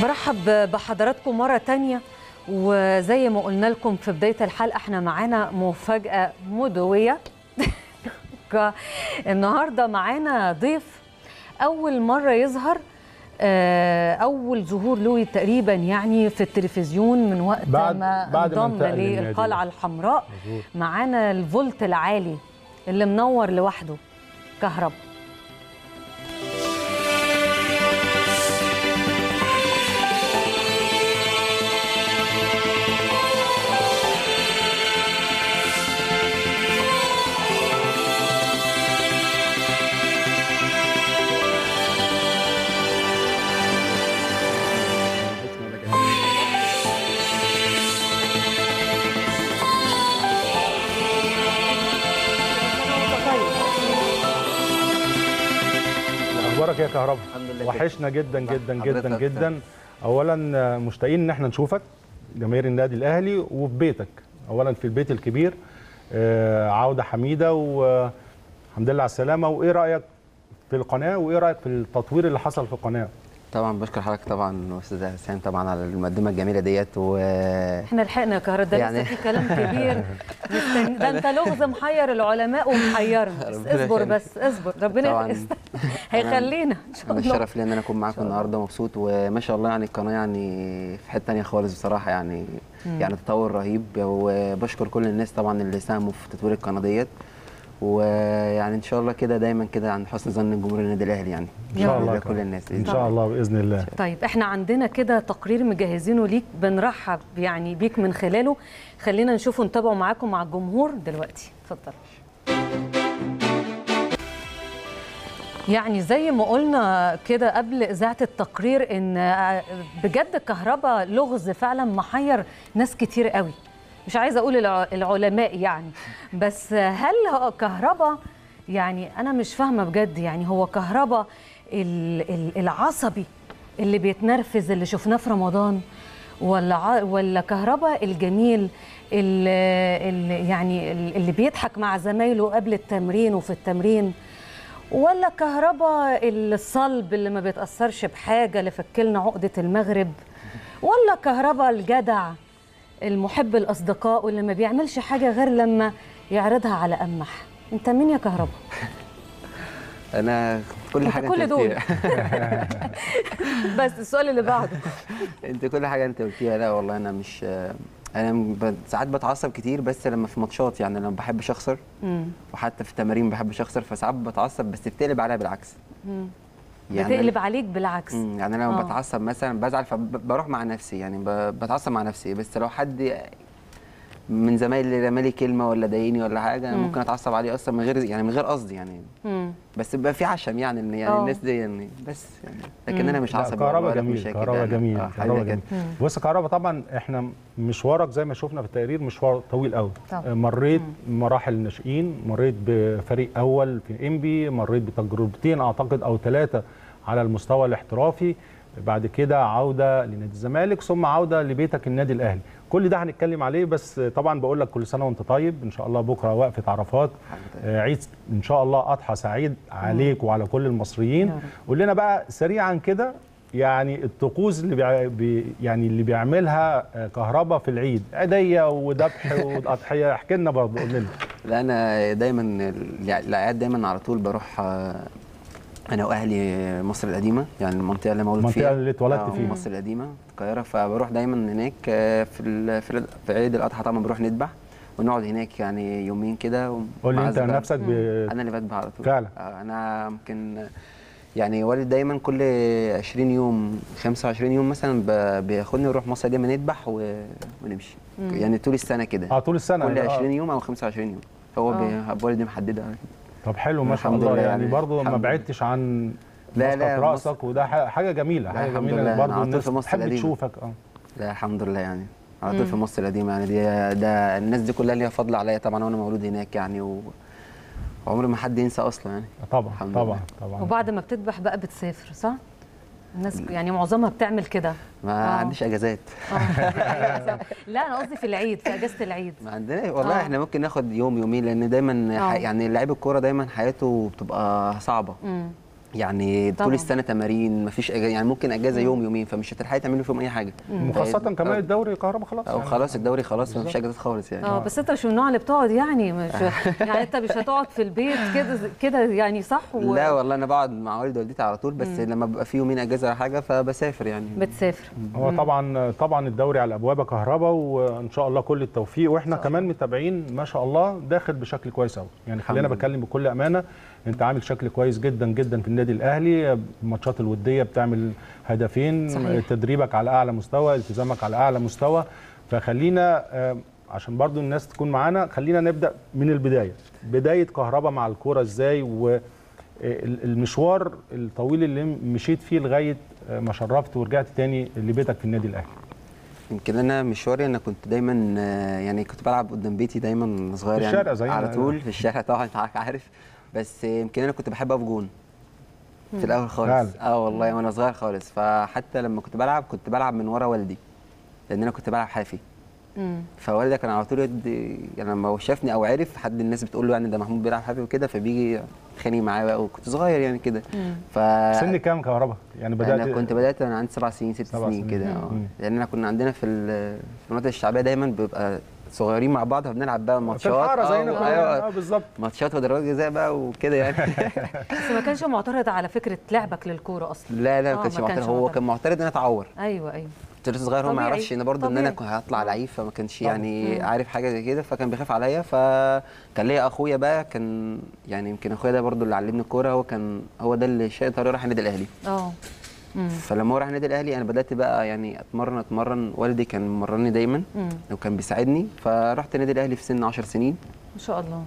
برحب بحضراتكم مرة تانية وزي ما قلنا لكم في بداية الحلقة احنا معانا مفاجأة مدوية النهاردة معانا ضيف أول مرة يظهر آه، أول ظهور له تقريبا يعني في التلفزيون من وقت بعد- ما بعد ما انضم انتقل للنادي. للقلعة الحمراء مظبوط. معانا الفولت العالي اللي منور لوحده كهرباء اخبارك يا كهرباء الحمد لله وحشنا جدا جدا حضرتك جدا أكتر. جدا اولا آه، مشتاقين ان احنا نشوفك جماهير النادي الاهلي وفي بيتك اولا في البيت الكبير آه، عوده حميده والحمد لله على السلامه وايه رايك في القناه وايه رايك في التطوير اللي حصل في القناه طبعا بشكر حضرتك طبعا استاذ حسين طبعا على المقدمه الجميله ديت و احنا لحقنا يا كهرباء ده يعني- لسه في كلام كبير مستني ده انت لغز محير العلماء ومحيرنا بس ربنا اصبر يخليك. بس اصبر ربنا طبعاً. يست- هيخلينا ان شاء انا الله الشرف لي ان انا اكون معاكم النهارده مبسوط وما شاء الله يعني القناه يعني في حته ثانيه خالص بصراحه يعني يعني تطور رهيب وبشكر كل الناس طبعا اللي ساهموا في تطوير القناه ديت ويعني ان شاء الله كده دايما كده عند حسن ظن جمهور النادي الاهلي يعني إن شاء الله ده كده. كل الناس ان شاء الله باذن الله طيب احنا عندنا كده تقرير مجهزينه ليك بنرحب يعني بيك من خلاله خلينا نشوفه نتابعه معاكم مع الجمهور دلوقتي اتفضل يعني زي ما قلنا كده قبل اذاعه التقرير ان بجد الكهرباء لغز فعلا محير ناس كتير قوي مش عايزه اقول الع- العلماء يعني بس هل هو كهرباء يعني انا مش فاهمه بجد يعني هو كهرباء ال- ال- العصبي اللي بيتنرفز اللي شفناه في رمضان ولا ع- ولا كهرباء الجميل اللي اللي يعني اللي بيضحك مع زمايله قبل التمرين وفي التمرين ولا كهرباء الصلب اللي ما بيتأثرش بحاجة اللي فكلنا عقدة المغرب ولا كهرباء الجدع المحب الأصدقاء واللي ما بيعملش حاجة غير لما يعرضها على أمح انت مين يا كهرباء انا كل أنت حاجه كل انت دول. قلتيها بس السؤال اللي بعده انت كل حاجه انت قلتيها لا والله انا مش انا ب- ساعات بتعصب كتير بس لما في ماتشات يعني لما بحبش اخسر مم. وحتى في التمارين ما بحبش اخسر فساعات بتعصب بس بتقلب عليا بالعكس مم. يعني بتقلب عليك بالعكس مم، يعني انا لما آه. بتعصب مثلا بزعل فبروح مع نفسي يعني ب- بتعصب مع نفسي بس لو حد من زمايلي رمالي كلمه ولا ضايقني ولا حاجه مم. ممكن اتعصب عليه اصلا من غير يعني من غير قصدي يعني مم. بس بيبقى في عشم يعني ان يعني آه. الناس دي يعني بس يعني لكن انا مش لا، عصبي كهرباء ولا جميل مشاكل كهرباء يعني. جميل آه، كهرباء حبيبي جميل كده. بص كهرباء طبعا احنا مشوارك زي ما شفنا في التقرير مشوار طويل قوي طبعا. مريت مراحل الناشئين مريت بفريق اول في انبي مريت بتجربتين اعتقد او ثلاثه على المستوى الاحترافي بعد كده عوده لنادي الزمالك ثم عوده لبيتك النادي الاهلي كل ده هنتكلم عليه بس طبعا بقول لك كل سنه وانت طيب ان شاء الله بكره وقفه عرفات حضرتك. آه، عيد ان شاء الله اضحى سعيد عليك وعلى كل المصريين يا رب. قول لنا بقى سريعا كده يعني الطقوس اللي بيع... بي... يعني اللي بيعملها آه، كهرباء في العيد عيديه وذبح واضحيه احكي لنا برضه قول لنا لا انا دايما الع- الاعياد دايما على طول بروح آه، انا واهلي مصر القديمه يعني المنطقه اللي مولود المنطقة فيها اللي اتولدت آه، فيها. مصر القديمه القاهره فبروح دايما هناك آه، في ال- في ال- في عيد الاضحى طبعا بنروح نذبح ونقعد هناك يعني يومين كده قول لي مع انت أصدقاء. نفسك ب... انا اللي بذبح على طول فعلا. آه، انا يمكن يعني والد دايما كل 20 يوم 25 يوم مثلا ب- بياخدني ونروح مصر دايما نذبح و- ونمشي يعني طول السنه كده اه طول السنه كل آه. 20 يوم او 25 يوم هو آه. بي- والدي محددها طب حلو ما شاء الحمد الله لله يعني يعني. برضه ما الحمد لله. بعدتش عن لا، لا، مسقط راسك وده ح- حاجه جميله لا، حاجه الحمد جميله لله. برضه على طول الناس في مصر تحب القديمة. تشوفك اه لا الحمد لله يعني على طول في مصر القديمه يعني دي ده الناس دي كلها ليها فضل عليا طبعا وانا مولود هناك يعني و... وعمر ما حد ينسى اصلا يعني طبعا الحمد طبعا لله. طبعا وبعد ما بتذبح بقى بتسافر صح؟ الناس يعني معظمها بتعمل كده ما آه. عنديش اجازات آه. لا انا قصدي في العيد في اجازه العيد ما عندنا والله آه. احنا ممكن ناخد يوم يومين لان دايما آه. ح... يعني لعيب الكوره دايما حياته بتبقى صعبه امم يعني طبعاً. طول السنه تمارين مفيش أجازة يعني ممكن اجازه يوم يومين فمش هتلحقي تعملي فيهم اي حاجه وخاصه فاهم؟ كمان أو- الدوري كهرباء خلاص او يعني. خلاص الدوري خلاص مفيش اجازات خالص يعني اه بس انت مش من النوع اللي بتقعد يعني مش يعني انت مش هتقعد في البيت كده كده يعني صح و... لا والله انا بقعد مع والدي ووالدتي على طول بس لما بيبقى في يومين اجازه ولا حاجه فبسافر يعني بتسافر هو طبعا طبعا الدوري على ابواب كهرباء وان شاء الله كل التوفيق واحنا كمان متابعين ما شاء الله داخل بشكل كويس قوي يعني خلينا الحمد بتكلم بكل امانه انت عامل شكل كويس جدا جدا في النادي الاهلي الماتشات الوديه بتعمل هدفين صحيح. تدريبك على اعلى مستوى التزامك على اعلى مستوى فخلينا آه، عشان برضو الناس تكون معانا خلينا نبدا من البدايه بدايه كهرباء مع الكوره ازاي و المشوار الطويل اللي مشيت فيه لغايه آه، ما شرفت ورجعت تاني لبيتك في النادي الاهلي يمكن انا مشواري انا كنت دايما آه، يعني كنت بلعب قدام بيتي دايما وأنا صغير في يعني الشارع زينا على يعني. طول في الشارع طبعا انت عارف بس يمكن انا كنت بحب اقف جون في الاول خالص فعلا. اه والله وانا صغير خالص فحتى لما كنت بلعب كنت بلعب من ورا والدي لان انا كنت بلعب حافي مم. فوالدي كان على طول يدي يعني لما هو شافني او عرف حد الناس بتقول له يعني ده محمود بيلعب حافي وكده فبيجي يتخانق معايا بقى وكنت صغير يعني كده ف سن كام كهرباء يعني بدات انا كنت بدات وانا عندي سبع سنين ست سبع سنين سنين. كده اه مم. لان احنا كنا عندنا في ال- في المناطق الشعبيه دايما بيبقى صغيرين مع بعض فبنلعب بقى في ماتشات الحاره زينا آه، كلنا ايوه اه بالظبط ماتشات وضربات جزاء بقى وكده يعني بس ما كانش معترض على فكره لعبك للكوره اصلا لا لا آه، ما كانش ما كانش معترض هو معترض. كان معترض ان انا اتعور ايوه ايوه كنت لسه صغير هو ما طبيعي، يعرفش ان برضه ان انا طبيعي. كنت هطلع آه. لعيب فما كانش طبعا. يعني عارف حاجه زي كده فكان بيخاف عليا فكان ليا اخويا بقى كان يعني يمكن اخويا ده برضه اللي علمني الكوره هو كان هو ده اللي شاء طريق راح النادي الاهلي اه مم. فلما هو راح النادي الاهلي انا بدات بقى يعني اتمرن اتمرن والدي كان مرني دايما مم. وكان بيساعدني فرحت النادي الاهلي في سن 10 سنين ما شاء الله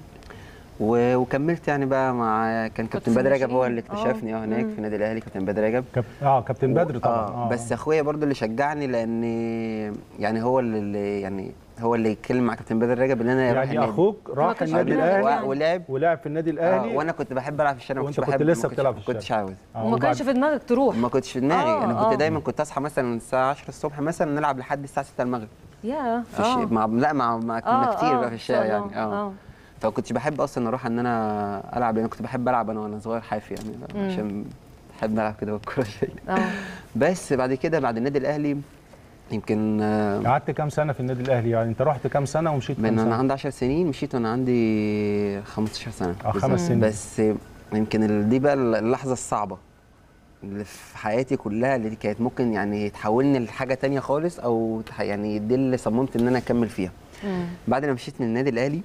و- وكملت يعني بقى مع كان كابتن في بدر رجب هو الناشئين. اللي اكتشفني اه هناك مم. في النادي الاهلي كابتن بدر رجب كاب... اه كابتن بدر طبعا آه بس اخويا برضو اللي شجعني لان يعني هو اللي يعني هو اللي يتكلم مع كابتن بدر رجب ان انا اروح يعني النادي. اخوك راح كانش النادي في دماغك الاهلي يعني. ولعب ولعب في النادي آه الاهلي وانا كنت بحب العب في الشارع ما وأنت كنتش كنت بحب لسه ما كنتش- بتلعب في ما كنتش الشارع. عاوز آه، وما كانش وبعد- في دماغك تروح ما كنتش في دماغي آه، انا آه. كنت دايما كنت اصحى مثلا الساعه 10 الصبح مثلا نلعب لحد الساعه 6 المغرب يا في الش... مع لا مع, مع كنا آه، كتير آه، بقى في إن الشارع شاء يعني الله. اه آه. فما كنتش بحب اصلا اروح ان انا العب لان كنت بحب العب انا وانا صغير حافي يعني عشان بحب العب كده بالكوره شويه اه بس بعد كده بعد النادي الاهلي يمكن آه، قعدت كام سنه في النادي الاهلي يعني انت رحت كام سنه ومشيت من كام انا سنه عندي 10 سنين مشيت وانا عندي 15 سنه آه، خمس بالظبط. سنين. بس يمكن ال- دي بقى اللحظه الصعبه اللي في حياتي كلها اللي كانت ممكن يعني تحولني لحاجه تانية خالص او تح- يعني دي اللي صممت ان انا اكمل فيها مم. بعد ما مشيت من النادي الاهلي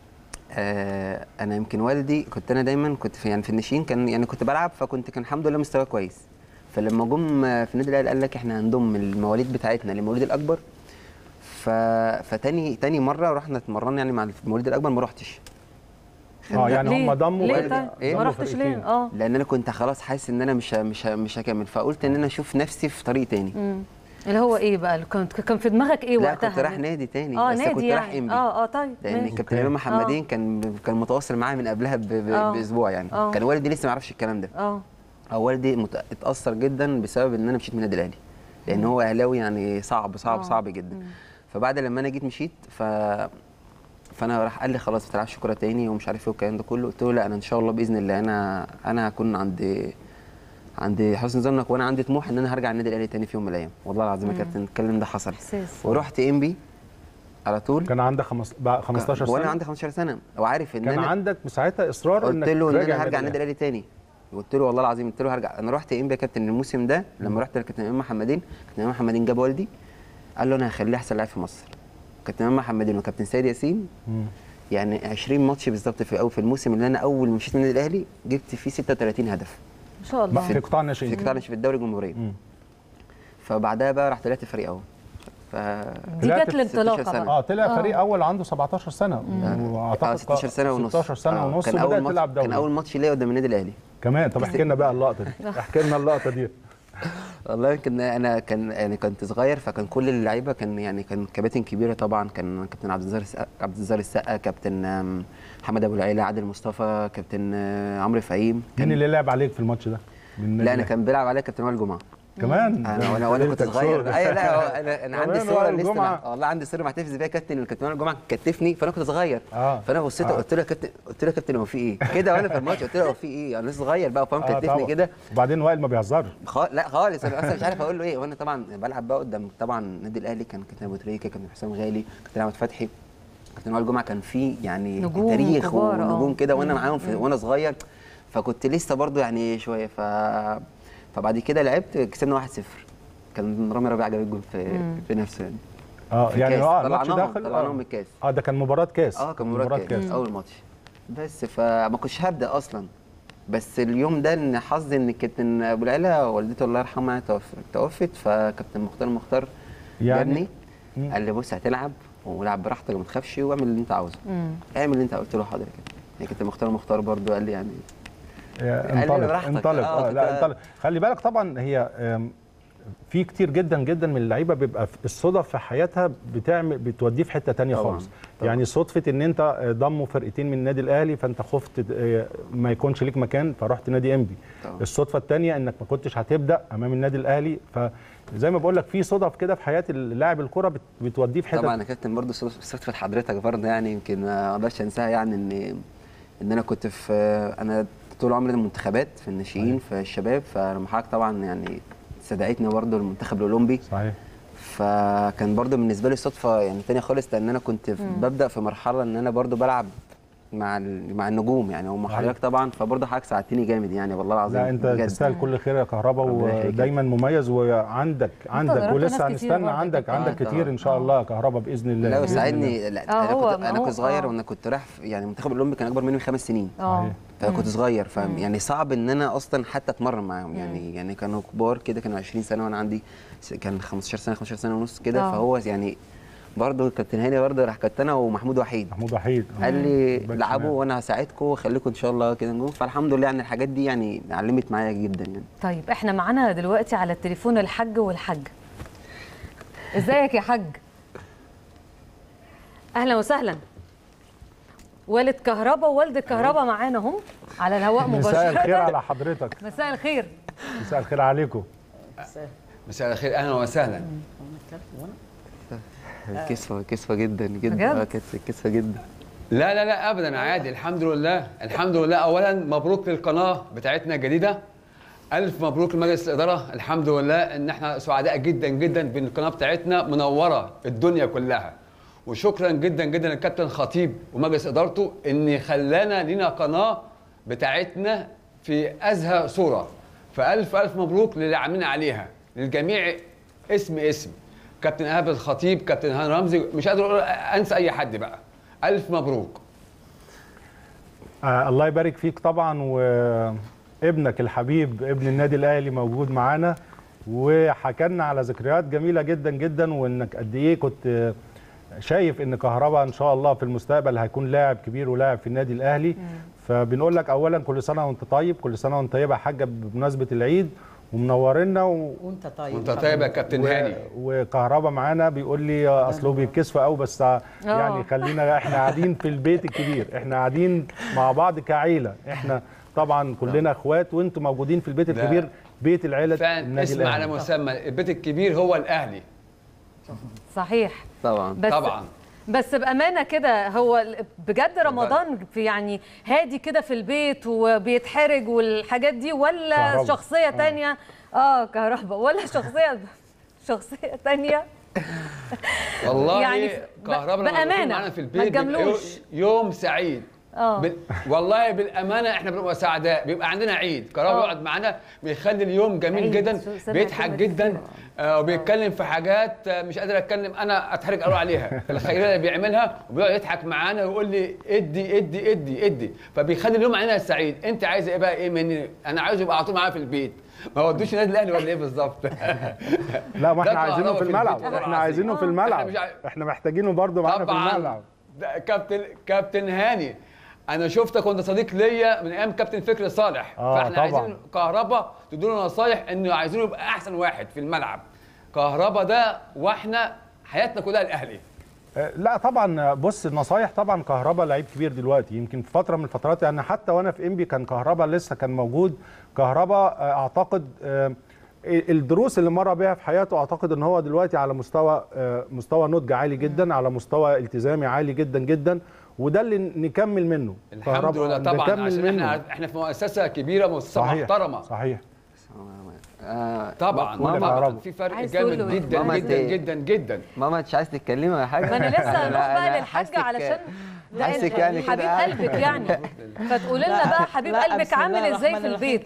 آه انا يمكن والدي كنت انا دايما كنت في يعني في الناشئين كان يعني كنت بلعب فكنت كان الحمد لله مستواي كويس فلما جم في النادي الاهلي قال لك احنا هنضم المواليد بتاعتنا للمواليد الاكبر ف... فتاني تاني مره رحنا اتمرنا يعني مع المواليد الاكبر ما رحتش اه يعني ليه؟ هم ضموا ليه والدي- طيب؟ إيه؟ ما ضموا رحتش فرقتين. ليه اه لان انا كنت خلاص حاسس ان انا مش ه- مش ه- مش هكمل فقلت ان انا اشوف نفسي في طريق تاني مم. اللي هو ايه بقى كنت كان في دماغك ايه لا وقتها كنت رايح نادي تاني اه بس نادي كنت يعني رايح انبي اه اه طيب لان ماشي. كابتن أوكي. امام محمدين كان كان متواصل معايا من قبلها ب... ب... آه. باسبوع يعني آه. كان والدي لسه ما يعرفش الكلام ده اه هو والدي مت... اتاثر جدا بسبب ان انا مشيت من النادي الاهلي لان هو اهلاوي يعني صعب صعب آه. صعب جدا فبعد لما انا جيت مشيت ف فانا راح قال لي خلاص ما تلعبش كوره تاني ومش عارف ايه والكلام ده كله قلت له لا انا ان شاء الله باذن الله انا انا هكون عند عند حسن ظنك وانا عندي طموح ان انا هرجع النادي الاهلي تاني في يوم من الايام والله العظيم يا كابتن الكلام ده حصل احساس ورحت انبي على طول كان عندك خمس... بقى 15 سنه وانا عندي 15 سنه وعارف ان كان انا عندك ساعتها اصرار قلت انك له ان راجع انا هرجع النادي الاهلي تاني قلت له والله العظيم قلت له هرجع انا رحت انبي يا كابتن الموسم ده لما رحت لكابتن امام محمدين كابتن امام محمدين جاب والدي قال له انا هخليه احسن لاعب في مصر كابتن امام محمدين وكابتن سيد ياسين مم. يعني 20 ماتش بالظبط في أو في الموسم اللي انا اول ما مشيت من النادي الاهلي جبت فيه 36 هدف ما شاء الله في قطاع في الناشئين قطاع مش في الدوري الجمهوريه مم. فبعدها بقى رحت طلعت فريق اول ف دي طلعت جت في الانطلاقه 16 سنة. بقى اه طلع فريق اول عنده 17 سنه اه واعتقد 16 سنه ونص 16 سنه آه، ونص كان وبدات اول ماتش تلعب دوري كان اول ماتش ليا قدام النادي الاهلي كمان طب احكي لنا بقى اللقطه دي احكي لنا اللقطه دي والله يمكن انا كان يعني كنت صغير فكان كل اللعيبه كان يعني كان كباتن كبيره طبعا كان كابتن عبد الزار السقا عبد الزار السقا كابتن آم، محمد ابو العيله عادل مصطفى كابتن آه، عمرو فهيم مين كان اللي لعب عليك في الماتش ده؟ من لا انا كان بيلعب عليا كابتن وائل جمعه كمان انا وانا وانا كنت ليلتك صغير سودة. ايوه لا هو انا انا عندي كمان صوره وائل لسه الجمعة. مع- والله عندي صوره محتفظ بيها كابتن الكابتن وائل الجمعه كتفني فانا كنت صغير آه. فانا بصيت آه. قلت له يا كابتن قلت له يا كابتن هو في ايه كده وانا في الماتش قلت له هو في ايه انا لسه صغير بقى فاهم آه كتفني طبعا. كده وبعدين وائل ما بيهزرش خ... لا خالص انا اصلا مش عارف اقول له ايه وانا طبعا بلعب بقى قدام طبعا النادي الاهلي كان كابتن ابو تريكه كابتن حسام غالي كابتن احمد فتحي كابتن وائل الجمعه كان فيه يعني نجوم تاريخ كبار، آه. ونجوم كده وانا مم. معاهم في... وانا صغير فكنت لسه برضو يعني شويه ف فبعد كده لعبت كسبنا 1-0 كان رامي ربيعه جاب الجول في في نفسه يعني اه في يعني كاس. اه الماتش طلعناهم- داخل طلعناهم آه. من الكاس. اه ده كان مباراة كاس اه كان مباراه كاس اول ماتش بس فما كنتش هبدا اصلا بس اليوم ده ان حظي ان كابتن ابو العلا والدته الله يرحمها توف- توفت فكابتن مختار مختار يعني- جابني مم. قال لي بص هتلعب والعب براحتك وما تخافش واعمل اللي انت عاوزه مم. اعمل اللي انت قلت له حاضر كده يعني كابتن مختار مختار برضو قال لي يعني آه، قال لي انطلق براحتك. انطلق آه، اه كنت- لا انطلق خلي بالك طبعا هي آم، في كتير جدا جدا من اللعيبه بيبقى في- الصدف في حياتها بتعمل بتوديه في حته تانية طبعاً، خالص طبعاً. يعني صدفه ان انت آه، ضموا فرقتين من النادي الاهلي فانت خفت آه، ما يكونش ليك مكان فرحت نادي انبي طبعاً. الصدفه الثانيه انك ما كنتش هتبدا امام النادي الاهلي فزي ما بقول لك في صدف كده في حياه اللاعب الكره بت- بتوديه في حته طبعا يا كابتن برضه صدفه حضرتك برضه يعني يمكن ما اقدرش انساها يعني ان ان انا كنت في انا طول عمري منتخبات في الناشئين في الشباب فلما حضرتك طبعا يعني استدعيتني برضه المنتخب الاولمبي صحيح فكان برضه بالنسبه لي صدفه يعني تانية خالص لان انا كنت في ببدا في مرحله ان انا برضه بلعب مع ال- مع النجوم يعني هم صحيح. حضرتك طبعا فبرضه حضرتك ساعدتني جامد يعني والله العظيم لا انت بجد. تستاهل كل خير يا كهربا ربنا يخليك. ودايما مميز وعندك عندك ضربت ناس ولسه كتير هنستنى برضه عندك كده. عندك آه، كتير طبعا. ان شاء الله يا كهربا باذن الله لا بإذن الله. وساعدني لا آه، انا هو- كنت ما انا هو- كنت صغير آه. وانا كنت رايح في- يعني المنتخب الاولمبي كان اكبر مني بخمس سنين اه صحيح. فكنت صغير ف يعني صعب ان انا اصلا حتى اتمرن معاهم يعني يعني كانوا كبار كده كانوا 20 سنه وانا عندي س- كان 15 سنه 15 سنه ونص كده آه. فهو يعني برضه كابتن هاني برضه راح كابتن انا ومحمود وحيد محمود وحيد قال لي باك لعبوا شمال. وانا هساعدكم واخليكم ان شاء الله كده نجوم فالحمد لله يعني الحاجات دي يعني علمت معايا جدا يعني طيب احنا معانا دلوقتي على التليفون الحاج والحاج ازيك يا حاج اهلا وسهلا والد كهربا ووالد كهربا معانا هم على الهواء مساء الخير مباشره على حضرتك مساء الخير مساء الخير عليكم مساء الخير اهلا وسهلا كسفه كسفه جدا جدا بجد؟ آه، كانت كسفه جدا لا لا لا ابدا عادي الحمد لله الحمد لله اولا مبروك للقناه بتاعتنا الجديده الف مبروك لمجلس الاداره الحمد لله ان احنا سعداء جدا جدا بان القناه بتاعتنا منوره الدنيا كلها وشكرا جدا جدا للكابتن خطيب ومجلس ادارته ان خلانا لينا قناه بتاعتنا في ازهى صوره فالف الف مبروك للي عاملين عليها للجميع اسم اسم كابتن ايهاب الخطيب كابتن هاني رمزي مش قادر أقول انسى اي حد بقى الف مبروك آه الله يبارك فيك طبعا وابنك الحبيب ابن النادي الاهلي موجود معانا وحكى لنا على ذكريات جميله جدا جدا وانك قد ايه كنت آه، شايف ان كهربا ان شاء الله في المستقبل هيكون لاعب كبير ولاعب في النادي الاهلي فبنقول لك اولا كل سنه وانت طيب كل سنه وانت طيبه يا حاجه بمناسبه العيد ومنورنا و... وانت طيب وانت طيب يا كابتن هاني وكهربا معانا بيقول لي اصله بيتكسف قوي بس يعني خلينا احنا قاعدين في البيت الكبير احنا قاعدين مع بعض كعيله احنا طبعا كلنا اخوات وانتم موجودين في البيت ده الكبير بيت العيله فعلا النادي اسم على الاهلي مسمى البيت الكبير هو الاهلي صحيح طبعا بس طبعا بس بامانه كده هو ال- بجد رمضان في يعني هادي كده في البيت وبيتحرج والحاجات دي ولا كهربا. شخصيه تانية اه كهربا ولا شخصيه شخصيه تانية والله يعني يعني ب- كهرباء لما بأمانة، بيكون معانا في ما البيت بيبقى تجاملوش. يو- يوم سعيد اه بال... والله بالامانه احنا بنبقى سعداء بيبقى عندنا عيد كهرباء آه. يقعد معانا بيخلي اليوم جميل عيد. جدا شو- سمع بيضحك الكلمة دي جدا كتير. آه وبيتكلم في حاجات آه، مش قادر اتكلم انا اتحرج اقول عليها الخيريه اللي بيعملها وبيقعد يضحك معانا ويقول لي ادي ادي ادي ادي فبيخلي اليوم علينا سعيد انت عايز ايه بقى ايه مني انا عايزه يبقى على طول معايا في البيت ما ودوش النادي الاهلي ولا ايه بالظبط لا ما ده احنا عايزينه كهربا في في الملعب البيت والله احنا العظيم. عايزينه في آه. الملعب إحنا مش عاي- احنا محتاجينه برضه معانا في الملعب طبعا ده كابتن كابتن هاني انا شفتك وانت صديق ليا من ايام كابتن فكري صالح آه، فاحنا طبعاً. عايزين كهربا تدونا نصايح انه عايزينه يبقى احسن واحد في الملعب كهربا ده واحنا حياتنا كلها الاهلي آه، لا طبعا بص النصايح طبعا كهربا لعيب كبير دلوقتي يمكن في فتره من الفترات يعني حتى وانا في انبي كان كهربا لسه كان موجود كهربا آه، اعتقد آه، الدروس اللي مر بيها في حياته اعتقد ان هو دلوقتي على مستوى آه، مستوى نضج عالي جدا على مستوى التزامي عالي جدا جدا وده اللي نكمل منه الحمد كهرباء لله طبعا نكمل عشان منه. احنا احنا في مؤسسه كبيره مؤسسه صحيح محترمه صحيح آه طبعا ماما- طبعا في فرق عايز تقول له جامد إيه؟ جدا ماما جدا إنت- جدا جدا ماما انت عايز تتكلمي ولا حاجه ما انا لسه هنروح لا، بقى أنا للحاجه حاسك- علشان ده حاسك ال- يعني كده حبيب قاعد. قلبك يعني فتقولي لنا لا، بقى حبيب لا، قلبك بسم الله عامل ازاي في الرحمن البيت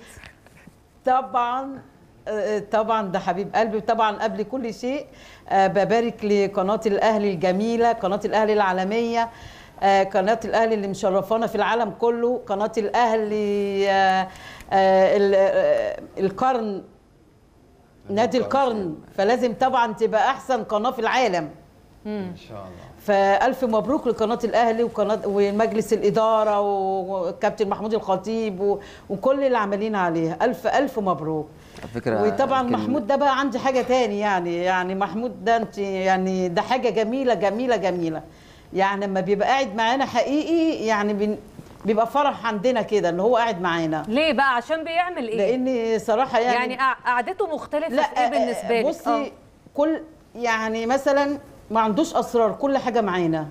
طبعا آه، طبعا ده حبيب قلبي طبعا قبل كل شيء آه، ببارك لقناه الاهلي الجميله قناه الاهلي العالميه آه، قناه الاهلي اللي مشرفانا في العالم كله قناه الاهلي آه، آه، ال- آه، القرن نادي القرن فلازم طبعا تبقى احسن قناه في العالم ان شاء الله فالف مبروك لقناه الاهلي وقناه ومجلس الاداره وكابتن محمود الخطيب و- وكل اللي عاملين عليها الف الف مبروك على فكره وطبعا يمكن- محمود ده بقى عندي حاجه تاني يعني يعني محمود ده انت يعني ده حاجه جميله جميله جميله يعني لما بيبقى قاعد معانا حقيقي يعني بن بيبقى فرح عندنا كده ان هو قاعد معانا ليه بقى عشان بيعمل ايه لان صراحه يعني يعني قع- قعدته مختلفه لا في ايه بالنسبه لك بصي آه. كل يعني مثلا ما عندوش اسرار كل حاجه معانا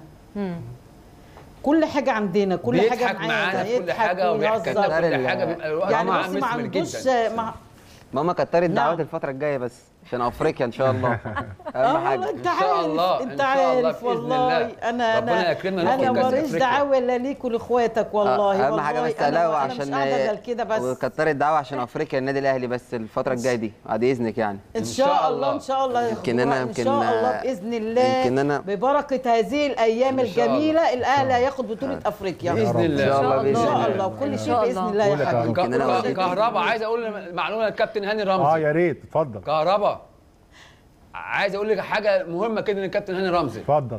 كل حاجه عندنا كل حاجه بيضحك معانا في كل يضحك حاجه وبيحكي لنا ويهزر. كل حاجه بيبقى الوقت يعني معاه بصي ما مثمر عندوش جدا ما ماما كترت نعم. دعوات الفتره الجايه بس عشان افريقيا ان شاء الله اه اهم والله حاجه انت إن شاء عارف الله، إن انت شاء الله عارف بإذن والله الله. انا ربنا انا يكرمنا انا ناخد كأس ماليش أفريقيا. دعوه الا ليك ولاخواتك والله اهم حاجه والله بس أنا- الاقوا أنا مش عشان قاعده غير كده بس وكترت دعوه عشان افريقيا النادي الاهلي بس الفتره الجايه دي بعد اذنك يعني ان شاء الله ان شاء الله يا يمكن أخويا، أنا- ان يمكن- شاء الله باذن الله يمكن أنا- ببركه هذه الايام إن شاء الله. الجميله الاهلي هياخد بطوله افريقيا باذن ان الله شاء الله ان باذن شاء الله الله وكل إن شيء شاء باذن الله. الله يا قولك يا حبيبي رب. يمكن أنا ك- ك- كهربا عايز اقول معلومه للكابتن هاني اه رمزي يا ريت اتفضل كهربا عايز اقول لك حاجه مهمه كده للكابتن هاني رمزي اتفضل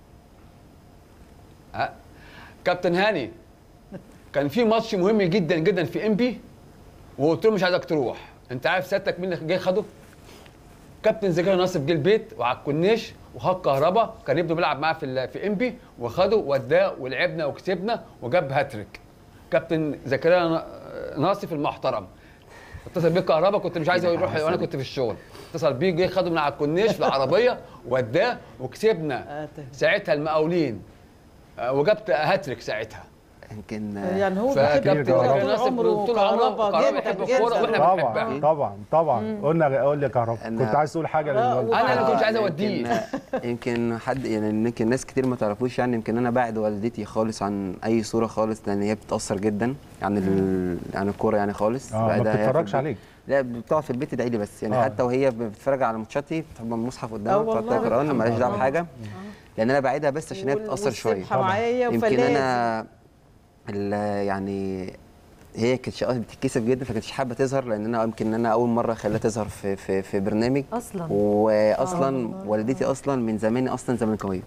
ها؟ كابتن هاني كان في ماتش مهم جدا جدا في امبي وقلت له مش عايزك تروح انت عارف سيادتك مين اللي جاي خده كابتن زكريا ناصف جه البيت وعلى الكورنيش وخد كهربا كان ابنه بيلعب معاه في ال- في امبي وخده وداه ولعبنا وكسبنا وجاب هاتريك كابتن زكريا نا- ناصف المحترم اتصل بيه كهربا كنت مش عايز يروح وانا كنت في الشغل اتصل بيه جه خده من على الكورنيش في العربيه وداه وكسبنا آه، تمام. ساعتها المقاولين آه، وجبت هاتريك ساعتها يمكن يعني هو فكابتن بيحب الكوره زكريا طول ناصف عمره طول عمره كهربا كهربا جدا يحب الكوره جدا واحنا طبعا بنحبها طبعا طبعا قلنا قول لي يا كهربا أنا- كنت عايز تقول حاجه لا، للوالد. انا اللي كنت عايز يمكن- اوديه يمكن حد يعني يمكن ناس كتير ما تعرفوش يعني يمكن انا بعد والدتي خالص عن اي صوره خالص لان هي بتتاثر جدا عن ال... عن الكوره يعني خالص اه ما بعدها هي في بتتفرجش البيت- عليك لا بتقعد في البيت تدعي لي بس يعني آه. حتى وهي بتتفرج على ماتشاتي بتحب المصحف آه قدامها بتقعد والله. تقرا مالهاش دعوه بحاجه لان انا بعيدها بس عشان هي وال- بتاثر شويه والسبحة معايا يمكن فلازم. انا ال- يعني هي كانتش بتتكسف جدا فكانتش حابه تظهر لان انا يمكن انا اول مره خليها تظهر في في في برنامج اصلا واصلا والدتي اصلا من زمان اصلا زملكاويه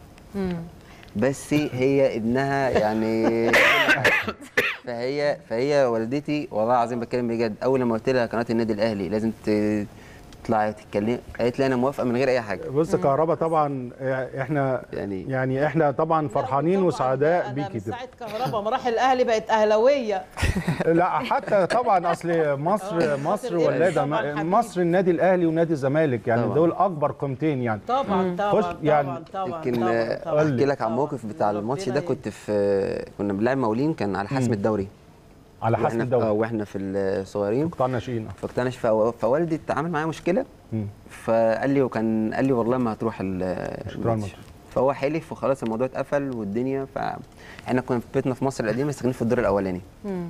بس هي ابنها يعني فهي فهي والدتي والله العظيم بتكلم بجد اول لما قلت لها قناه النادي الاهلي لازم ت- تطلعي تتكلمي قالت لي انا موافقه من غير اي حاجه بص كهربا طبعا احنا يعني يعني احنا طبعا فرحانين طبعاً وسعداء أنا بيكي من كده ساعه كهربا ما راح الاهلي بقت اهلاويه لا حتى طبعا اصل مصر آه، مصر خاطر ولاده طبعاً ما- حبيبي. مصر النادي الاهلي ونادي الزمالك يعني طبعاً. دول اكبر قيمتين يعني طبعا خش طبعا يعني طبعا طبعا يمكن طبعا طبعا احكي لك عن طبعاً. موقف بتاع ربنا الماتش ده ي- كنت في كنا بنلعب مقاولين كان على حسم الدوري على حسب واحنا اه الدوري واحنا في الصغيرين قطاع الناشئين فاقتنعش ف- فوالدي اتعامل معايا مشكله مم. فقال لي وكان قال لي والله ما هتروح ال- هتروح الماتش الماتش. فهو حلف وخلاص الموضوع اتقفل والدنيا فاحنا كنا في بيتنا في مصر القديمه ساكنين في الدور الاولاني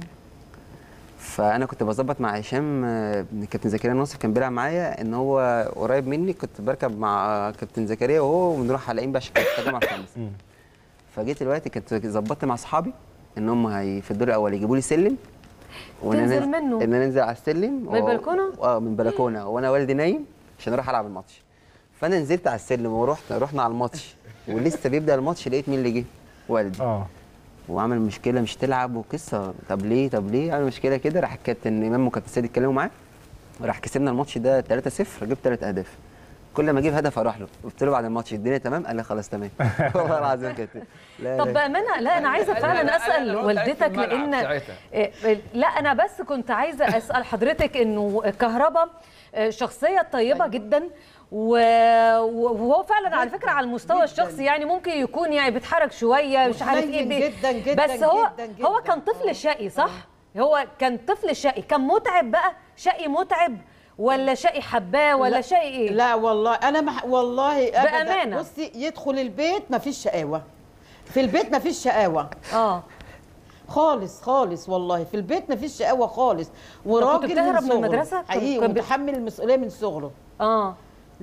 فانا كنت بظبط مع هشام آه، كابتن زكريا ناصف كان بيلعب معايا ان هو قريب مني كنت بركب مع كابتن زكريا وهو ونروح على عين باشا كان في التجمع الخامس مم. فجيت دلوقتي كنت ظبطت مع اصحابي ان هم هي في الدور الاول يجيبوا لي سلم وإن أنا تنزل ننزل- منه؟ ان انا انزل على السلم من البلكونة؟ اه من البلكونه وانا والدي نايم عشان اروح العب الماتش فانا نزلت على السلم ورحت رحنا على الماتش ولسه بيبدا الماتش لقيت مين اللي جه والدي اه وعمل مشكله مش تلعب وقصه طب ليه طب ليه عمل مشكله كده راح الكابتن امام وكابتن سيد اتكلموا معاه راح كسبنا الماتش ده 3-0 جبت ثلاث اهداف كل ما اجيب هدف اروح له قلت له بعد الماتش الدنيا تمام قال لي خلاص تمام والله العظيم كده لا طب لا. بامانه لا انا عايزه أنا- فعلا أنا- اسال أنا قلت عليك في والدتك الملعب لان ساعتها. إيه، لا انا بس كنت عايزه اسال حضرتك انه كهربا آه، شخصيه طيبه جدا و- وهو فعلا على فكره على المستوى جداً. الشخصي يعني ممكن يكون يعني بيتحرك شويه مش عارف ايه وحنين بي- جداً جداً بس هو جداً جداً. هو كان طفل شقي صح هو كان طفل شقي كان متعب بقى شقي متعب ولا شقي حباه ولا لا- شقي ايه لا والله انا مح... والله ابدا بأمانة. بصي يدخل البيت ما فيش شقاوه في البيت ما فيش شقاوه اه خالص خالص والله في البيت ما فيش شقاوه خالص وراجل بتهرب من صغره. المدرسة؟ حقيقي كان بي- ومتحمل المسؤوليه من صغره اه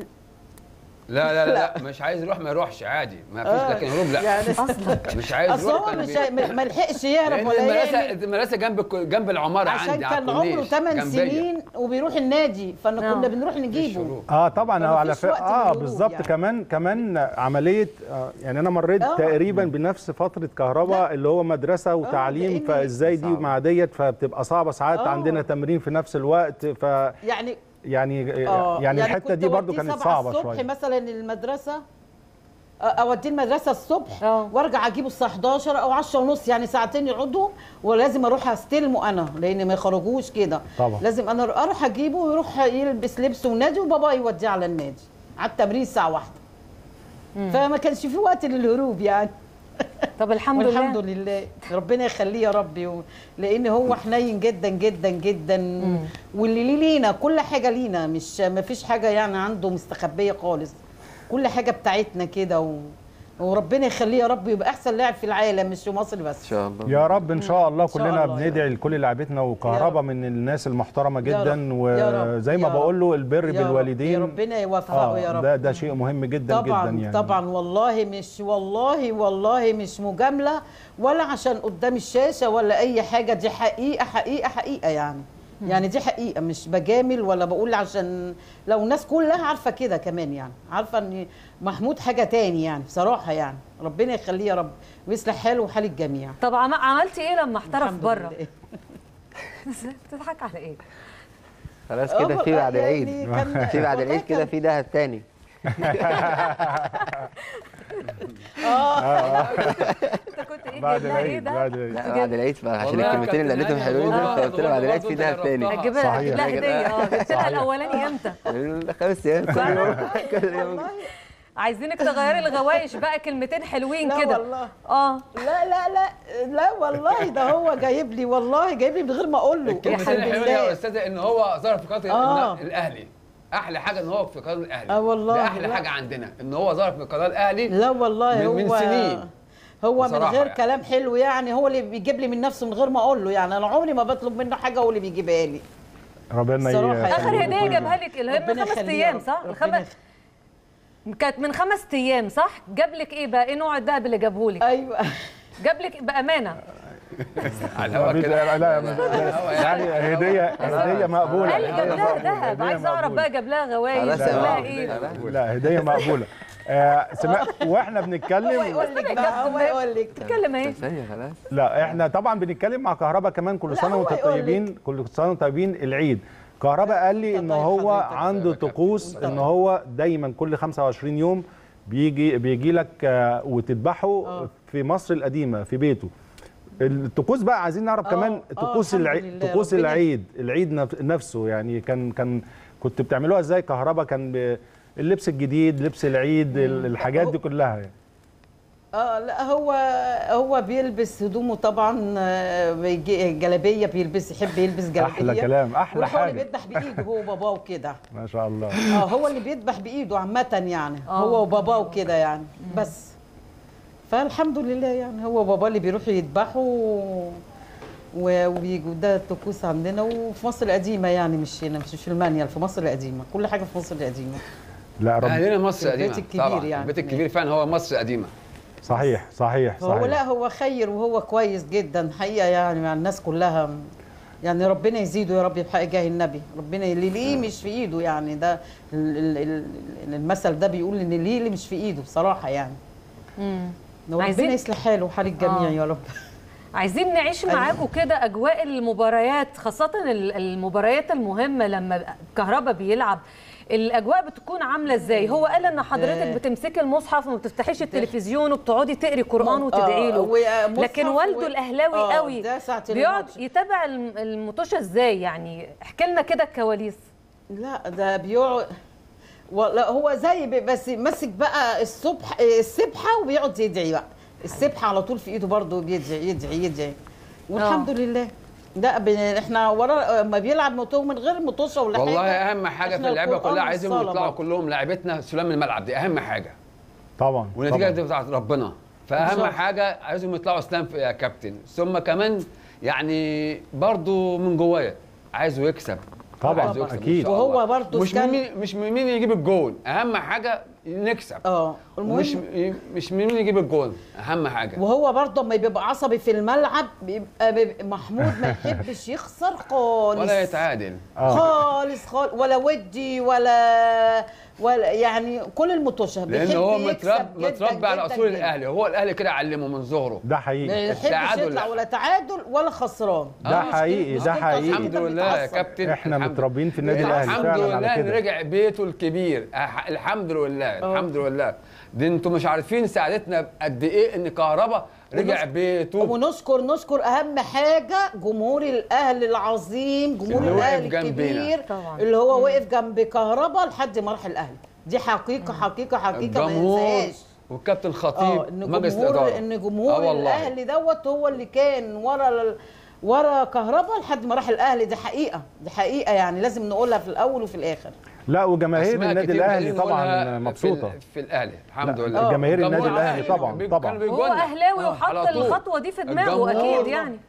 لا لا لا, لا مش عايز يروح ما يروحش عادي ما فيش آه، لكن هروب لا يعني مش عايز اصل يروح هو كان مش بي- ما ما لحقش يهرب لان ولا المدرسه يعمل المدرسه جنب الك- جنب العماره عشان عندي على كان عمره الكورنيش، 8 جنبيا. سنين وبيروح النادي فانا آه. كنا بنروح مش نجيبه هروب. اه طبعا فما هو على فيش فكره وقت اه للهروب بالظبط يعني. كمان كمان عمليه آه يعني انا مريت آه. تقريبا بنفس فتره كهرباء اللي هو مدرسه وتعليم لأن- فازاي دي صعب. مع ديت فبتبقى صعبه ساعات آه. عندنا تمرين في نفس الوقت ف يعني يعني اه يعني الحته كنت دي برضو أوديه كانت سبعة صعبه الصبح شويه مثلا المدرسه آه، اوديه المدرسه الصبح آه. وارجع اجيبه الساعه 11 او 10 ونص يعني ساعتين يقعدوا ولازم اروح استلمه انا لان ما يخرجوش كده طبعا. لازم انا اروح اجيبه ويروح يلبس لبسه ونادي وبابا يوديه على النادي على التمرين الساعه واحدة فما كانش في وقت للهروب يعني طب الحمد لله والحمد لله ربنا يخليه يا ربي و... لان هو حنين جدا جدا جدا واللي ليه لينا كل حاجه لينا مش ما فيش حاجه يعني عنده مستخبيه خالص كل حاجه بتاعتنا كده و... وربنا يخليه يا رب يبقى احسن لاعب في العالم مش في مصر ان بس شاء الله يا رب ان شاء الله شاء كلنا الله يا بندعي لكل لاعبتنا وكهربا رب. من الناس المحترمه يا جدا رب. يا رب. وزي ما يا بقول رب. له البر يا رب. بالوالدين يا ربنا يوفقه يا رب ده ده شيء مهم جدا طبعا جدا يعني طبعا والله مش والله والله مش مجامله ولا عشان قدام الشاشه ولا اي حاجه دي حقيقه حقيقه حقيقه يعني يعني دي حقيقه مش بجامل ولا بقول عشان لو الناس كلها عارفه كده كمان يعني عارفه ان محمود حاجه تاني يعني بصراحه يعني ربنا يخليه يا رب ويصلح حاله وحال الجميع طب عم- عملتي ايه لما احترف الحمد بره لله. بتضحك على ايه خلاص آه كده في والله بعد يعني العيد كان- في بعد والله العيد كده كان- في دهب تاني انت كنت ايه بعد جايب لها ايه العيد ده بعد العيد لا بعد العيد بقى عشان والله الكلمتين اللي كابتن قالتهم هاني حلوين والله دول فقلت لها بعد العيد في برضه دهب تاني جربتها. هتجيب لها هتجيب صحيح. لها هديه اه جبت لها الاولاني امتى خمس ايام كل يوم كل يوم والله عايزينك تغيري الغوايش بقى كلمتين حلوين لا كده والله. اه لا لا لا لا والله ده هو جايب لي والله جايب لي من غير ما اقول له الكلمتين الحمد الحلوه يا لله استاذه ان هو ظهر في قناه آه. الن- الاهلي احلى حاجه ان هو في قناه الاهلي آه والله، ده احلى لا. حاجه عندنا ان هو ظهر في قناه الاهلي لا والله من- هو من سنين. هو من بصراحة غير يعني. كلام حلو يعني هو اللي بيجيب لي من نفسه من غير ما اقول له يعني انا عمري ما بطلب منه حاجه هو اللي بيجيبها لي ربنا الصراحة يخليه اخر له هديه كل- جابها لك اللي هي من ربنا خمس يخليه يا ايام رب. صح ربنا خمس كانت من خمس ايام صح جاب لك ايه بقى ايه نوع الذهب اللي جابه لك ايوه جاب لك بامانه على الهوا مفيش- كده لا لا مش- يعني هديه هديه مقبوله قال جاب لها هدية ذهب عايز اعرف مقبولة. بقى جاب لها غوايش خلاص جاب يا لها بابا. ايه لا هديه مقبوله آه سمع واحنا هو بنتكلم يقول لك بقى هو يقول لك تتكلم ايه ثانيه خلاص لا احنا طبعا بنتكلم مع كهربا كمان كل لا، سنه هو وانتم يقول لك. طيبين كل سنه وانتم طيبين العيد كهربا قال لي ان طيب هو حضرتك. عنده طقوس ان هو دايما كل 25 يوم بيجي بيجي لك آه، وتذبحه آه. في مصر القديمه في بيته الطقوس بقى عايزين نعرف آه، كمان آه، طقوس الحمد العيد لله، طقوس ربنا- العيد العيد نف- نفسه يعني كان كان كنت بتعملوها ازاي كهربا كان ب- اللبس الجديد لبس العيد ال- الحاجات دي كلها يعني اه لا هو هو بيلبس هدومه طبعا آه، بيجي- جلابيه بيلبس يحب يلبس جلابيه احلى كلام احلى وهو اللي حاجه بيذبح بايده هو وباباه وكده ما شاء الله اه هو اللي بيذبح بايده عامه يعني آه. هو وباباه وكده يعني بس فالحمد لله يعني هو وباباه اللي بيروحوا يذبحوا و- و- وبيجوا ده الطقوس عندنا وفي مصر القديمه يعني مش هنا مش في المانيال في مصر القديمه كل حاجه في مصر القديمه لا رب اهلنا مصر البيت قديمه الكبير طبعا يعني. البيت الكبير فعلا هو مصر قديمه صحيح صحيح هو لا صحيح هو خير وهو كويس جدا حقيقه يعني مع الناس كلها يعني ربنا يزيده يا رب بحق جاه النبي ربنا اللي ليه مش في ايده يعني ده ال- ال- ال- المثل ده بيقول ان ليه اللي مش في ايده بصراحه يعني مم. ربنا عايزين- يصلح حاله وحال الجميع آه. يا رب عايزين نعيش أيوة. معاكم كده اجواء المباريات خاصه ال- المباريات المهمه لما كهربا بيلعب الاجواء بتكون عامله ازاي هو قال ان حضرتك آه. بتمسكي المصحف وما بتفتحيش التلفزيون وبتقعدي تقري قران آه، وتدعي له ومصحف لكن والده و- الأهلاوي آه، قوي ده ساعة بيقعد الماتش. يتابع الم- المطوشه ازاي يعني احكي لنا كده الكواليس لا ده بيقعد ولا هو زي ب- بس ماسك بقى الصبح السبحه وبيقعد يدعي بقى السبحه على طول في ايده برضه بيدعي يدعي يدعي والحمد لله لا ب- احنا ورا ما بيلعب موتو من غير مطوشه ولا والله حاجه اهم حاجه إحنا في اللعبه القرآن كلها عايزهم والصلاة يطلعوا برضه. كلهم لعيبتنا سلام الملعب دي اهم حاجه طبعا والنتيجه طبعاً. دي بتاعت ربنا فاهم بالظبط. حاجه عايزهم يطلعوا اسلام في- يا كابتن ثم كمان يعني برضو من جوايا عايزه يكسب طبعاً، عايزه يكسب إن أكيد. شاء الله. وهو برضو مش كان- من مين مش من مين يجيب الجول اهم حاجه نكسب اه مش المهم مش من مين يجيب الجول اهم حاجه وهو برضه لما بيبقى عصبي في الملعب بيبقى, بيبقى محمود ما يحبش يخسر خالص ولا يتعادل آه. خالص خالص ولا ودي ولا ولا يعني كل المطوشه لان بيحب هو يكسب متربي جداً متربي على جداً اصول جداً. الاهلي هو الاهلي كده علمه من صغره ده ما حقيقي يحبش التعادل يطلع لا. ولا تعادل ولا خسران ده مش حقيقي، كده- ده مش كده حقيقي. أصلاً الحمد أنت لله يا بتتعصب. كابتن إحنا الحمد- متربيين في النادي الأهلي الحمد فعلاً على لله ان كده. رجع بيته الكبير أح- الحمد لله الحمد لله دي انتوا مش عارفين سعادتنا قد ايه ان كهربا رجع ونش- بيته ونشكر نشكر اهم حاجه جمهور الاهلي العظيم جمهور اللي وقف الاهلي جنبينا. الكبير طبعاً. اللي هو وقف جنب كهربا لحد ما راح الاهلي دي حقيقه حقيقه حقيقه ما الجمهور ينساهاش والكابتن اه خطيب ان مجلس جمهور الاداره ان جمهور آه والله. الاهلي دوت هو اللي كان ورا ال- ورا كهربا لحد ما راح الاهلي دي حقيقه دي حقيقه يعني لازم نقولها في الاول وفي الاخر لا وجماهير أسماء النادي كتير الاهلي محتاجين طبعا نقولها مبسوطه في, في الاهلي الحمد لا، لله جماهير النادي جمهور الأهلي طبعاً، بي- طبعاً. كانوا هو بيجولنا. اهلاوي آه، وحط على طول. الخطوه دي في دماغه الجمهور اكيد يعني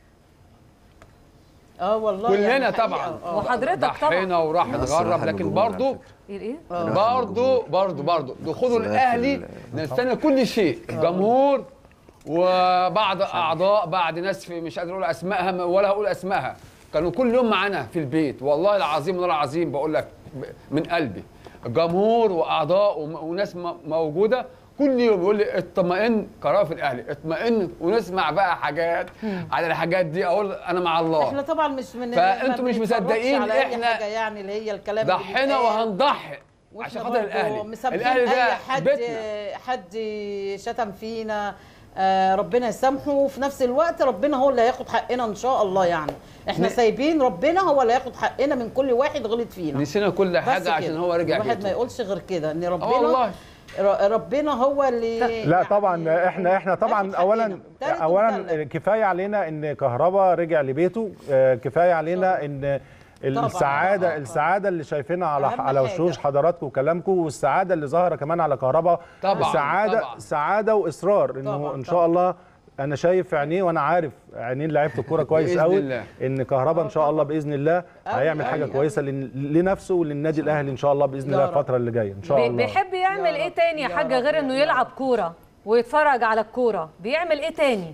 اه والله كلنا يعني حقيقة. طبعا آه. وحضرتك ضحينا وراح لا، اتغرب الصراحة لكن الجمهور على برضه فكرة. ايه برضه برضه برضه دخول صراحة الاهلي ال- نستنى كل شيء الجمهور وبعض اعضاء بعض ناس في مش قادر اقول اسمائها ولا هقول اسمائها كانوا كل يوم معانا في البيت والله العظيم والله العظيم بقول لك ب- من قلبي جمهور واعضاء وم- وناس م- موجوده كل يوم يقول لي اطمئن قرار في الاهلي اطمئن ونسمع بقى حاجات على الحاجات دي اقول انا مع الله احنا طبعا مش من فأنتوا ما مش بنتفرجش مصدقين على أي إحنا حاجة يعني اللي هي الكلام اللي ضحينا بيتقال. وهنضحي وإحنا عشان خاطر برضو الاهلي مسامحين الاهلي اي ده حد بيتنا حد شتم فينا آه ربنا يسامحه وفي نفس الوقت ربنا هو اللي هياخد حقنا ان شاء الله يعني احنا ن- سايبين ربنا هو اللي هياخد حقنا من كل واحد غلط فينا نسينا كل بس حاجه كده. عشان هو رجع الواحد ما بيته يقولش غير كده ان ربنا والله. ر- ربنا هو اللي لا طبعا احنا احنا طبعا هياخد اولا حقنا. تالت اولا ومتلت. كفايه علينا ان كهربا رجع لبيته آه، كفايه علينا ان طبعاً. السعاده طبعاً. السعاده اللي شايفينها على أهم على حاجة. وشوش حضراتكم وكلامكم والسعاده اللي ظاهره كمان على كهربا طبعاً، سعاده طبعاً. سعاده واصرار انه طبعاً، ان شاء طبعاً. الله انا شايف في عينيه وانا عارف عينين لعيبه الكوره كويس بإذن قوي الله. ان كهربا ان شاء الله باذن الله هيعمل أوي، حاجه أوي، كويسه لن- لنفسه وللنادي الاهلي ان شاء الله باذن يا الله رب. الفتره اللي جايه ان شاء بي- الله بيحب يعمل يا ايه رب. تاني يا يا حاجه رب. غير انه يا يلعب رب. كوره ويتفرج على الكوره بيعمل ايه تاني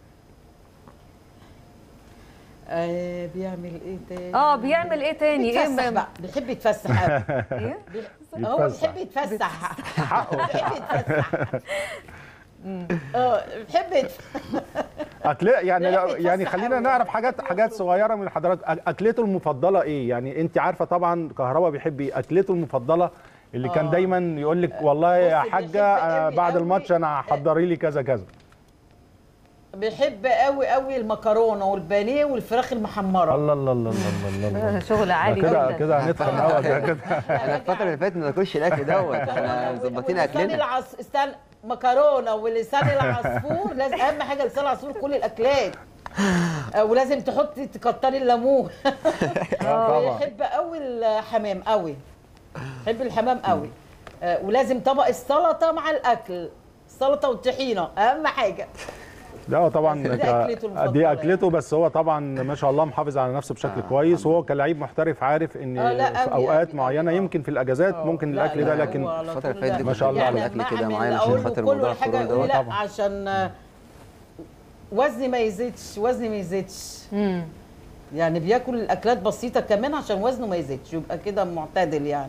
آه بيعمل ايه تاني اه بيعمل ايه تاني ايه بيتفسح ب- بقى بيحب يتفسح قوي إيه؟ هو يتفسح. بيحب يتفسح حقه بيحب يتفسح اه بيحب يتفسح أكل يعني لا، بيتفسح يعني خلينا أوي نعرف يعني. حاجات حاجات صغيره من حضرتك أك- اكلته المفضله ايه يعني انت عارفه طبعا كهربا بيحب ايه اكلته المفضله اللي كان آه. دايما يقول لك والله يا بص، حاجه بيحب أنا أوي بعد أوي. الماتش انا حضري لي كذا كذا بيحب قوي قوي المكرونه والبانيه والفراخ المحمره الله الله الله الله الله الله شغل عالي كده جدا كده هنتخن قوي ده كده احنا الفترة اللي فاتت ما ناكلش الاكل دوت احنا مظبطين ولسان اكلنا العص... استنى مكرونه ولسان العصفور لازم اهم حاجه لسان العصفور كل الاكلات آه، ولازم تحطي تكتري الليمون طبعا بيحب قوي الحمام قوي بيحب الحمام قوي آه، ولازم طبق السلطه مع الاكل السلطه والطحينه اهم حاجه ده هو طبعا دي ك- أكلته المفضلة دي اكلته بس هو طبعا ما شاء الله محافظ على نفسه بشكل كويس وهو كلاعب محترف عارف ان آه، لا، في أوي، اوقات أوي، معينه أوي. يمكن في الاجازات آه، ممكن لا، الاكل لا، ده هو لكن على الفترة طول اللي فاتت ده. دي ما شاء الله يعني عليه. الأكل كده أعمل معانا أقول عشان له خاطر كل موضوع حاجه الكورونا يقول لي دوت. لا طبعا. عشان آه، وزني ما يزيدش وزني ما يزيدش مم. يعني بياكل الاكلات بسيطه كمان عشان وزنه ما يزيدش يبقى كده معتدل يعني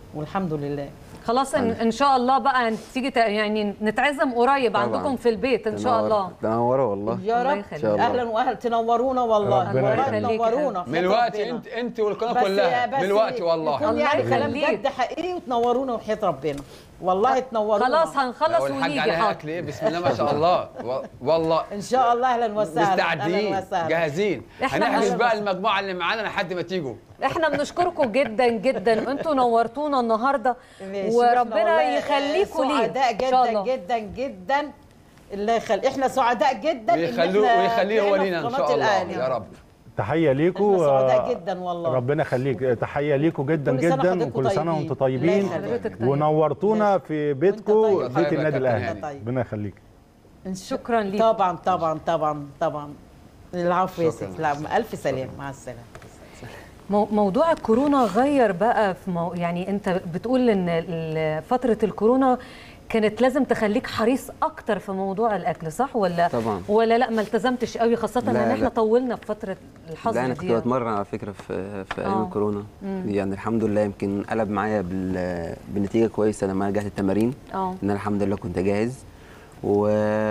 والحمد لله خلاص ان, إن شاء الله بقى تيجي ت- يعني نتعزم قريب طبعاً. عندكم في البيت ان شاء تنور- الله تنوروا والله يا الله رب يخليك. إن شاء الله. اهلا واهلا تنورونا والله ربنا والله يخليك. تنورونا من الوقت انت انت والقناه كلها من الوقت والله يكون الله يعني كلام يخليك. جد حقيقي وتنورونا وحياه ربنا والله تنورونا خلاص هنخلص لو الحاج ونيجي عليها حاضر اكل ايه بسم الله ما شاء الله و- والله ان شاء الله اهلا وسهلا مستعدين اهلا وسهلا جاهزين إحنا هنحجز هن- بقى المجموعه اللي معانا لحد ما تيجوا احنا بنشكركم جدا جدا انتوا نورتونا النهارده ماشي، وربنا إحنا والله يخليكم ليه سعداء ان شاء جدا الله جدا جدا الله يخلي احنا سعداء جدا إن ويخلوه إحنا ويخليه هو طلعنا لينا في ان قناة شاء الله الأهلي. يا رب تحيه ليكم احنا سعداء آه، جدا والله ربنا يخليك تحيه ليكم جدا كل سنة جدا حضراتكم وكل سنه طيبين. وانتم طيبين الله يخليك. حضرتك طيب. ونورتونا في بيتكم طيب. بيت طيب يا النادي كابتن الاهلي هاني. طيب. ربنا يخليك إن شاء- شكرا ليك طبعا طبعا طبعا طبعا العفو يا شكراً. ست لا الف سلام مع السلامه مو- موضوع الكورونا غير بقى في مو يعني انت بتقول ان ال- فتره الكورونا كانت لازم تخليك حريص اكتر في موضوع الاكل صح ولا طبعا. ولا لا ما التزمتش قوي خاصه لا، ان احنا لا. طولنا في فتره لا الحظر انا كنت دي بتمرن على فكره في في ايام آه. الكورونا يعني الحمد لله يمكن قلب معايا بال- بنتيجه كويسه لما رجعت التمارين اه ان انا الحمد لله كنت جاهز و...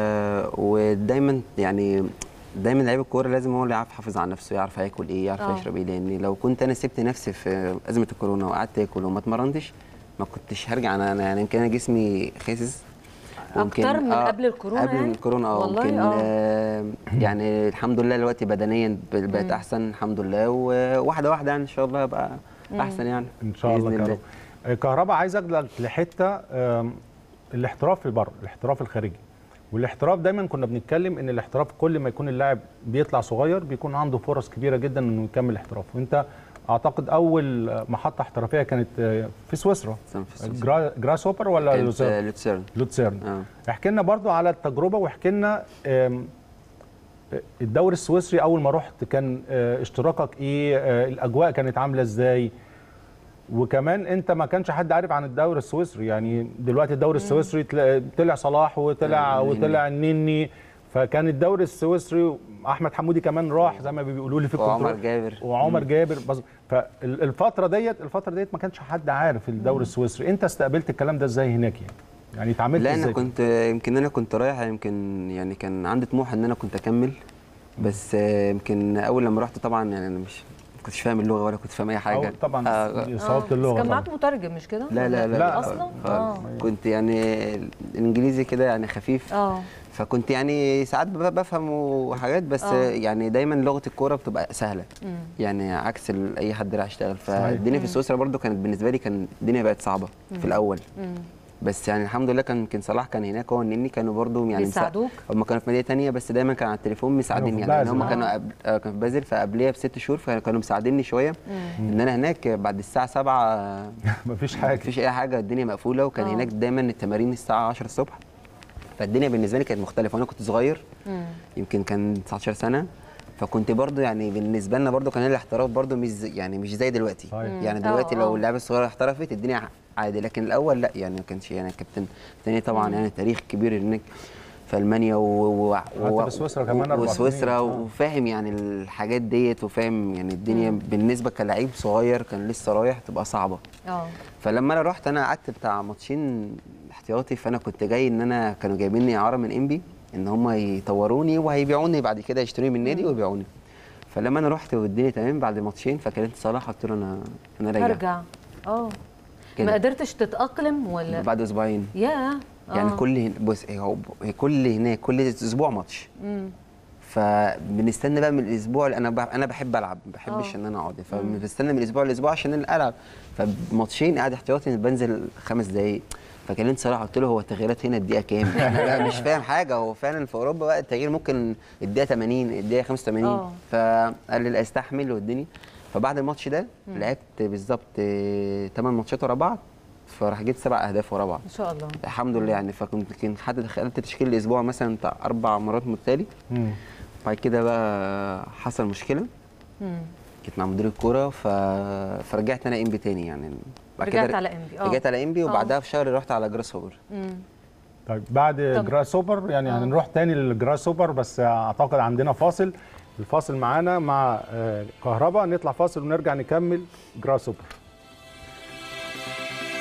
ودايما يعني دايما لعيب الكوره لازم هو اللي يعرف يحافظ على نفسه يعرف هياكل ايه يعرف آه. يشرب ايه لان لو كنت انا سبت نفسي في ازمه الكورونا وقعدت اكل وما اتمرنتش ما كنتش هرجع انا انا يعني يمكن انا جسمي خاسس ويمكن- أكتر من قبل الكورونا قبل يعني؟ الكورونا اه والله يمكن آه. آه يعني الحمد لله دلوقتي بدنيا ب- بقت احسن الحمد لله وواحده واحده يعني ان شاء الله هبقى احسن يعني ان شاء الله بإذن كهرباء آه، كهرباء عايز اخدك لحته آم، الاحتراف في بره الاحتراف الخارجي والاحتراف دايما كنا بنتكلم ان الاحتراف كل ما يكون اللاعب بيطلع صغير بيكون عنده فرص كبيره جدا انه يكمل احتراف وانت اعتقد اول محطه احترافيه كانت آه، في سويسرا في سويسرا. جرا جراس هوبر ولا كانت لوزيرن؟ آه، لوتسيرن لوتسيرن اه احكي لنا برضو على التجربه واحكي لنا آم، الدوري السويسري اول ما رحت كان آه، اشتراكك ايه آه، الاجواء كانت عامله ازاي وكمان انت ما كانش حد عارف عن الدوري السويسري يعني دلوقتي الدوري السويسري تلا- طلع صلاح وطلع آه، النني. وطلع النني فكان الدوري السويسري احمد حمودي كمان راح زي ما بيقولوا لي في وعمر الكنترول جابر وعمر جابر بس فالفتره ديت الفتره ديت ما كانش حد عارف الدوري السويسري انت استقبلت الكلام ده ازاي هناك يعني يعني اتعاملت لا ازاي انا كنت يمكن انا كنت رايح يمكن يعني كان عندي طموح ان انا كنت اكمل بس آه، يمكن اول لما رحت طبعا يعني انا مش ما كنتش فاهم اللغه ولا كنت فاهم اي حاجه أو طبعا آه، صعوبه بس اللغه كان طبعا معاك مترجم مش كده لا لا لا, لا، اصلا خالص. اه كنت يعني الانجليزي كده يعني خفيف اه فكنت يعني ساعات ب- بفهم وحاجات بس آه. يعني دايما لغه الكوره بتبقى سهله مم. يعني عكس ال- اي حد راح يشتغل صحيح. فالدنيا في سويسرا برضو كانت بالنسبه لي كان الدنيا بقت صعبه في الاول مم. بس يعني الحمد لله كان يمكن صلاح كان هناك هو النني كانوا برضو يعني مسا- بيساعدوك؟ هم كانوا في مدينه تانية بس دايما كان على التليفون مساعديني في يعني لأن بازل. هم آه. كانوا قبل آه، كانوا في بازل فقبليها بست شهور فكانوا مساعديني شويه ان انا هناك بعد الساعه 7 مفيش حاجه مفيش اي حاجه الدنيا مقفوله وكان آه. هناك دايما التمارين الساعه 10 الصبح فالدنيا بالنسبه لي كانت مختلفه وانا كنت صغير مم. يمكن كان 19 سنه فكنت برضو يعني بالنسبه لنا برضو كان الاحتراف برضو مش زي- يعني مش زي دلوقتي صحيح. يعني آه، دلوقتي آه. لو اللاعب الصغير احترفت الدنيا عادي لكن الاول لا يعني ما كانش يعني الكابتن تاني طبعا يعني تاريخ كبير هناك في المانيا و... و... قعدت في سويسرا كمان أربع وسويسرا سنين. آه. وفاهم يعني الحاجات ديت وفاهم يعني الدنيا بالنسبه كلاعب صغير كان لسه رايح تبقى صعبه اه فلما انا رحت انا قعدت بتاع ماتشين احتياطي فانا كنت جاي ان انا كانوا جايبيني اعاره من انبي ان هم يطوروني وهيبيعوني بعد كده يشتروني من النادي ويبيعوني فلما انا رحت والدنيا تمام بعد ماتشين فكلمت صلاح قلت له انا انا راجع هرجع اه كده. ما قدرتش تتاقلم ولا بعد اسبوعين يا يعني آه. كل هن- بص هي هو هي كل هناك كل اسبوع ماتش مم. فبنستنى بقى من الاسبوع انا بح- انا بحب العب ما بحبش آه. ان انا اقعد فبنستنى من الاسبوع للاسبوع عشان أنا العب فماتشين قاعد احتياطي بنزل خمس دقايق فكلمت صلاح قلت له هو التغييرات هنا الدقيقه كام؟ انا بقى مش فاهم حاجه هو فعلا في اوروبا بقى التغيير ممكن الدقيقه 80 الدقيقه 85 آه. فقال لي لا استحمل واديني فبعد الماتش ده لعبت بالظبط 8 ماتشات ورا بعض فراح جبت سبع اهداف ورا بعض ان شاء الله الحمد لله يعني فكنت كنت حد دخلت تشكيل الاسبوع مثلا بتاع اربع مرات متتالي مم. بعد كده بقى حصل مشكله مم. كنت مع مدير الكوره ف... فرجعت انا انبي تاني يعني بعد رجعت كده على انبي اه رجعت على انبي آه. وبعدها بشهر رحت على جراس هوبر مم. طيب بعد طب- جراس سوبر يعني آه. هنروح تاني للجراس سوبر بس اعتقد عندنا فاصل الفاصل معانا مع آه، كهربا نطلع فاصل ونرجع نكمل جراس سوبر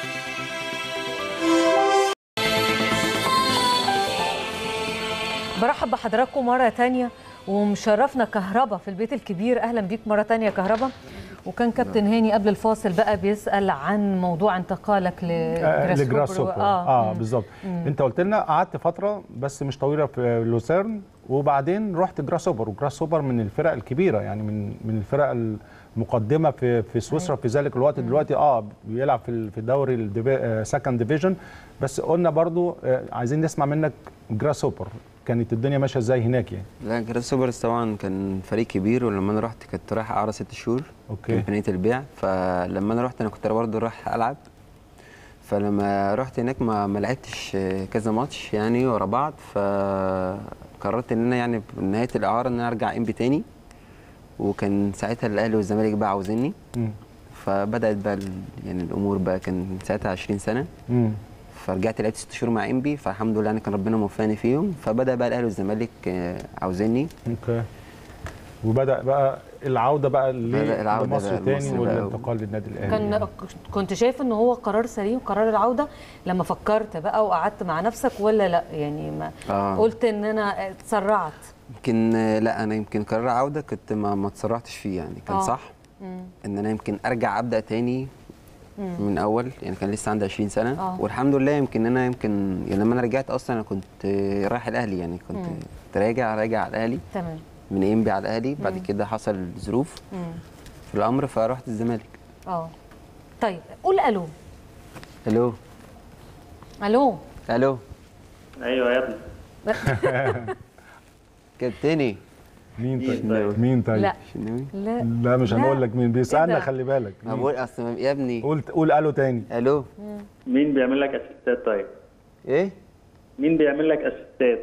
برحب بحضراتكم مرة تانية ومشرفنا كهربا في البيت الكبير أهلا بيك مرة تانية كهربا وكان كابتن هاني قبل الفاصل بقى بيسأل عن موضوع انتقالك آه، لجراس لجراس سوبر سوبر اه, اه بالظبط انت قلت لنا قعدت فتره بس مش طويله في لوسيرن وبعدين رحت جراس سوبر وجراس سوبر من الفرق الكبيره يعني من من الفرق المقدمه في في سويسرا في ذلك الوقت دلوقتي اه بيلعب في ال- في الدوري السكند ديفيجن بس قلنا برضو آه، عايزين نسمع منك جراس سوبر كانت الدنيا ماشيه ازاي هناك يعني لا جراس سوبرز طبعا كان فريق كبير ولما انا رحت كنت رايح اعرى ست شهور أوكي. كان بنيه البيع فلما انا رحت انا كنت برضه رايح العب فلما رحت هناك ما ما لعبتش كذا ماتش يعني ورا بعض فقررت ان انا يعني بنهايه الاعاره ان انا ارجع ام بي تاني وكان ساعتها الاهلي والزمالك بقى عاوزيني مم. فبدات بقى ال- يعني الامور بقى كان ساعتها 20 سنه مم. فرجعت لعبت ست شهور مع انبي فالحمد لله يعني كان ربنا موفقني فيهم فبدا بقى الاهلي والزمالك آه، عاوزيني اوكي وبدا بقى العوده بقى بدأ العودة لمصر بقى تاني لمصر بقى. والانتقال للنادي الاهلي كان يعني. كنت شايف ان هو قرار سليم قرار العودة لما فكرت بقى وقعدت مع نفسك ولا لا يعني ما آه. قلت ان انا اتسرعت يمكن آه، لا انا يمكن قرار عوده كنت ما ما اتسرعتش فيه يعني كان آه. صح ان انا يمكن ارجع ابدا تاني من اول يعني كان لسه عندي 20 سنه آه. والحمد لله يمكن انا يمكن يعني لما انا رجعت اصلا انا كنت آه، رايح الاهلي يعني كنت كنت راجع راجع على الاهلي تمام من انبي على الاهلي بعد كده حصل ظروف مم. في الامر فرحت الزمالك اه طيب قول الو الو الو الو ايوه يا ابني كابتني مين طيب طيب؟ مين طيب لا شناوي لا لا مش لا. هنقول لك مين إيه بيسالنا ده؟ خلي بالك ما مين؟ بقول اصل يا ابني قول قول الو تاني الو مين بيعمل لك اسيستات طيب ايه مين بيعمل لك اسيستات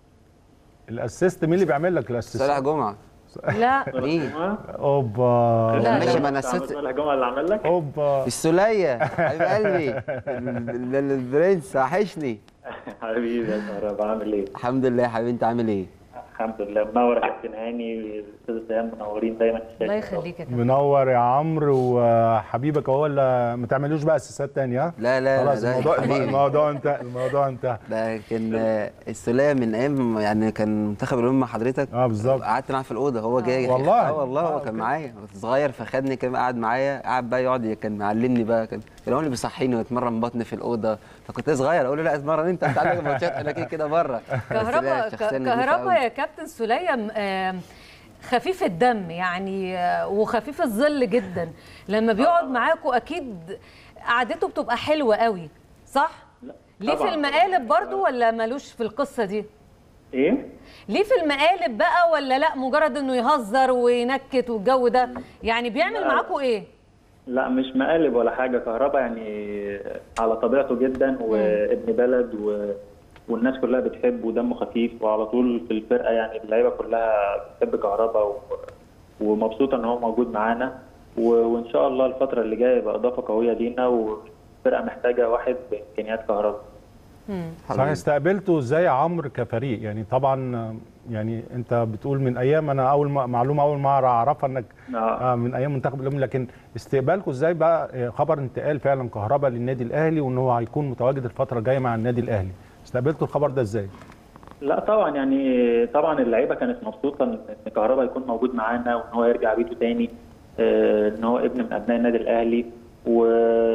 الاسيست مين اللي بيعمل لك الاسيست صالح جمعه لا مين اوبا لا، ماشي لا. ما انا صاحب ست صالح جمعه اللي عمل لك اوبا السولية حبيب قلبي ال- ال- البرنس وحشني حبيبي يا كهرباء عامل ايه؟ الحمد لله يا حبيبي انت عامل ايه؟ الحمد لله منور يا كابتن هاني الاستاذ سيام منورين دايما في الشاشة. الله يخليك يا كابتن منور يا عمرو وحبيبك هو اللي ما تعملوش بقى اسيستات تاني ها لا لا خلاص ده الموضوع حبيبي. الموضوع انتهى الموضوع انتهى ده كان آه، السولية من ايام يعني كان منتخب الامم مع حضرتك اه بالظبط قعدت معاه في الاوضه هو جاي والله؟ اه والله هو آه، كان أوكي. معايا كنت صغير فخدني كان قاعد معايا قعد بقى يقعد كان معلمني بقى كان كان هو اللي بيصحيني ويتمرن بطن في الاوضه فكنت صغير اقول له لا اتمرن انت انت عندك ماتشات انا كده كده بره كهربا كهربا يا كابتن سليم آم، خفيف الدم يعني آه، وخفيف الظل جدا لما بيقعد معاكوا اكيد قعدته بتبقى حلوه قوي صح ليه في طبعاً. المقالب برضو ولا ملوش في القصه دي ايه؟ ليه في المقالب بقى ولا لا مجرد انه يهزر وينكت والجو ده يعني بيعمل لا. معاكوا ايه لا مش مقالب ولا حاجه كهرباء يعني على طبيعته جدا وابن بلد و... والناس كلها بتحبه ودمه خفيف وعلى طول في الفرقه يعني اللعيبه كلها بتحب كهرباء و... ومبسوطه ان هو موجود معانا و... وان شاء الله الفتره اللي جايه يبقى اضافه قويه لينا والفرقه محتاجه واحد بامكانيات كهرباء صحيح استقبلته ازاي يا عمرو كفريق يعني طبعا آه، يعني انت بتقول من ايام انا اول ما معلومه اول ما اعرفها انك آه. آه من ايام منتخب الامم لكن استقبالكم ازاي بقى آه، خبر انتقال فعلا كهربا للنادي الاهلي وان هو هيكون متواجد الفتره الجايه مع النادي الاهلي استقبلتوا الخبر ده ازاي لا طبعا يعني طبعا اللعيبه كانت مبسوطه ان إن كهربا يكون موجود معانا وان هو يرجع بيته تاني آه، ان هو ابن من ابناء النادي الاهلي و...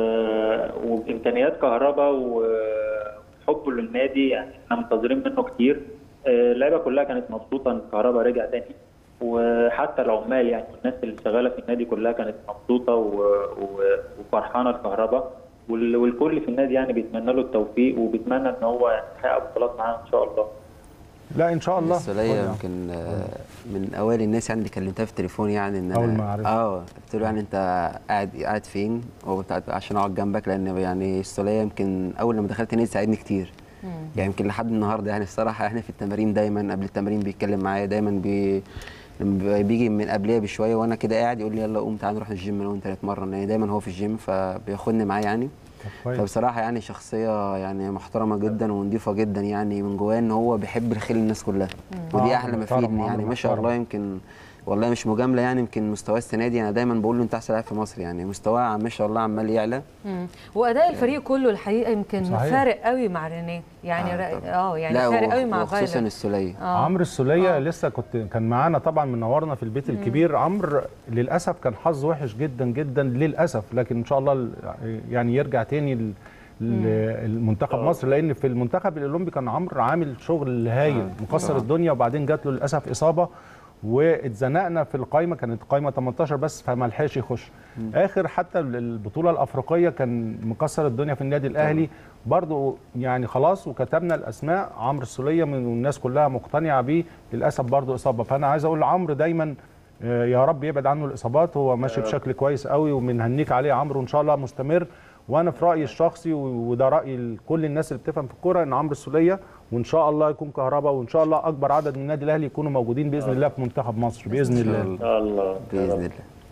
وامكانيات كهربا وحبه للنادي يعني احنا منتظرين منه كتير آه، اللعيبه كلها كانت مبسوطه ان كهربا رجع تاني وحتى العمال يعني والناس اللي شغاله في النادي كلها كانت مبسوطه و... و... وفرحانه لكهربا وال... والكل في النادي يعني بيتمنى له التوفيق وبيتمنى ان هو يحقق بطولات معانا ان شاء الله لا ان شاء الله السولية خد- يمكن آه، من اوائل الناس يعني اللي كلمتها في التليفون يعني ان أول أنا- ما عرفت. اه قلت له يعني انت قاعد قاعد فين هو بتاع- عشان اقعد جنبك لان يعني السولية يمكن اول لما دخلت النادي ساعدني كتير يعني يمكن لحد النهارده يعني الصراحه احنا في التمارين دايما قبل التمارين بيتكلم معايا دايما بي لما بيجي من قبليه بشويه وانا كده قاعد يقول لي يلا قوم تعالى نروح الجيم انا وانت نتمرن يعني دايما هو في الجيم فبياخدني معاه يعني طب كويس. فبصراحه يعني شخصيه يعني محترمه جدا ونضيفه جدا يعني من جواه ان هو بيحب الخير للناس كلها ودي آه، احلى ما فيه محترم، إن يعني عمرو ما شاء محترم. الله يمكن والله مش مجامله يعني يمكن مستواه السنه دي انا دايما بقول له انت احسن لاعب في مصر يعني مستواه ما شاء الله عمال يعلى مم. واداء الفريق كله الحقيقه يمكن صحيح. فارق قوي مع رينيه يعني آه، رأ- طبعاً. اه يعني لا فارق و- قوي مع وخصوصا فايلر السوليه آه. عمرو السوليه آه. لسه كنت كان معانا طبعا منورنا في البيت الكبير عمرو للاسف كان حظ وحش جدا جدا للاسف لكن ان شاء الله ال- يعني يرجع تاني ل- ل- المنتخب مصر لان في المنتخب الاولمبي كان عمرو عامل شغل هايل مكسر الدنيا وبعدين جات له للاسف اصابه واتزنقنا في القايمه كانت قايمه 18 بس فما لحقش يخش اخر حتى البطوله الافريقيه كان مكسر الدنيا في النادي الاهلي برضو يعني خلاص وكتبنا الاسماء عمرو السوليه من الناس كلها مقتنعه بيه للاسف برضو اصابه فانا عايز اقول لعمرو دايما آه، يا رب يبعد عنه الاصابات هو ماشي بشكل كويس قوي وبنهنيك عليه يا عمرو وان شاء الله مستمر وانا في رايي الشخصي و- وده راي كل الناس اللي بتفهم في الكوره ان عمرو السوليه وان شاء الله يكون كهرباء وان شاء الله اكبر عدد من النادي الاهلي يكونوا موجودين باذن الله في منتخب مصر باذن الله ان شاء الله باذن الله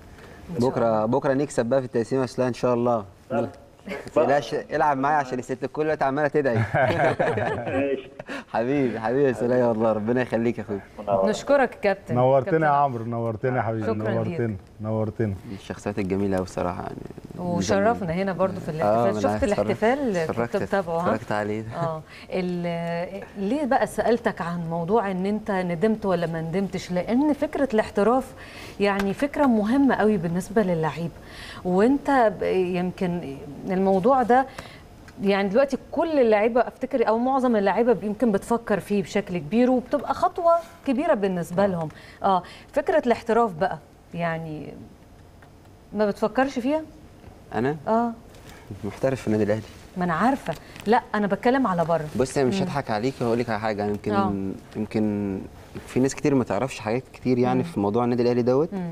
بكره بكره نكسب بقى في التقسيمه اسلام ان شاء الله ما تقلقش العب معايا عشان الست الكل دلوقتي عماله تدعي ماشي حبيبي حبيبي يا سوليه والله ربنا يخليك يا اخويا نشكرك يا كابتن نورتنا كابتن يا عمرو نورتنا يا حبيبي شكراً ليك. نورتنا نورتنا من الشخصيات الجميله قوي بصراحه يعني وشرفنا هنا برضو في آه، الاحتفال ما شفت أنا الاحتفال اتفرجت- كنت بتابعه ها اتفرجت عليه اه ال- ليه بقى سالتك عن موضوع ان انت ندمت ولا ما ندمتش لان فكره الاحتراف يعني فكره مهمه قوي بالنسبه للعيب وانت ب- يمكن الموضوع ده يعني دلوقتي كل اللعيبه افتكر او معظم اللعيبه يمكن بتفكر فيه بشكل كبير وبتبقى خطوه كبيره بالنسبه لهم اه فكره الاحتراف بقى يعني ما بتفكرش فيها انا اه محترف في النادي الاهلي ما انا عارفه لا انا بتكلم على بره بص انا مش هضحك عليك وهقول لك على حاجه يعني يمكن آه. يمكن في ناس كتير ما تعرفش حاجات كتير يعني في موضوع النادي الاهلي دوت مم.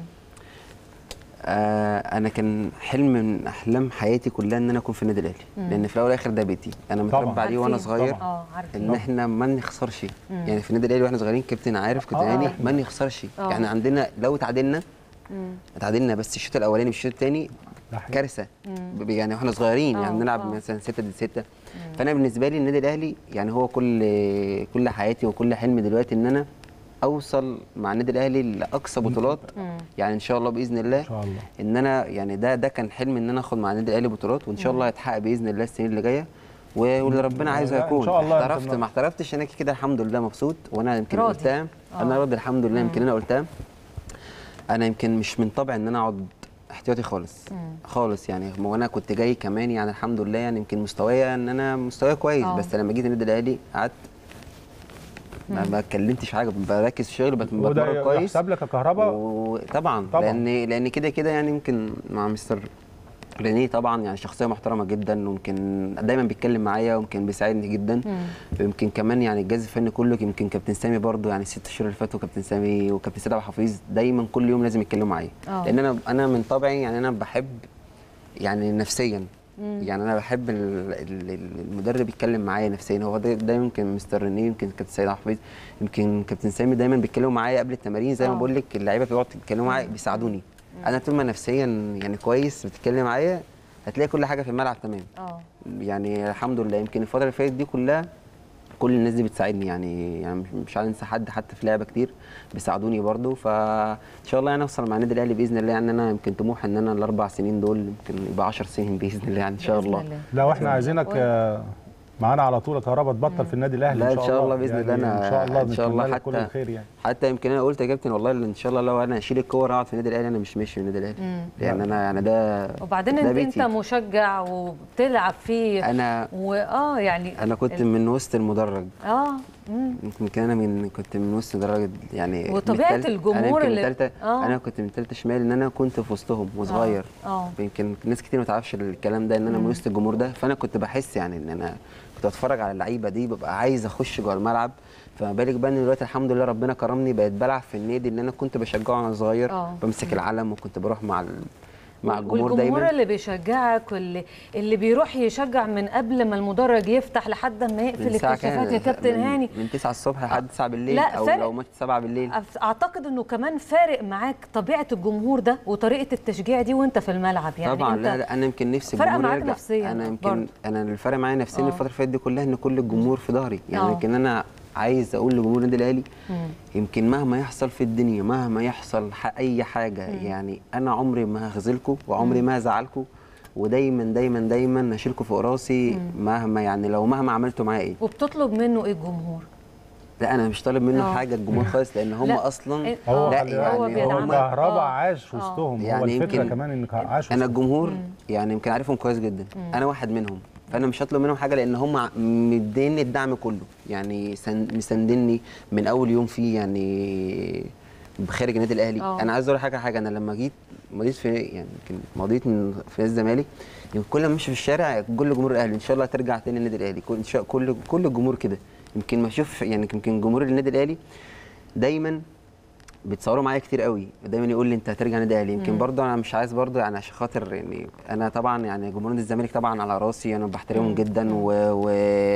آه انا كان حلم من احلام حياتي كلها ان انا اكون في النادي الاهلي لان في الاول والاخر ده بيتي انا طبعاً. متربى عليه وانا عارفين. صغير اه عارفه ان احنا ما نخسرش يعني في النادي الاهلي واحنا صغيرين كابتن عارف كابتن آه. هاني ما نخسرش آه. يعني عندنا لو اتعادلنا اتعادلنا بس الشوط الاولاني مش الشوط الثاني ده حقيقي. كارثه ب- يعني واحنا صغيرين آه، يعني بنلعب آه. مثلا 6 ضد 6 فانا بالنسبه لي النادي الاهلي يعني هو كل كل حياتي وكل حلمي دلوقتي ان انا اوصل مع النادي الاهلي لاقصى بطولات يعني ان شاء الله باذن الله ان شاء الله ان انا يعني ده ده كان حلم ان انا اخد مع النادي الاهلي بطولات وان شاء الله هيتحقق باذن الله السنين اللي جايه و- واللي ربنا عايزه لا، إن يكون شاء الله احترفت يمكن- ما احترفتش انا كده الحمد لله مبسوط وانا يمكن راضي. قلتها انا راضي الحمد لله يمكن انا قلتها انا يمكن مش من طبعي ان انا اقعد احتياطي خالص خالص يعني وانا كنت جاي كمان يعني الحمد لله يعني يمكن مستوايا ان انا مستواي كويس آه. بس لما جيت النادي الاهلي قعدت ما ما اتكلمتش في حاجه بركز في شغلي بت- بتمرن وده كويس يحسب لك يا كهرباء وطبعا طبعاً. لان لان كده كده يعني يمكن مع مستر رينيه طبعا يعني شخصيه محترمه جدا ويمكن دايما بيتكلم معايا ويمكن بيساعدني جدا ويمكن كمان يعني الجهاز الفني كله يمكن كابتن سامي برضو يعني الست شهور اللي فاتوا كابتن سامي وكابتن سيد عبد الحفيظ دايما كل يوم لازم يتكلموا معايا آه. لان انا انا من طبعي يعني انا بحب يعني نفسيا يعني انا بحب ال- ال- ال- المدرب يتكلم معايا نفسيا هو ده, ده يمكن مستر رينيه يمكن كابتن سيد عبد الحفيظ يمكن كابتن سامي دايما بيتكلموا معايا قبل التمارين زي ما آه. بقول لك اللعيبه بيقعدوا يتكلموا معايا بيساعدوني انا طول ما نفسيا يعني كويس بتتكلم معايا هتلاقي كل حاجه في الملعب تمام اه يعني الحمد لله يمكن الفتره اللي فاتت دي كلها كل الناس دي بتساعدني يعني يعني مش- مش هنسى حد حتى في لعبه كتير بيساعدوني برضو فان شاء الله يعني اوصل مع النادي الاهلي باذن الله يعني انا يمكن طموح ان انا الاربع سنين دول يمكن يبقى 10 سنين باذن الله يعني ان شاء بإذن الله الله. لا واحنا عايزينك آه، معانا على طول يا كهرباء تبطل في النادي الاهلي لا ان شاء الله باذن الله يعني انا ان شاء الله ان شاء الله نتمنى لك كل حتى الخير يعني حتى يمكن انا قلت يا كابتن والله ان شاء الله لو انا اشيل الكور اقعد في النادي الاهلي انا مش ماشي من النادي الاهلي لان انا يعني ده وبعدين ده انت بيتي. انت مشجع وبتلعب فيه انا واه يعني انا كنت من وسط المدرج اه مم. يمكن انا من كنت من وسط درجه يعني من وطبيعة التالت- الجمهور انا يمكن اللي- من تالتة آه. انا كنت من ثالثه شمال ان انا كنت في وسطهم وصغير اه يمكن ناس كتير ما تعرفش الكلام ده ان انا من وسط الجمهور ده فانا كنت بحس يعني ان انا كنت اتفرج على اللعيبه دي ببقى عايز اخش جوه الملعب فما بالك بقى ان دلوقتي الحمد لله ربنا كرمني بقيت بلعب في النادي اللي انا كنت بشجعه وانا صغير آه. بمسك العلم وكنت بروح مع ال... مع الجمهور والجمهور دايما اللي بيشجعك واللي اللي بيروح يشجع من قبل ما المدرج يفتح لحد ما يقفل من ساعة الكشافات كام؟ يا كابتن من- هاني من 9 الصبح لحد 9 بالليل لا، او فرق. لو ماتش 7 بالليل أف- اعتقد انه كمان فارق معاك طبيعه الجمهور ده وطريقه التشجيع دي وانت في الملعب يعني طبعا انت لا, لا انا يمكن نفسي فرق الجمهور معاك يرجع نفسياً انا برضه. يمكن انا اللي فرق معايا نفسيا آه. الفتره اللي فاتت دي كلها ان كل الجمهور في ظهري يعني آه. يمكن انا عايز اقول لجمهور النادي الاهلي يمكن مهما يحصل في الدنيا مهما يحصل ح- اي حاجه يعني انا عمري ما هخذلكم وعمري ما هزعلكم ودايما دايما دايما هشيلكم فوق راسي مهما يعني لو مهما عملتوا معايا ايه وبتطلب منه ايه الجمهور لا انا مش طالب منه آه. حاجه الجمهور خالص لان هم لا. اصلا إيه، هو لا خلي بالك، هو هو بيدعمك. كهربا آه. عاش وسطهم هو يعني الفكره يمكن كمان انك عاش انا وسطهم. الجمهور يعني يمكن عارفهم كويس جدا انا واحد منهم فانا مش هطلب منهم حاجه لان هم مديني الدعم كله يعني سن- مساندني من اول يوم فيه يعني بخارج النادي الاهلي آه. انا عايز اقول حاجه حاجه انا لما جيت مضيت في يعني يمكن مضيت من في نادي الزمالك يمكن كل ما امشي في الشارع كل جمهور الاهلي ان شاء الله هترجع تاني النادي الاهلي كل إن شاء كل كل الجمهور كده يمكن ما اشوف يعني يمكن جمهور النادي الاهلي دايما بيتصوروا معايا كتير قوي دايما يقول لي انت هترجع نادي الاهلي يمكن برضه انا مش عايز برضه يعني عشان خاطر يعني انا طبعا يعني جمهور نادي الزمالك طبعا على راسي انا بحترمهم جدا و, و...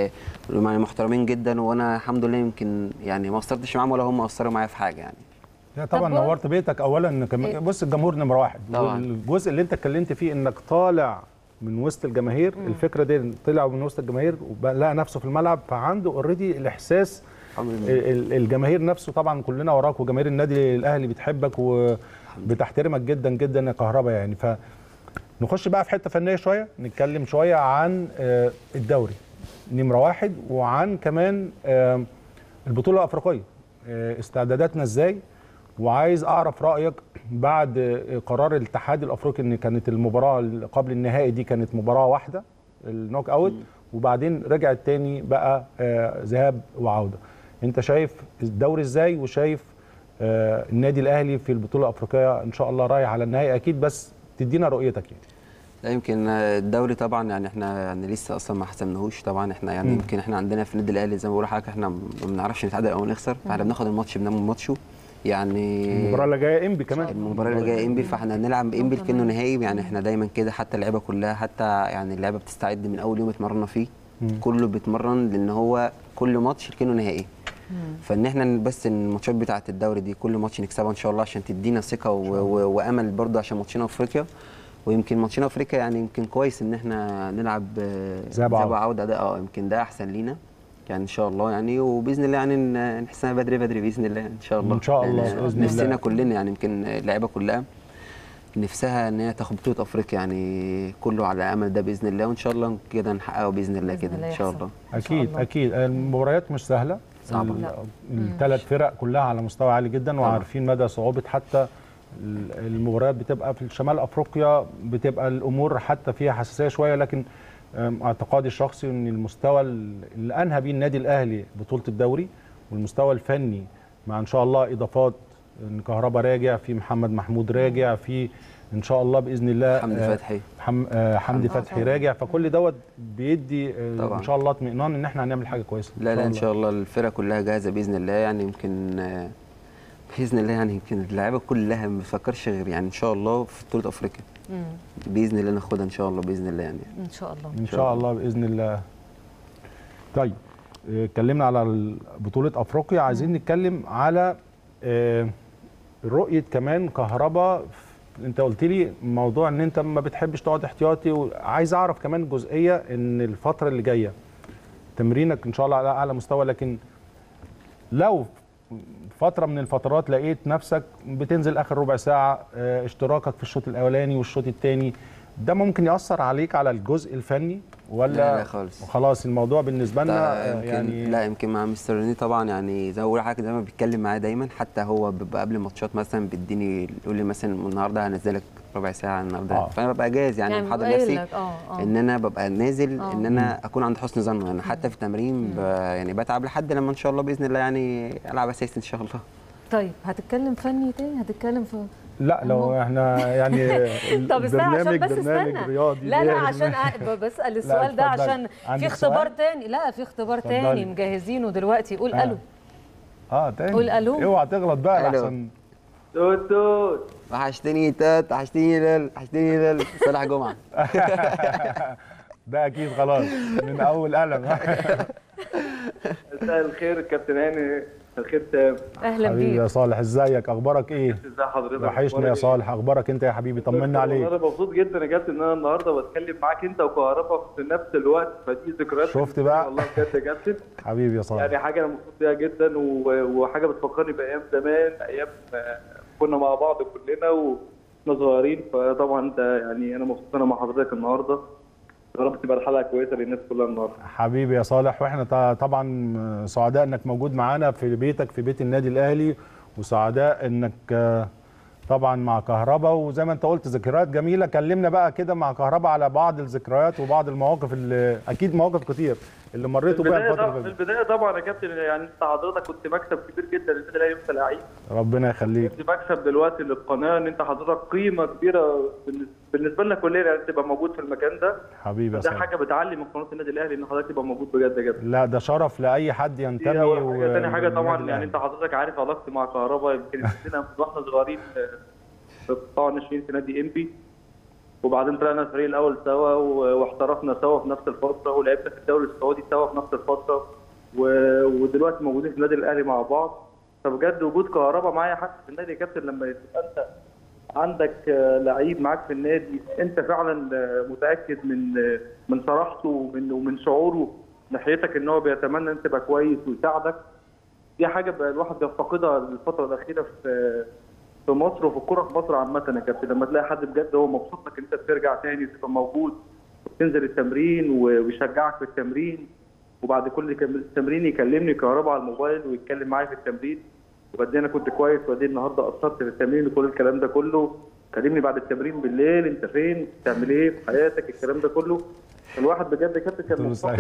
يعني محترمين جدا وانا الحمد لله يمكن يعني ما قصرتش معاهم ولا هم قصروا معايا في حاجه يعني لا طبعا طب هو- نورت بيتك اولا إن كمان إيه؟ بص الجمهور نمره واحد طبعاً. والجزء اللي انت اتكلمت فيه انك طالع من وسط الجماهير الفكره دي طلع من وسط الجماهير ولقى نفسه في الملعب فعنده اوريدي الاحساس الحمد لله ال- الجماهير نفسه طبعا كلنا وراك وجماهير النادي الاهلي بتحبك وبتحترمك جدا جدا يا كهربا يعني ف نخش بقى في حته فنيه شويه نتكلم شويه عن آه، الدوري نمره واحد وعن كمان آه، البطوله الافريقيه آه، استعداداتنا ازاي وعايز اعرف رايك بعد آه، قرار الاتحاد الافريقي ان كانت المباراه اللي قبل النهائي دي كانت مباراه واحده النوك اوت وبعدين رجعت تاني بقى آه، ذهاب وعوده انت شايف الدوري ازاي وشايف آه، النادي الاهلي في البطوله الافريقيه ان شاء الله رايح على النهائي اكيد بس تدينا رؤيتك يعني لا يمكن الدوري طبعا يعني احنا يعني لسه اصلا ما حسمناهوش طبعا احنا يعني يمكن احنا عندنا في النادي الاهلي زي ما بقول لحضرتك احنا ما بنعرفش نتعادل او نخسر فاحنا بناخد الماتش بنعمل ماتشه يعني المباراه اللي جايه انبي كمان المباراه اللي جايه انبي فاحنا هنلعب انبي كانه نهائي يعني احنا دايما كده حتى اللعيبه كلها حتى يعني اللعيبه بتستعد من اول يوم اتمرنا فيه كله بيتمرن لان هو كل ماتش كانه نهائي فان احنا بس الماتشات بتاعه الدوري دي كل ماتش نكسبها ان شاء الله عشان تدينا ثقه و- و- وامل برضه عشان ماتشنا افريقيا ويمكن ماتشنا افريقيا يعني يمكن كويس ان احنا نلعب آه، ذهاب وعودة. وعوده ده اه يمكن ده احسن لينا يعني ان شاء الله يعني وباذن الله يعني ن- نحسها بدري بدري باذن الله ان شاء الله إن شاء الله يعني بإذن نفسنا الله. كلنا يعني يمكن اللعيبه كلها نفسها ان هي تاخد بطوله افريقيا يعني كله على امل ده باذن الله وان شاء الله كده نحققه باذن الله بإذن كده الله ان شاء يحصل. الله إن شاء اكيد الله. اكيد المباريات مش سهله صعبة. لا. الثلاث فرق كلها على مستوى عالي جدا وعارفين مدى صعوبه حتى ال- المباريات بتبقى في شمال افريقيا بتبقى الامور حتى فيها حساسيه شويه لكن أم، اعتقادي الشخصي ان المستوى ال- اللي انهى بيه النادي الاهلي بطوله الدوري والمستوى الفني مع ان شاء الله اضافات ان كهربا راجع في محمد محمود راجع في ان شاء الله باذن الله حمدي آه، فتحي حم... آه، حمدي فتحي راجع فكل دوت بيدي آه، طبعاً. ان شاء الله اطمئنان ان احنا هنعمل حاجه كويسه لا لا ان شاء الله الفرقه كلها جاهزه باذن الله يعني يمكن آه، باذن الله يعني يمكن اللعيبه كلها ما بتفكرش غير يعني ان شاء الله في بطوله افريقيا مم. باذن الله ناخدها ان شاء الله باذن الله يعني ان شاء الله ان شاء الله باذن الله طيب آه، اتكلمنا على ال- بطوله افريقيا عايزين نتكلم على آه، رؤيه كمان كهربا انت قلت لي موضوع ان انت ما بتحبش تقعد احتياطي وعايز اعرف كمان جزئيه ان الفتره اللي جايه تمرينك ان شاء الله على اعلى مستوى لكن لو فتره من الفترات لقيت نفسك بتنزل اخر ربع ساعه آه، اشتراكك في الشوط الاولاني والشوط الثاني ده ممكن ياثر عليك على الجزء الفني ولا لا، لا خالص. خلاص الموضوع بالنسبه لنا لا آه، يمكن يعني لا يمكن مع مستر ريني طبعا يعني زي ما بقول لحضرتك دايما بيتكلم معايا دايما حتى هو بيبقى قبل الماتشات مثلا بيديني يقول لي مثلا النهارده هنزلك ربع ساعه النهارده آه. فانا ببقى جاهز يعني, يعني محضر بيبقى نفسي لك، آه، آه. ان انا ببقى نازل آه. ان انا اكون عند حسن ظنه يعني حتى في التمرين ب- يعني بتعب لحد لما ان شاء الله باذن الله يعني العب اساسي ان شاء الله طيب هتتكلم فني تاني هتتكلم في لا لو احنا يعني طب استنى عشان البرنامج بس برنامج استنى رياضي لا لا ليه؟ عشان أ- بسال السؤال ده اتفضلي. عشان عندك في اختبار سؤال؟ تاني لا في اختبار اتفضلي. تاني مجهزينه دلوقتي قول آه. الو اه تاني قول ألو. اوعى تغلط بقى ألو. احسن توت توت وحشتني تات وحشتني ليل وحشتني ليل صالح جمعه ده اكيد خلاص من اول قلم مساء الخير كابتن هاني الخير تام اهلا حبيبي يا بيك صالح ازيك اخبارك ايه ازي حضرتك وحشني أخبارك يا إيه؟ صالح اخبارك انت يا حبيبي طمنا عليك انا مبسوط جدا يا كابتن ان انا النهارده بتكلم معاك انت وكهربا في نفس الوقت فدي ذكريات شفت بالنسبة لي بقى؟ والله بجد يا كابتن حبيبي يا صالح يعني حاجه انا مبسوط بيها جدا و- وحاجه بتفكرني بايام زمان ايام آه، كنا مع بعض كلنا واحنا صغيرين فطبعا انت يعني انا مبسوط انا مع حضرتك النهارده يا رب تبقى الحلقه كويسه للناس كلها النهارده حبيبي يا صالح واحنا ط- طبعا سعداء انك موجود معانا في بيتك في بيت النادي الاهلي وسعداء انك آه، طبعا مع كهربا وزي ما انت قلت ذكريات جميله كلمنا بقى كده مع كهربا على بعض الذكريات وبعض المواقف اللي اكيد مواقف كتير اللي مريتوا بيها البدايه الفتره طبعا اللي فاتت البدايه طبعا يا كابتن يعني انت حضرتك كنت مكسب كبير جدا للنادي الاهلي وانت لعيب ربنا يخليك كنت مكسب دلوقتي للقناه ان انت حضرتك قيمه كبيره بالنسبه- بالنسبه لنا كلنا يعني تبقى موجود في المكان ده حبيبي يا ده صالح حاجه بتعلي من قناه النادي الاهلي ان حضرتك تبقى موجود بجد يا كابتن لا ده شرف لاي حد دي ينتمي اول و- حاجه تاني حاجه طبعا للنادي يعني انت الأهلي. حضرتك عارف علاقتي مع كهربا يمكن ابتدينا من واحنا صغيرين آه، في قطاع الناشئين في نادي انبي وبعدين طلعنا الفريق الاول سوا و- واحترفنا سوا في نفس الفتره ولعبنا في الدوري السعودي سوا في نفس الفتره و- ودلوقتي موجودين في النادي الاهلي مع بعض فبجد وجود كهربا معايا حتى في النادي يا كابتن لما تبقى انت عندك آه، لعيب معاك في النادي انت فعلا آه، متاكد من آه، من صراحته ومن ومن شعوره ناحيتك ان هو بيتمنى ان تبقى كويس ويساعدك دي حاجه بقى الواحد بيفتقدها الفتره الاخيره في في مصر وفي الكوره في مصر عامه يا كابتن لما تلاقي حد بجد هو مبسوط لك ان انت ترجع تاني وتبقى موجود وتنزل التمرين و- ويشجعك في التمرين وبعد كل كم- تمرين يكلمني كهربا على الموبايل ويتكلم معايا في التمرين وقد إيه انا كنت كويس وقد إيه النهارده قصرت في التمرين وكل الكلام ده كله كلمني بعد التمرين بالليل انت فين بتعمل ايه في حياتك الكلام ده كله الواحد بجد يا كابتن كان طول مفتقد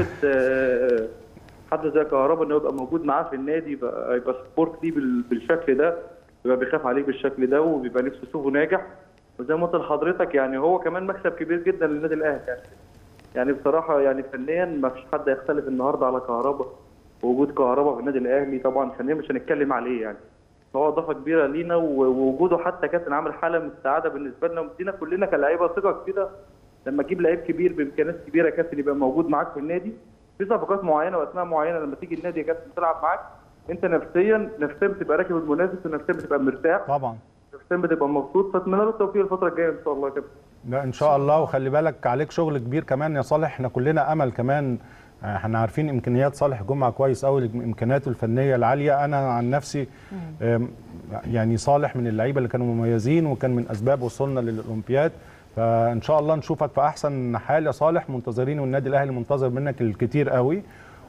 آه، حد زي كهربا انه يبقى موجود معاه في النادي يبقى يبقى سبورت ليه بال- بالشكل ده يبقى بيخاف عليه بالشكل ده وبيبقى نفسه يشوفه ناجح وزي ما قلت لحضرتك يعني هو كمان مكسب كبير جدا للنادي الاهلي يعني يعني بصراحه يعني فنيا ما فيش حد يختلف النهارده على كهربا ووجود كهربا في النادي الاهلي طبعا فنيا مش هنتكلم عليه يعني فهو اضافه كبيره لينا و- ووجوده حتى كابتن عامل حاله من السعاده بالنسبه لنا ومدينا كلنا كلاعيبه ثقه كبيره لما تجيب لعيب كبير بامكانيات كبيره يا كابتن يبقى موجود معاك في النادي في صفقات معينه واسماء معينه لما تيجي النادي يا كابتن تلعب معاك انت نفسيا نفسيا بتبقى راكب المنافس ونفسيا بتبقى مرتاح طبعا نفسيا بتبقى مبسوط فاتمنى له التوفيق الفتره الجايه ان شاء الله يا كابتن لا ان شاء الله وخلي بالك عليك شغل كبير كمان يا صالح احنا كلنا امل كمان آه، احنا عارفين امكانيات صالح جمعه كويس قوي امكانياته الفنيه العاليه انا عن نفسي آم، يعني صالح من اللعيبه اللي كانوا مميزين وكان من اسباب وصولنا للاولمبياد فان شاء الله نشوفك في احسن حال يا صالح منتظرين والنادي الاهلي منتظر منك الكتير قوي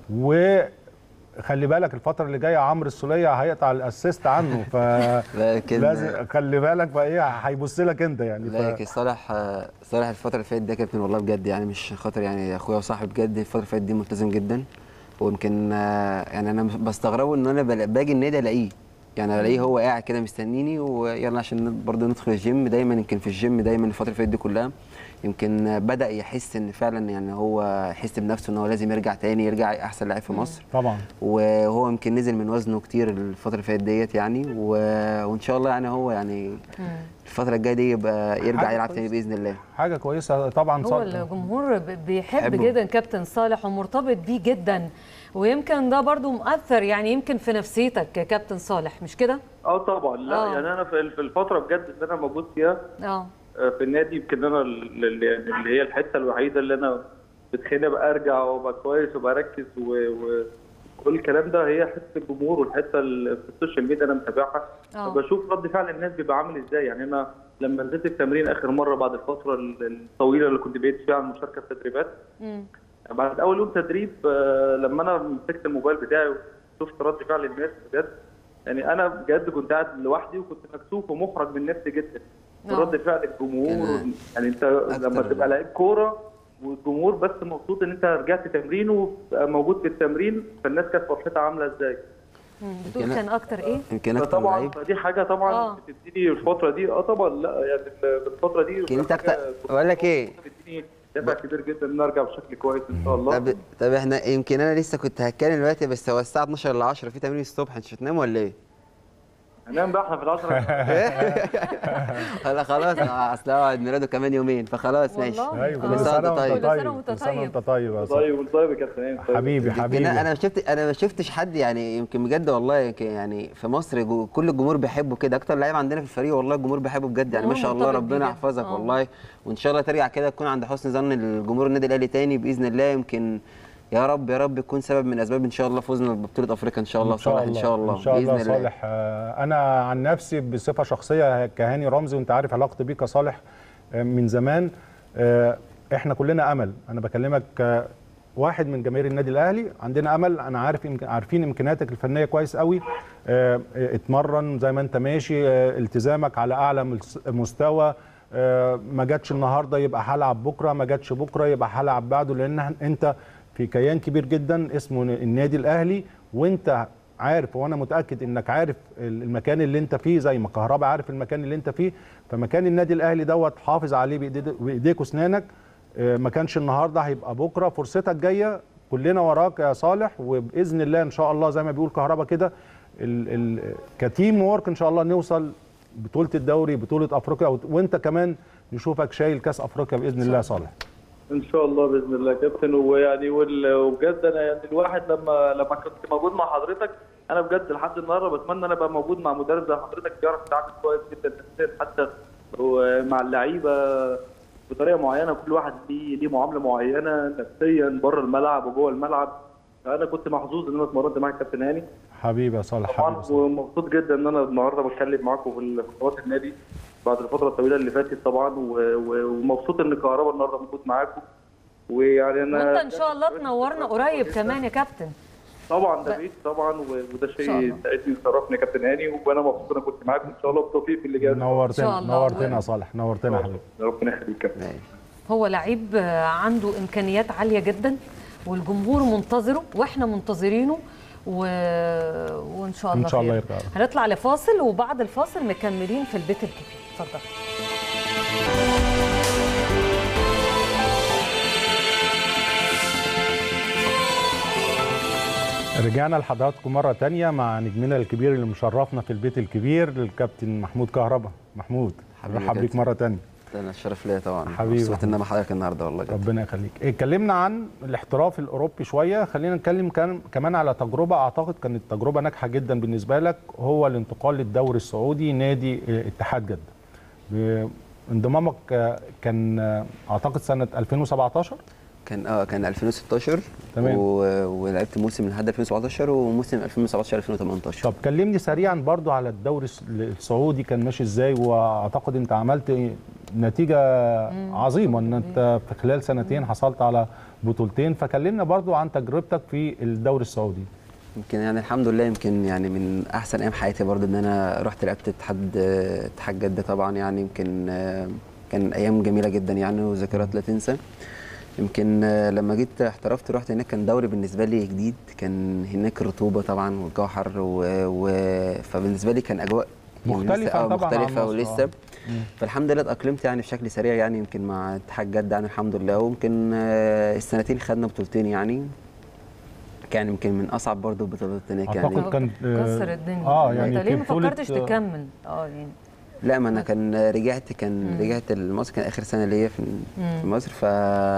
وخلي بالك الفتره اللي جايه عمرو السوليه هيقطع الاسيست عنه ف لكن لازم خلي بالك بقى ايه هيبص لك انت يعني ف... لكن صالح صالح الفترة اللي فاتت ده كابتن والله بجد يعني مش خاطر يعني اخويا وصاحبي بجد الفترة اللي فاتت دي ملتزم جدا ويمكن آه، يعني انا بستغربه ان انا بلا- باجي النادي الاقيه يعني الاقيه هو قاعد كده مستنيني ويلا عشان برضه ندخل الجيم دايما يمكن في الجيم دايما الفترة اللي فاتت دي كلها يمكن آه، بدأ يحس ان فعلا يعني هو يحس بنفسه ان هو لازم يرجع تاني يرجع احسن لاعب في مصر طبعا وهو يمكن نزل من وزنه كتير الفترة اللي فاتت ديت يعني و... وان شاء الله يعني هو يعني الفترة الجاية دي يبقى يرجع حاجة يلعب تاني كويسة. بإذن الله حاجه كويسه طبعا هو صالح الجمهور ب- بيحب بحبه. جدا كابتن صالح ومرتبط بيه جدا ويمكن ده برضو مؤثر يعني يمكن في نفسيتك يا كابتن صالح مش كده؟ اه طبعا لا آه. يعني انا في في الفتره بجد اللي انا موجود فيها اه آه، في النادي يمكن انا ال- ال- اللي هي الحته الوحيده اللي انا بتخليني ابقى ارجع وابقى كويس وابقى اركز و- وكل الكلام ده هي حته الجمهور والحته ال- في السوشيال ميديا انا متابعها آه. بشوف رد فعل الناس بيبقى عامل ازاي يعني انا لما نزلت التمرين اخر مره بعد الفتره ال- الطويله اللي كنت بعيد فيها عن المشاركه في التدريبات مم. بعد اول يوم تدريب آه، لما انا مسكت الموبايل بتاعي وشفت رد فعل الناس بجد يعني انا بجد كنت قاعد لوحدي وكنت مكسوف ومحرج من نفسي جدا آه. رد فعل الجمهور كان يعني انت أكتر لما تبقى لعيب كوره والجمهور بس مبسوط ان انت رجعت تمرين وبقى موجود في التمرين فالناس كانت فرحتها عامله ازاي مم. بتقول يمكن- كان اكتر ايه؟ يمكن أكتر من فطبعا لعيب فدي حاجه طبعا آه. بتديني الفتره دي اه طبعا لا يعني الفتره دي يمكن أنت حاجة أكتر- أقول لك إيه؟ بتديني دافع كبير جدا ان ارجع بشكل كويس ان شاء الله طب طب احنا يمكن انا لسه كنت هتكلم دلوقتي بس هو الساعة 12 ل 10 في تمرين الصبح انت مش هتنام ولا ايه؟ هننام بقى احنا في العشرة لا خلاص اصل هو عيد ميلاده كمان يومين فخلاص ماشي والله. ايوه كل كل سنة سنه وأنت وانت طيب. كل سنة طيب وأنت كل سنه طيب. وانت طيب يا صاحبي. طيب طيب يا كابتن هاني طيب. حبيبي يمكن حبيبي انا ما شفت انا ما شفتش حد يعني يمكن بجد والله يمكن يعني في مصر جو- كل الجمهور بيحبه كده اكتر لعيب عندنا في الفريق والله الجمهور بيحبه بجد يعني ما جمهور شاء الله مرتبط ربنا بيه يحفظك آه. والله وان شاء الله ترجع كده تكون عند حسن ظن الجمهور النادي الاهلي تاني باذن الله يمكن يا رب يا رب يكون سبب من اسباب ان شاء الله فوزنا ببطوله افريقيا ان شاء الله صالح ان شاء الله ان شاء الله باذن الله صالح آه، انا عن نفسي بصفه شخصيه كهاني رمزي وانت عارف علاقتي بيك يا صالح آه، من زمان آه، احنا كلنا امل انا بكلمك آه، واحد من جماهير النادي الاهلي عندنا امل انا عارف يمكن عارفين امكانياتك الفنيه كويس قوي آه، آه، اتمرن زي ما انت ماشي آه، التزامك على اعلى مس- مستوى آه، ما جاتش النهارده يبقى هلعب بكره ما جاتش بكره يبقى هلعب بعده لان انت في كيان كبير جدا اسمه النادي الاهلي وانت عارف وانا متاكد انك عارف المكان اللي انت فيه زي ما كهربا عارف المكان اللي انت فيه فمكان النادي الاهلي دوت حافظ عليه بإيدي- بايديك واسنانك آه، ما كانش النهارده هيبقى بكره فرصتك جايه كلنا وراك يا صالح وباذن الله ان شاء الله زي ما بيقول كهربا كده ال- ال- كتيم وورك ان شاء الله نوصل بطوله الدوري بطوله افريقيا وت- وانت كمان نشوفك شايل كاس افريقيا باذن الله يا صالح ان شاء الله باذن الله يا كابتن ويعني وال- وبجد انا يعني الواحد لما لما كنت موجود مع حضرتك انا بجد لحد النهارده بتمنى انا ابقى موجود مع مدرب زي حضرتك بيعرف يتعامل كويس جدا نفسيا حتى ومع اللعيبه بطريقه معينه كل واحد ليه ليه معامله معينه نفسيا بره الملعب وجوه الملعب انا كنت محظوظ ان انا اتمرنت معاك كابتن هاني حبيبي يا صالح طبعا حبيبي يا صالح. ومبسوط جدا ان انا النهارده بتكلم معاكم في خطوات النادي بعد الفتره الطويله اللي فاتت طبعا و- و- ومبسوط ان كهربا النهارده موجود معاكم ويعني انا وانت ان شاء الله تنورنا قريب كمان يا كابتن طبعا ده بيت طبعا و- وده إن شاء شيء الله. سعدني وشرفني يا كابتن هاني وانا مبسوط ان انا كنت معاكم ان شاء الله بالتوفيق في اللي جاي إن شاء نورتنا الله. نورتنا يا صالح نورتنا يا حبيبي ربنا يخليك يا كابتن هو لعيب آه، عنده امكانيات عاليه جدا والجمهور منتظره واحنا منتظرينه و... وان شاء الله إن شاء الله خير. يرجع. هنطلع لفاصل وبعد الفاصل مكملين في البيت الكبير اتفضل رجعنا لحضراتكم مرة تانية مع نجمنا الكبير اللي مشرفنا في البيت الكبير الكابتن محمود كهربا محمود حبيبي مرحب بيك كابتن. مرة تانية انا الشرف ليا طبعا حبيبي مبسوط محمود. ان انا مع حضرتك النهارده والله جدا ربنا يخليك اتكلمنا عن الاحتراف الأوروبي شوية خلينا نتكلم كان كمان على تجربة أعتقد كانت تجربة ناجحة جدا بالنسبة لك هو الانتقال للدوري السعودي نادي اه، اتحاد جدة ب- انضمامك اه، كان اه، أعتقد سنة 2017 كان اه كان 2016 تمام. و... ولعبت موسم لحد 2017 وموسم 2017 2018 طب كلمني سريعا برضو على الدوري الس- السعودي كان ماشي ازاي واعتقد انت عملت نتيجه عظيمه ان انت في خلال سنتين حصلت على بطولتين فكلمنا برضو عن تجربتك في الدوري السعودي يمكن يعني الحمد لله يمكن يعني من احسن ايام حياتي برضه ان انا رحت لعبت اتحاد اتحاد جده طبعا يعني يمكن آه، كان ايام جميله جدا يعني وذكريات لا تنسى يمكن آه، لما جيت احترفت رحت هناك كان دوري بالنسبه لي جديد كان هناك رطوبه طبعا والجو حر و... و... فبالنسبه لي كان اجواء يعني مختلفة لسه- آه، طبعاً عن مختلفه مصر، ولسه آه. فالحمد لله اتاقلمت يعني بشكل سريع يعني يمكن مع اتحاد جده يعني الحمد لله ويمكن آه، السنتين خدنا بطولتين يعني كان يمكن من اصعب برضه البطولات هناك يعني اعتقد كان كسر الدنيا اه يعني انت ليه في ما بطولة- فكرتش تكمل اه يعني لا ما انا كان رجعت كان رجعت لمصر كان اخر سنه ليا في في مصر ف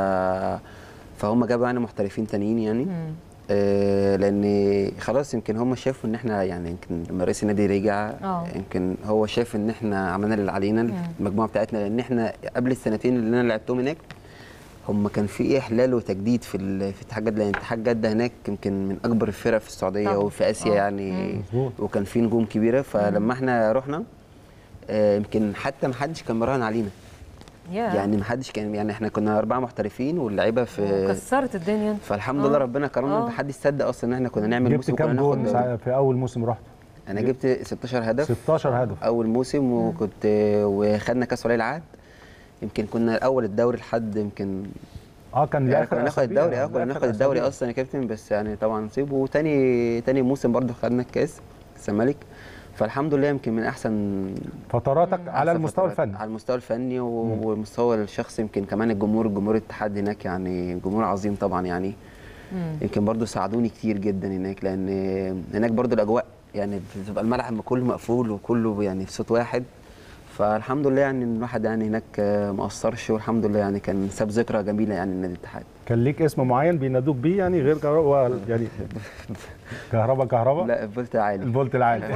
فهم جابوا يعني محترفين تانيين يعني آه لان خلاص يمكن هم شافوا ان احنا يعني يمكن لما رئيس النادي رجع آه. يمكن هو شاف ان احنا عملنا اللي علينا المجموعه بتاعتنا لان احنا قبل السنتين اللي انا لعبتهم هناك هم كان في احلال وتجديد في ال- في اتحاد جده لان اتحاد جده هناك يمكن من اكبر الفرق في السعوديه طبعاً. وفي اسيا آه. يعني مظبوط. وكان في نجوم كبيره فلما احنا رحنا آه، يمكن حتى ما حدش كان مراهن علينا يا يعني ما حدش كان يعني احنا كنا اربعه محترفين واللعيبه في كسرت الدنيا انت فالحمد آه. لله ربنا كرمنا آه. ما حدش صدق اصلا ان احنا كنا نعمل جبت موسم وكنا كام ناخد جول دوري. ساعة- في اول موسم رحت انا جبت 16 هدف 16 هدف اول موسم وكنت وخدنا كاس ولي العهد يمكن كنا الاول الدوري لحد يمكن اه كان يعني لاخر كنا ناخد أسابيع، الدوري اه كنا لآخر ناخد الدوري أسابيع. اصلا يا كابتن بس يعني طبعا نصيب وتاني تاني موسم برضو خدنا الكاس الزمالك فالحمد لله يمكن من احسن فتراتك على أحسن المستوى فترات. الفني على المستوى الفني و- والمستوى الشخصي يمكن كمان الجمهور الجمهور الاتحاد هناك يعني جمهور عظيم طبعا يعني يمكن برضو ساعدوني كتير جدا هناك لان هناك برضو الاجواء يعني بتبقى الملعب كله مقفول وكله يعني في صوت واحد فالحمد لله يعني إن الواحد يعني هناك آه، ما قصرش والحمد لله يعني كان ساب ذكرى جميله يعني لنادي الاتحاد كان ليك اسم معين بينادوك بيه يعني غير كهرباء يعني كهرباء كهرباء لا فولت عالي الفولت العالي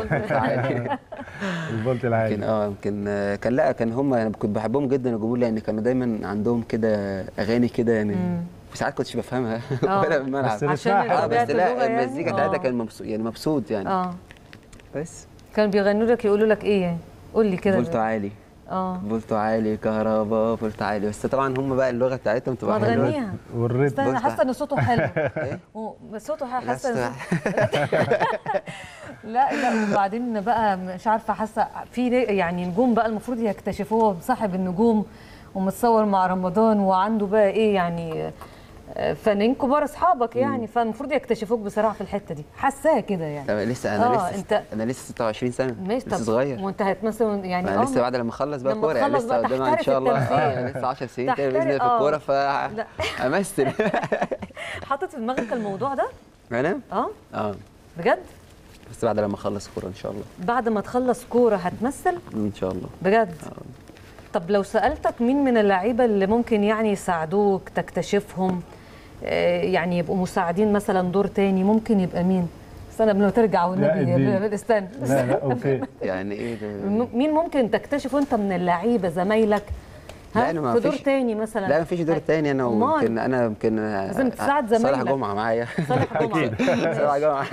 الفولت العالي يمكن اه يمكن آه، كان لا كان هم يعني كنت بحبهم جدا الجمهور لان كانوا دايما عندهم كده اغاني كده يعني ساعات كنتش بفهمها آه. وانا في الملعب بس عشان نسمعها اه طبيعة بس لا اللغة يعني؟ المزيكا آه. بتاعتها كان مبسوط يعني مبسوط يعني اه بس كانوا بيغنوا لك يقولوا لك ايه يعني قول لي كده فولتو عالي اه فولتو عالي كهرباء فولتو عالي بس طبعا هم بقى اللغه بتاعتهم ما تبقى حلوه تغنيها والريتم استنى انا بص حاسه ان صوته حلو إيه؟ و- بس صوته حلو لا، حاسه إن استوى- صوته- لا لا وبعدين بقى مش عارفه حاسه في ليه- يعني نجوم بقى المفروض يكتشفوه هو صاحب النجوم ومتصور مع رمضان وعنده بقى ايه يعني آه، فنانين كبار اصحابك يعني فالمفروض يكتشفوك بصراحه في الحته دي حاساه كده يعني طب لسه انا آه، لسه أنت- انا لسه 26 سنه ماشي لسه طب صغير وانت هتمثل يعني انا آه، لسه بعد لما اخلص بقى لما كوره يعني تخلص لسه بقى قدامي ان تحترف شاء الله التمثيل. اه لسه 10 سنين كده باذن الله تحترف- في الكوره آه. لا. فامثل حاطط في دماغك الموضوع ده انا اه اه بجد بس بعد لما اخلص كوره ان شاء الله بعد ما تخلص كوره هتمثل ان شاء الله بجد طب لو سألتك مين من اللعيبة اللي ممكن يعني يساعدوك تكتشفهم آه، يعني يبقوا مساعدين مثلا دور تاني ممكن يبقى مين؟ استنى قبل ما ترجع والنبي اديني. استنى لا لا اوكي يعني ايه ده م- مين ممكن تكتشفه انت من اللعيبه زمايلك لا، ها أنا ما في دور فيش- تاني مثلا لا مفيش دور تاني انا أمال؟ ويمكن انا يمكن لازم تساعد صالح زمايلك. جمعه معايا صالح جمعه صالح جمعه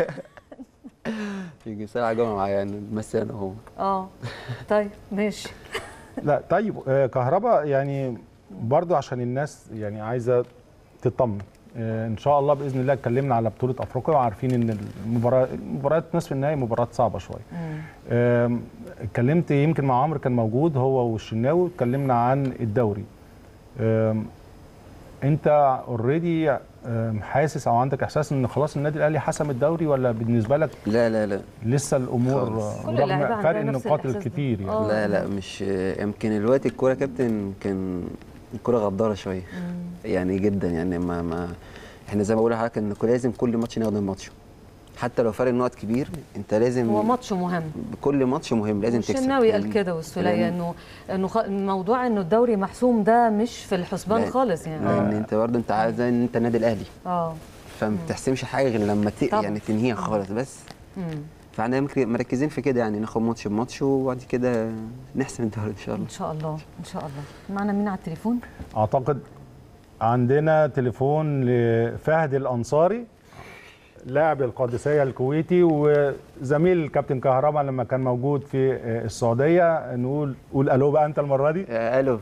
يجي صالح جمعه معايا يعني نمثل انا وهو اه طيب ماشي لا طيب آه، كهرباء يعني برضو عشان الناس يعني عايزه تطمن آه، ان شاء الله باذن الله اتكلمنا على بطوله افريقيا وعارفين ان المباراه مباراه نصف النهائي مباراه صعبه شويه آم، اتكلمت يمكن مع عمرو كان موجود هو والشناوي اتكلمنا عن الدوري آم، انت اوريدي حاسس او عندك احساس ان خلاص النادي الاهلي حسم الدوري ولا بالنسبه لك لا لا لا لسه الامور خالص. آه، كل اللعيبة رغم عندها فرق نفس النقاط الإحساس ده. الكتير يعني آه. لا لا مش يمكن الوقت الكوره كابتن يمكن الكوره غداره شويه يعني جدا يعني ما ما احنا زي ما بقول لحضرتك ان لازم كل ماتش ناخد الماتش حتى لو فرق النقط كبير انت لازم هو ماتش مهم كل ماتش مهم لازم تكسب الشناوي قال يعني كده والسولية لأن- انه انه خ- موضوع انه الدوري محسوم ده مش في الحسبان لا- خالص يعني لان انت برضه انت عايز ان انت النادي الاهلي اه فما بتحسمش حاجه غير لما ت... طبعا. يعني تنهيها خالص بس مم. فاحنا يمكن مركزين في كده يعني ناخد ماتش بماتش وبعد كده نحسم الدوري ان شاء الله ان شاء الله ان شاء الله معنا مين على التليفون اعتقد عندنا تليفون لفهد الانصاري لاعب القادسيه الكويتي وزميل الكابتن كهربا لما كان موجود في السعوديه نقول قول الو بقى انت المره دي آه، الو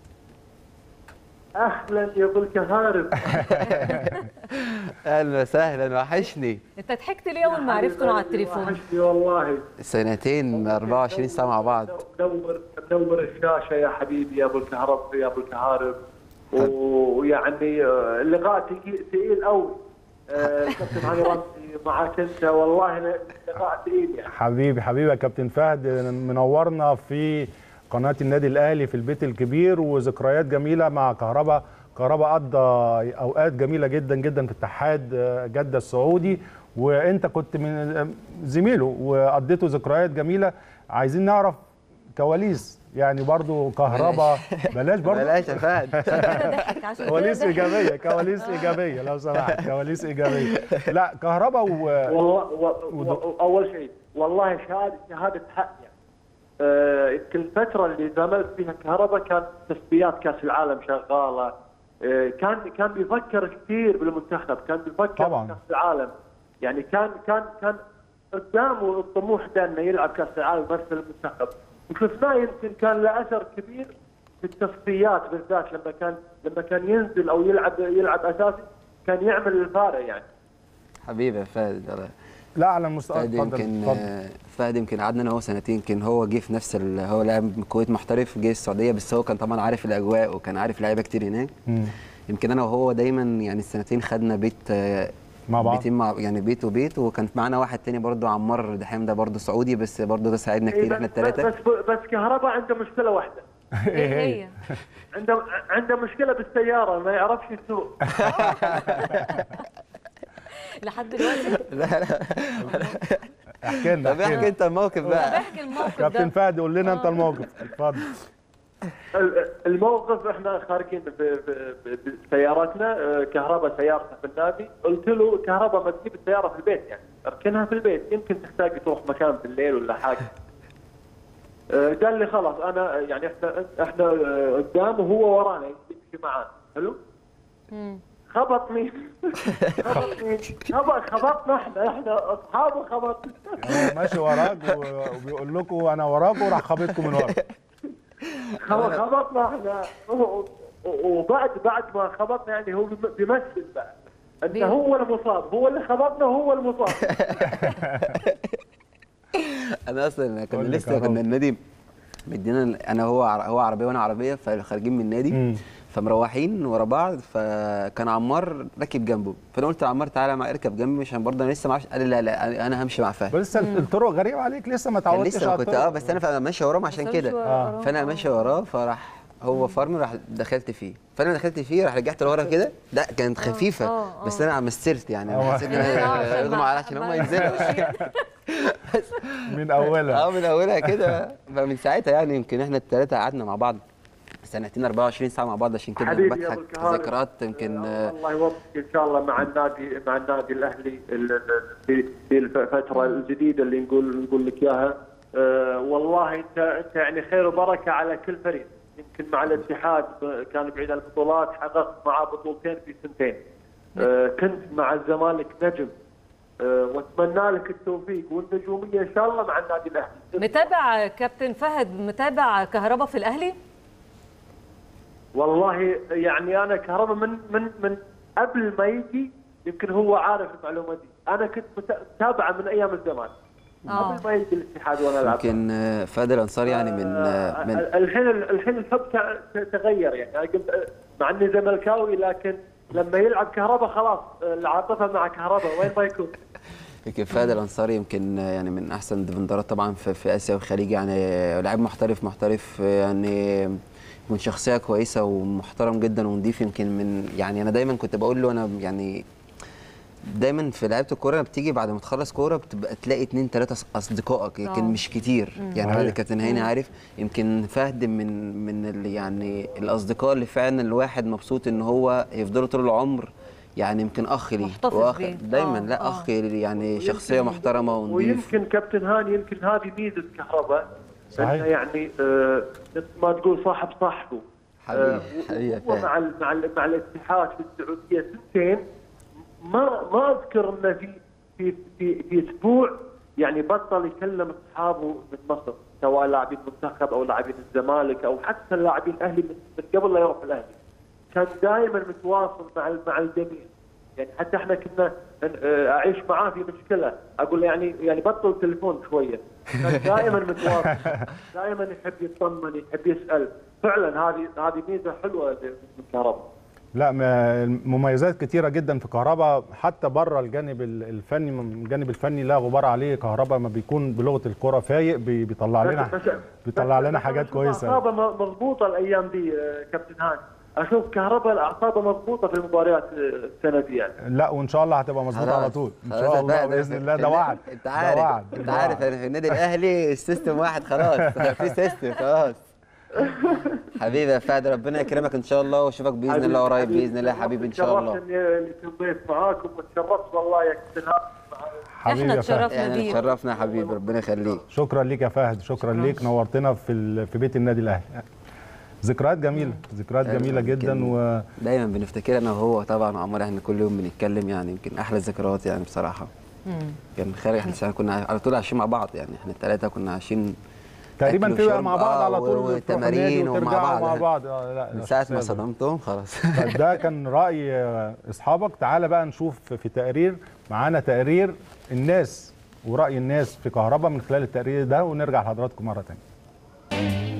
اهلا يا ابو الكهارب اهلا وسهلا وحشني انت ضحكت ليه اول ما عرفته على التليفون وحشني والله سنتين 24 سنه مع بعض منور منور الشاشه يا حبيبي يا ابو الكهرب يا ابو الكهارب ويعني آه، اللقاء تقيل- ثقيل قوي آه، كابتن علي رمزي معك انت والله لقاء ثقيل يعني حبيبي حبيبي يا كابتن فهد منورنا في قناه النادي الاهلي في البيت الكبير وذكريات جميله مع كهربا كهربا قضى اوقات جميله جدا جدا في اتحاد جده السعودي وانت كنت من زميله وقضيتوا ذكريات جميله عايزين نعرف كواليس يعني برضو كهربا بلاش برضو بلاش يا فهد ضحك عشان كده كواليس ضحك. ايجابيه كواليس ايجابيه لو سمحت كواليس ايجابيه لا كهربا و... والله و... و... اول شيء والله شهاده شهاده حق يعني آه، يمكن الفتره اللي زملت فيها كهرباء كان تصفيات كاس العالم شغاله آه، كان كان بيفكر كثير بالمنتخب كان بيفكر طبعاً. بكاس العالم يعني كان كان كان قدامه الطموح ده انه يلعب كاس العالم يمثل المنتخب وشفناه يمكن كان له اثر كبير في التصفيات بالذات لما كان لما كان ينزل او يلعب يلعب اساسي كان يعمل الفارق يعني حبيبي يا فهد والله. لا على المستوى فهد اتفضل يمكن اتفضل آه، فهد يمكن قعدنا انا وهو سنتين يمكن هو جه في نفس ال... هو لاعب من الكويت محترف جه السعوديه بس هو كان طبعا عارف الاجواء وكان عارف لعيبه كتير هناك مم. يمكن انا وهو دايما يعني السنتين خدنا بيت آه، مع بعض بيتين مع يعني بيت وبيت وكان معانا واحد تاني برضه عمار دحيم ده برضه سعودي بس برضه ده ساعدنا إيه كتير احنا بس الثلاثه بس بس كهرباء عنده مشكله واحده ايه هي عنده عنده مشكله بالسياره ما يعرفش يسوق لحد دلوقتي احكي لنا طب احكي احكي لنا انت الموقف بقى احكي الموقف كابتن ده فهد قول لنا انت الموقف اتفضل ال- الموقف احنا خارجين ب- ب- ب- بسيارتنا آه، كهرباء سيارتنا في النادي قلت له كهرباء ما تجيب السياره في البيت يعني اركنها في البيت يمكن تحتاج تروح مكان بالليل ولا حاجه آه، قال لي خلاص انا يعني احنا احنا آه، قدام وهو ورانا يمشي معانا حلو خبطني خبطني خبط- خبطنا احنا احنا اصحابه خبطنا هو ماشي وراك و- وبيقول لكم انا وراك وراح خابطكم من ورا خبط- خبطنا احنا و- و- وبعد بعد ما خبطنا يعني هو بيم- بيمثل بقى انت بي- هو المصاب هو اللي خبطنا وهو المصاب انا اصلا كنا قول لي لسه كهربا. كنا النادي مدينا انا هو عر- هو عربيه وانا عربيه فخارجين من النادي مم. فمروحين ورا بعض فكان عمار راكب جنبه فانا قلت لعمار تعالى معايا اركب جنبي عشان برضه انا لسه معرفش قال لي لا لا انا همشي مع فهد بس لسه الطرق غريبه عليك لسه ما كان تعودتش لسه على كنت الطرق. اه بس انا فأنا ماشي وراهم عشان بس كده أمشي آه. وراه. فانا ماشي وراه فراح هو فرمي راح دخلت فيه فانا دخلت فيه راح رجعت لورا كده لا كانت خفيفه آه، بس آه. انا مسرت يعني آه. حسيت ان آه، انا عشان يغمى ما- على عشان هم ما ينزلوا من اولها اه من اولها كده فمن ساعتها يعني يمكن احنا الثلاثه قعدنا مع بعض سنتين 24 ساعه مع بعض عشان كده حبيبي يا بضحك ابو الكهارب ذكريات يمكن آه، آه، الله يوفقك ان شاء الله مع النادي مع النادي الاهلي ال- ال- في في الفتره الجديده اللي نقول نقول لك اياها آه، والله انت انت يعني خير وبركه على كل فريق يمكن مع الاتحاد آه، كان بعيد عن البطولات حققت معاه بطولتين في سنتين آه، كنت مع الزمالك نجم آه، واتمنى لك التوفيق والنجوميه ان شاء الله مع النادي الاهلي متابع كابتن فهد متابع كهربا في الاهلي والله يعني انا كهرباء من من من قبل ما يجي يمكن هو عارف المعلومه دي انا كنت مت- متابعه من ايام الزمان آه. قبل ما يجي الاتحاد وانا العب يمكن آه، فهد الانصار يعني من آه، من آه، الحين الحين الحب ت- تغير يعني أنا قلت آه، مع اني زملكاوي لكن لما يلعب كهرباء خلاص آه، العاطفه مع كهرباء وين ما يكون يمكن فهد الانصاري يمكن آه، يعني من احسن الديفندرات طبعا في, في اسيا والخليج يعني آه، لاعب محترف محترف آه، يعني من شخصيه كويسه ومحترم جدا ونضيف يمكن من يعني انا دايما كنت بقول له انا يعني دايما في لعيبه الكوره بتيجي بعد ما تخلص كوره بتبقى تلاقي اتنين تلاته اصدقائك يمكن آه. مش كتير يعني صحيح. هذا كابتن هاني عارف يمكن فهد من من اللي يعني الاصدقاء اللي فعلا الواحد مبسوط ان هو يفضلوا طول العمر يعني يمكن اخ لي محتفظ وأخ بيه. دايما آه، لا آه. اخ لي يعني شخصيه ويمكن- محترمه ونضيف ويمكن كابتن هاني يمكن هذه ميزه كهرباء صحيح. انه يعني آه، مثل ما تقول صاحب صاحبه حبيبي، آه، حبيبي يا هو فهد. مع ال- مع ال- مع الاتحاد في السعوديه سنتين ما ما اذكر انه في في في, في اسبوع يعني بطل يكلم اصحابه من مصر سواء لاعبين منتخب او لاعبين الزمالك او حتى اللاعبين الاهلي من من قبل لا يروح الاهلي كان دائما متواصل مع ال- مع الجميع يعني حتى احنا كنا آه، اعيش معاه في مشكله اقول له يعني يعني بطل تليفون شويه كان دائما متواصل دائما يحب يطمن يحب يسال فعلا هذه هذه ميزه حلوه من كهرباء لا ما- مميزات كتيرة جدا في كهربا حتى بره الجانب ال- الفني من الجانب الفني لا غبار عليه كهربا ما بيكون بلغة الكرة فايق بي- بيطلع لنا بس- بيطلع بس- لنا بس حاجات أشوف كويسة اعصابه م- مضبوطه الايام دي آه، كابتن هاني اشوف كهرباء اعصابه مضبوطه في المباريات آه، السنه دي يعني لا وان شاء الله هتبقى مظبوطة على خلاص. طول ان خلاص شاء يا الله فهد، باذن أنا- الله ده النادي- وعد انت ده عارف وعد انت ده عارف وعد. انا في النادي الاهلي السيستم واحد خلاص في سيستم خلاص حبيبي يا فهد ربنا يكرمك ان شاء الله واشوفك باذن الله قريب باذن الله يا حبيبي ان شاء الله تشرفت اني اللي كنت ضيف معاكم وتشرفت والله يا كابتن هاني حبيبي احنا يا فهد. اتشرفنا يعني بيك تشرفنا يا حبيبي ربنا يخليك شكرا ليك يا فهد شكرا ليك نورتنا في ال- في بيت النادي الاهلي ذكريات جميله ذكريات أيوة، جميله جدا يمكن و دايما بنفتكر انا وهو طبعا عمر احنا كل يوم بنتكلم يعني يمكن احلى الذكريات يعني بصراحه كان خارج احنا ساعة كنا على طول عايشين مع بعض يعني احنا الثلاثه كنا عايشين تقريبا أكل في وشرب، مع بعض آه، على طول بتروحوا وتمارين النادي ومع وترجعوا بعض. مع بعض آه، لا من لا، ساعه ما شخصية ده. صدمتهم خلاص طب ده كان راي آه، اصحابك تعالى بقى نشوف في تقرير معانا تقرير الناس وراي الناس في كهرباء من خلال التقرير ده ونرجع لحضراتكم مره ثانيه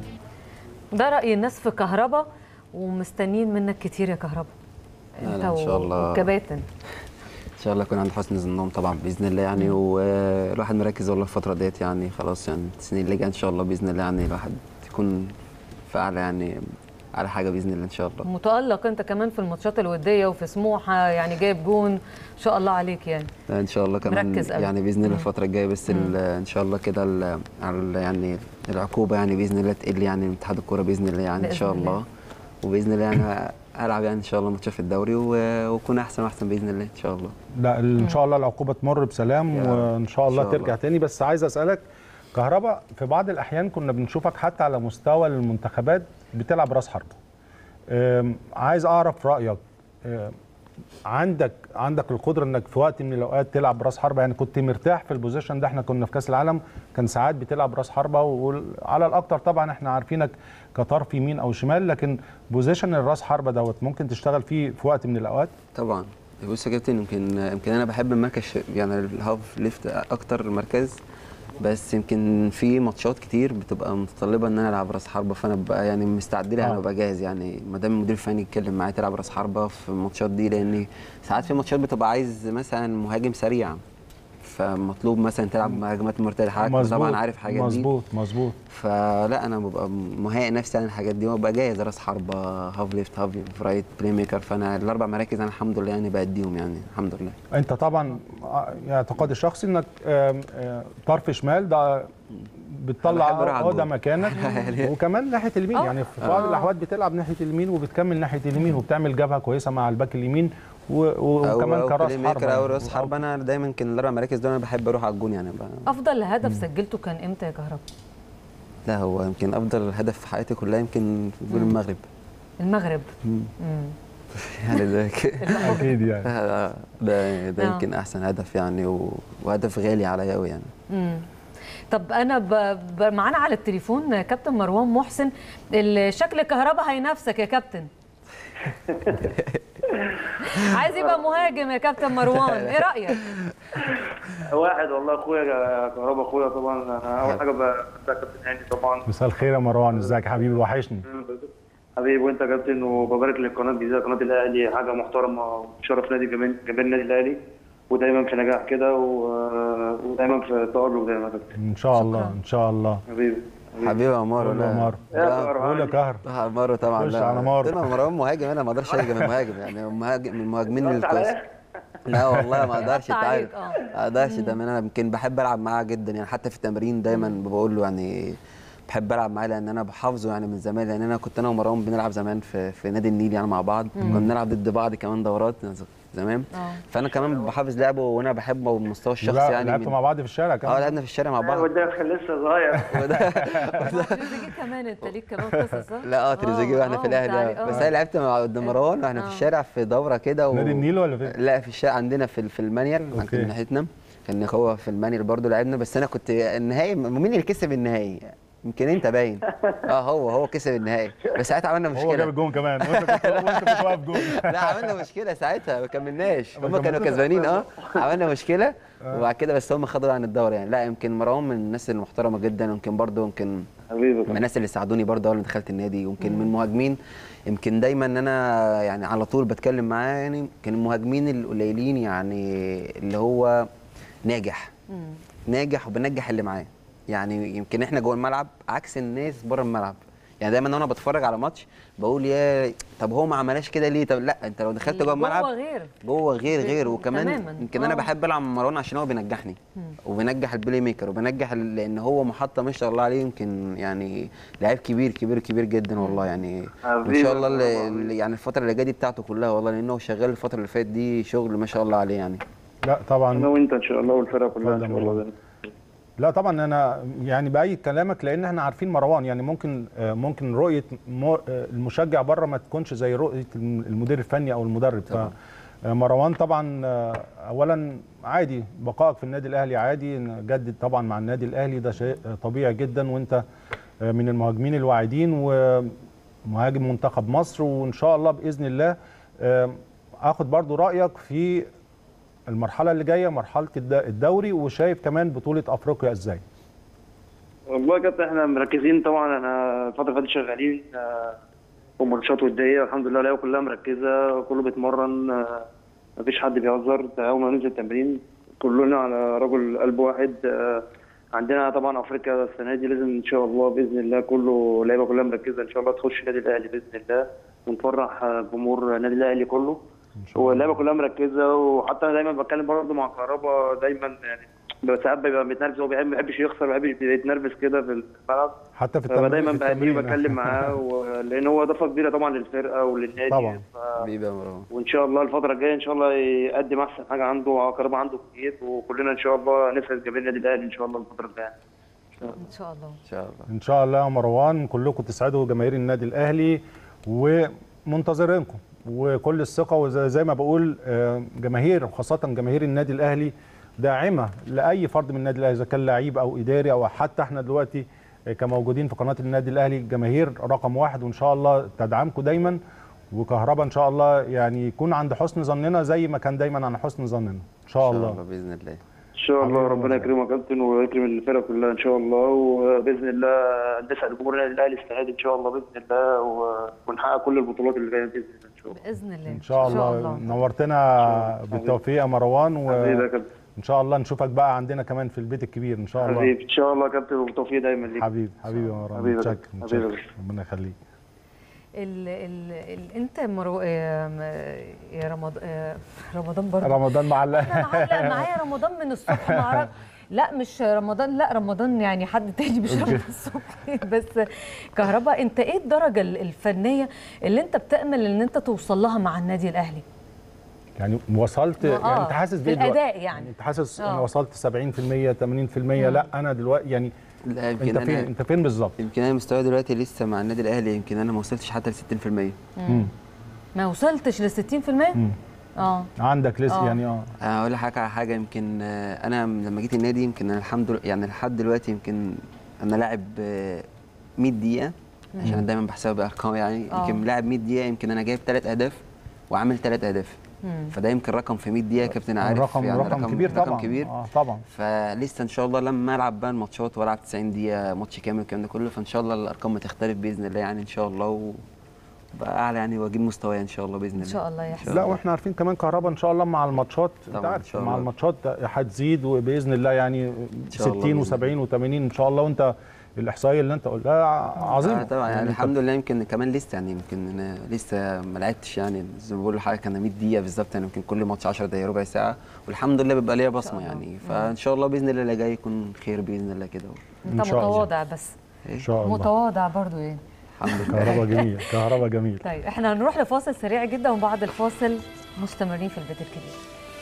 ده راي الناس في كهربا ومستنيين منك كتير يا كهربا لا، لا، إن شاء الله. والكباتن ان شاء الله يكون عند حسن ظنهم طبعا باذن الله يعني والواحد مركز والله الفتره ديت يعني خلاص يعني السنين اللي جايه ان شاء الله باذن الله يعني الواحد يكون في اعلى يعني على حاجه باذن الله ان شاء الله متالق انت كمان في الماتشات الوديه وفي سموحه يعني جايب جون ان شاء الله عليك يعني لا، ان شاء الله كمان مركز أوي. يعني باذن الله الفتره الجايه بس ال- ان شاء الله كده ال- على ال- يعني العقوبه يعني باذن الله تقل يعني من اتحاد الكوره باذن الله يعني ان بإذن شاء الله. الله وباذن الله يعني العب يعني ان شاء الله ماتشات في الدوري و- واكون احسن واحسن باذن الله ان شاء الله لا ان شاء الله العقوبه تمر بسلام يا رب. وان شاء الله إن شاء ترجع الله. تاني بس عايز اسالك كهرباء في بعض الاحيان كنا بنشوفك حتى على مستوى المنتخبات بتلعب راس حربه أم، عايز اعرف رايك أم، عندك عندك القدره انك في وقت من الاوقات تلعب راس حربه يعني كنت مرتاح في البوزيشن ده احنا كنا في كاس العالم كان ساعات بتلعب راس حربه وعلى الاكتر طبعا احنا عارفينك كطرف يمين او شمال لكن بوزيشن الراس حربه دوت ممكن تشتغل فيه في وقت من الاوقات طبعا بص يا كابتن يمكن يمكن انا بحب المركز ش- يعني الهاف ليفت اكتر مركز بس يمكن في ماتشات كتير بتبقى متطلبه ان انا العب راس حربه فانا ببقى يعني مستعد لها آه. انا ببقى جاهز يعني ما دام المدير الفني يتكلم معايا تلعب راس حربه في الماتشات دي لان ساعات في ماتشات بتبقى عايز مثلا مهاجم سريع فمطلوب مثلا تلعب هجمات مرتده حضرتك طبعا عارف حاجات دي مظبوط مظبوط فلا انا ببقى مهيئ نفسي عن الحاجات دي وببقى جاهز راس حربه هاف ليفت هاف رايت بلاي ميكر فانا الاربع مراكز انا الحمد لله يعني باديهم يعني الحمد لله انت طبعا آه، اعتقادي الشخصي انك آم، آه، طرف شمال ده بتطلع أنا بحب أروح على اه ده الجول. مكانك وكمان ناحيه اليمين آه. يعني في بعض الاحوال بتلعب ناحيه اليمين وبتكمل ناحيه اليمين وبتعمل جبهه كويسه مع الباك اليمين و- وكمان أو كراس بلاي ميكر حربه او يعني. راس حربه انا دايما يمكن الاربع مراكز دول انا بحب اروح على الجون يعني ب- افضل هدف سجلته كان امتى يا كهرباء لا هو يمكن افضل هدف في حياتي كلها يمكن في جول المغرب المغرب مم. مم. يعني ده ك- اكيد يعني ده ده آه. يمكن احسن هدف يعني و- وهدف غالي عليا قوي يعني مم. طب انا ب... ب... معانا على التليفون كابتن مروان محسن ال- شكل كهربا هينافسك يا كابتن عايز يبقى مهاجم يا كابتن مروان ايه رايك واحد والله اخويا كهربا اخويا طبعا انا اول حاجه بحبها كابتن هاني طبعا مساء الخير يا مروان ازيك يا حبيبي وحشني حبيبي وانت يا كابتن وببارك للقناه الجديده قناه الاهلي حاجه محترمه وشرف نادي جماهير جماهير النادي الاهلي ودايما في نجاح كده و- ودايما في تالق دايما يا كابتن ان شاء الله ان شاء الله حبيبي حبيبي يا مارو قول له يا لا مارو. يا لا، كهربا. قول يا كهر آه، مارو طبعا خش لا على مارو. طول ما مروان مهاجم انا ما اقدرش اجي من مهاجم يعني مهاجم من المهاجمين ضغط الكويس عليا؟ لا والله ما اقدرش ضغط تعال عليك، اه. ما اقدرش ده انا يمكن بحب العب معاه جدا يعني حتى في التمرين دايما بقول له يعني بحب العب معاه لان انا بحافظه يعني من زمان لان انا كنت انا ومروان بنلعب زمان في في نادي النيل يعني مع بعض كنا بنلعب ضد بعض كمان دورات زمان اه. فانا كمان بحافظ لعبه وانا بحبه على المستوى الشخصي لا، يعني لعبتوا من- مع بعض في الشارع اه كمان لعبنا في الشارع مع ايوه بعض ده كان لسه صغير وده تريزيجيه كمان انت ليك كمان قصص ها؟ لا اه تريزيجيه واحنا في تعالي- الاهلي اه. بس انا لعبت مع قدام مروان واحنا في الشارع في دوره كده و... نادي النيل ولا فين؟ لا في الشارع عندنا في في المانيال أوكي. كان ناحيتنا كان هو في المانيال برضه لعبنا بس انا كنت النهائي مين اللي كسب النهائي؟ يمكن انت باين اه هو هو كسب النهائي بس ساعتها عملنا هو جاب مشكله الجون كمان وانت كنت وانت كنت واقف جون لا عملنا مشكله ساعتها ما كملناش ما هم كانوا كملتوش. كسبانين اه عملنا مشكله وبعد كده بس هم خدوا عن الدوري يعني لا يمكن مروان من الناس المحترمه جدا يمكن برضه يمكن حبيبي من الناس اللي ساعدوني برضه اول ما دخلت النادي يمكن من المهاجمين يمكن دايما ان انا يعني على طول بتكلم معاه يعني كان المهاجمين القليلين يعني اللي هو ناجح ناجح وبنجح اللي معاه يعني يمكن احنا جوه الملعب عكس الناس بره الملعب يعني دايما وانا بتفرج على ماتش بقول يا طب هو ما عملش كده ليه طب لا انت لو دخلت جوه الملعب جوه غير جوه غير غير. غير وكمان تماماً. يمكن انا آه. بحب العب مع مروان عشان هو بينجحني وبينجح البلاي ميكر وبينجح ال- لان هو محطه ما شاء الله عليه يمكن يعني لعيب كبير كبير كبير جدا والله يعني وان حبيبي شاء الله يا اللي- مروان. اللي يعني الفتره اللي جايه دي بتاعته كلها والله لانه شغال الفتره اللي فاتت دي شغل ما شاء الله عليه يعني لا طبعا انا وانت ان شاء الله والفرقه كلها ان اتفضل شاء يا الله لا طبعا انا يعني بايد كلامك لان احنا عارفين مروان يعني ممكن آه، ممكن رؤيه مو- آه، المشجع بره ما تكونش زي رؤيه المدير الفني او المدرب طبعاً. فمروان طبعا آه، اولا عادي بقائك في النادي الاهلي عادي جدد طبعا مع النادي الاهلي ده شيء آه، طبيعي جدا وانت آه، من المهاجمين الواعدين ومهاجم منتخب مصر وان شاء الله باذن الله آه، اخد برضو رايك في المرحله اللي جايه مرحله الد- الدوري وشايف كمان بطوله افريقيا ازاي والله يا كابتن احنا مركزين طبعا احنا الفتره اللي فاتت شغالين آه، وماتشات وديه الحمد لله اللعيبه كلها مركزه كله بيتمرن آه، مفيش حد بيهزر اول ما ننزل التمرين كلنا على رجل قلب واحد آه، عندنا طبعا افريقيا السنه دي لازم ان شاء الله باذن الله كله اللعيبه كلها مركزه ان شاء الله تخش النادي الاهلي باذن الله ونفرح جمهور النادي الاهلي كله واللعيبه كلها مركزه وحتى انا دايما بتكلم برضه مع كهربا دايما يعني بس ساعات بيبقى متنرفز هو بيحب- ما بيحبش يخسر ما بيحبش يتنرفز كده في الملعب حتى في فأنا التمرين دايما في بهديه التمرين. وبتكلم معاه و- لان هو اضافه كبيره طبعا للفرقه وللنادي طبعا. ف... حبيبي يا مروان وان شاء الله الفتره الجايه ان شاء الله يقدم احسن حاجه عنده كهربا عنده كتير وكلنا ان شاء الله نسعد جماهير النادي الاهلي ان شاء الله الفتره الجايه ان شاء الله ان شاء الله ان شاء الله يا مروان كلكم تسعدوا جماهير النادي الاهلي ومنتظرينكم وكل الثقه وزي زي ما بقول آه، جماهير وخاصه جماهير النادي الاهلي داعمه لاي فرد من النادي الاهلي اذا كان لعيب او اداري او حتى احنا دلوقتي آه، كموجودين في قناه النادي الاهلي جماهير رقم واحد وان شاء الله تدعمكم دايما وكهربا ان شاء الله يعني يكون عند حسن ظننا زي ما كان دايما عند حسن ظننا ان شاء ان شاء الله الله باذن الله ان شاء الله حبيبي ربنا يا يكرمك يا كابتن ويكرم الفرقه كلها ان شاء الله وباذن الله نسعد جمهور النادي الاهلي السنه دي ان شاء الله باذن الله و- ونحقق كل البطولات اللي جايه باذن الله ان شاء الله باذن الله ان شاء الله نورتنا بالتوفيق يا مروان حبيبي يا وان كابتن شاء الله نشوفك بقى عندنا كمان في البيت الكبير ان شاء الله حبيبي ان شاء الله يا كابتن وبالتوفيق دايما ليك حبيبي حبيبي يا مروان حبيبي يا متشكر كابتن. متشكر حبيبي يا ربنا يخليك ال ال ال انت مرو... آه، يا رمضان رمضان برضه رمضان معلق انا معلق معايا رمضان من الصبح ما اعرف لا مش رمضان لا رمضان يعني حد تاني مش رمضان الصبح بس كهربا انت ايه الدرجه ال- الفنيه اللي انت بتامل ان انت توصل لها مع النادي الاهلي يعني وصلت آه، يعني انت حاسس في بايه دلوقتي؟ الأداء يعني. انت حاسس آه. انا وصلت 70% 80% لا انا دلوقتي يعني لا يمكن انت فين انا انت فين بالظبط؟ يمكن انا مستواي دلوقتي لسه مع النادي الاهلي يمكن انا ما وصلتش حتى ل 60% مم. ما وصلتش ل 60% اه عندك لسه آه. يعني اه اقول لحضرتك على حاجه يمكن آه، انا لما جيت النادي يمكن انا الحمد لله يعني لحد دلوقتي يمكن انا لاعب آه، 100 دقيقه عشان انا دايما بحسبها بارقام يعني آه. يمكن لاعب 100 دقيقه يمكن انا جايب ثلاث اهداف وعامل ثلاث اهداف مم. فده يمكن رقم في 100 دقيقه يا كابتن عارف رقم يعني رقم كبير رقم طبعا كبير اه طبعا فلسه ان شاء الله لما العب بقى الماتشات والعب 90 دقيقه ماتش كامل الكلام ده كله فان شاء الله الارقام هتختلف باذن الله يعني ان شاء الله و- وبقى اعلى يعني واجيب مستواي ان شاء الله باذن الله ان شاء الله يحصل لا واحنا عارفين كمان كهربا ان شاء الله مع الماتشات انت طبعاً، إن عارف شاء مع الله. الماتشات هتزيد وباذن الله يعني شاء الله 60 بإذن و70 و80 ان شاء الله وانت الاحصائيه اللي انت قلتها عظيمه آه طبعا يعني أنت الحمد لله يمكن كمان لسه يعني يمكن انا لسه ما لعبتش يعني زي ما بقول لحضرتك انا 100 دقيقه بالظبط يعني يمكن كل ماتش 10 دقايق ربع ساعه والحمد لله بيبقى ليا بصمه الله. يعني فان شاء الله باذن الله اللي جاي يكون خير باذن الله كده انت إن شاء الله. متواضع بس ان شاء الله متواضع برضو يعني الحمد لله كهربا جميل كهربا جميل طيب احنا هنروح لفاصل سريع جدا وبعد الفاصل مستمرين في البيت الكبير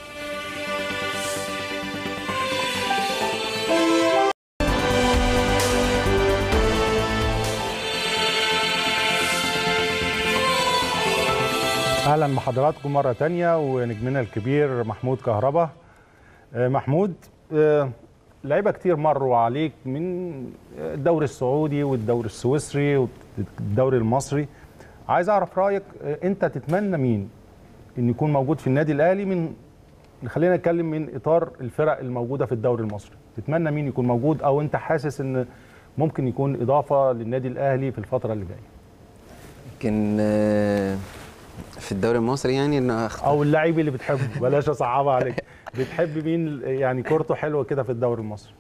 اهلا بحضراتكم مره تانية ونجمنا الكبير محمود كهربا آه، محمود آه، لعيبه كتير مروا عليك من الدوري السعودي والدوري السويسري والدوري المصري عايز اعرف رايك آه، انت تتمنى مين ان يكون موجود في النادي الاهلي من خلينا نتكلم من اطار الفرق الموجوده في الدوري المصري تتمنى مين يكون موجود او انت حاسس ان ممكن يكون اضافه للنادي الاهلي في الفتره اللي جايه يمكن آه، في الدوري المصري يعني ان أخ- او اللعيب اللي بتحبه بلاش اصعبها عليك بتحب مين يعني كورته حلوه كده في الدوري المصري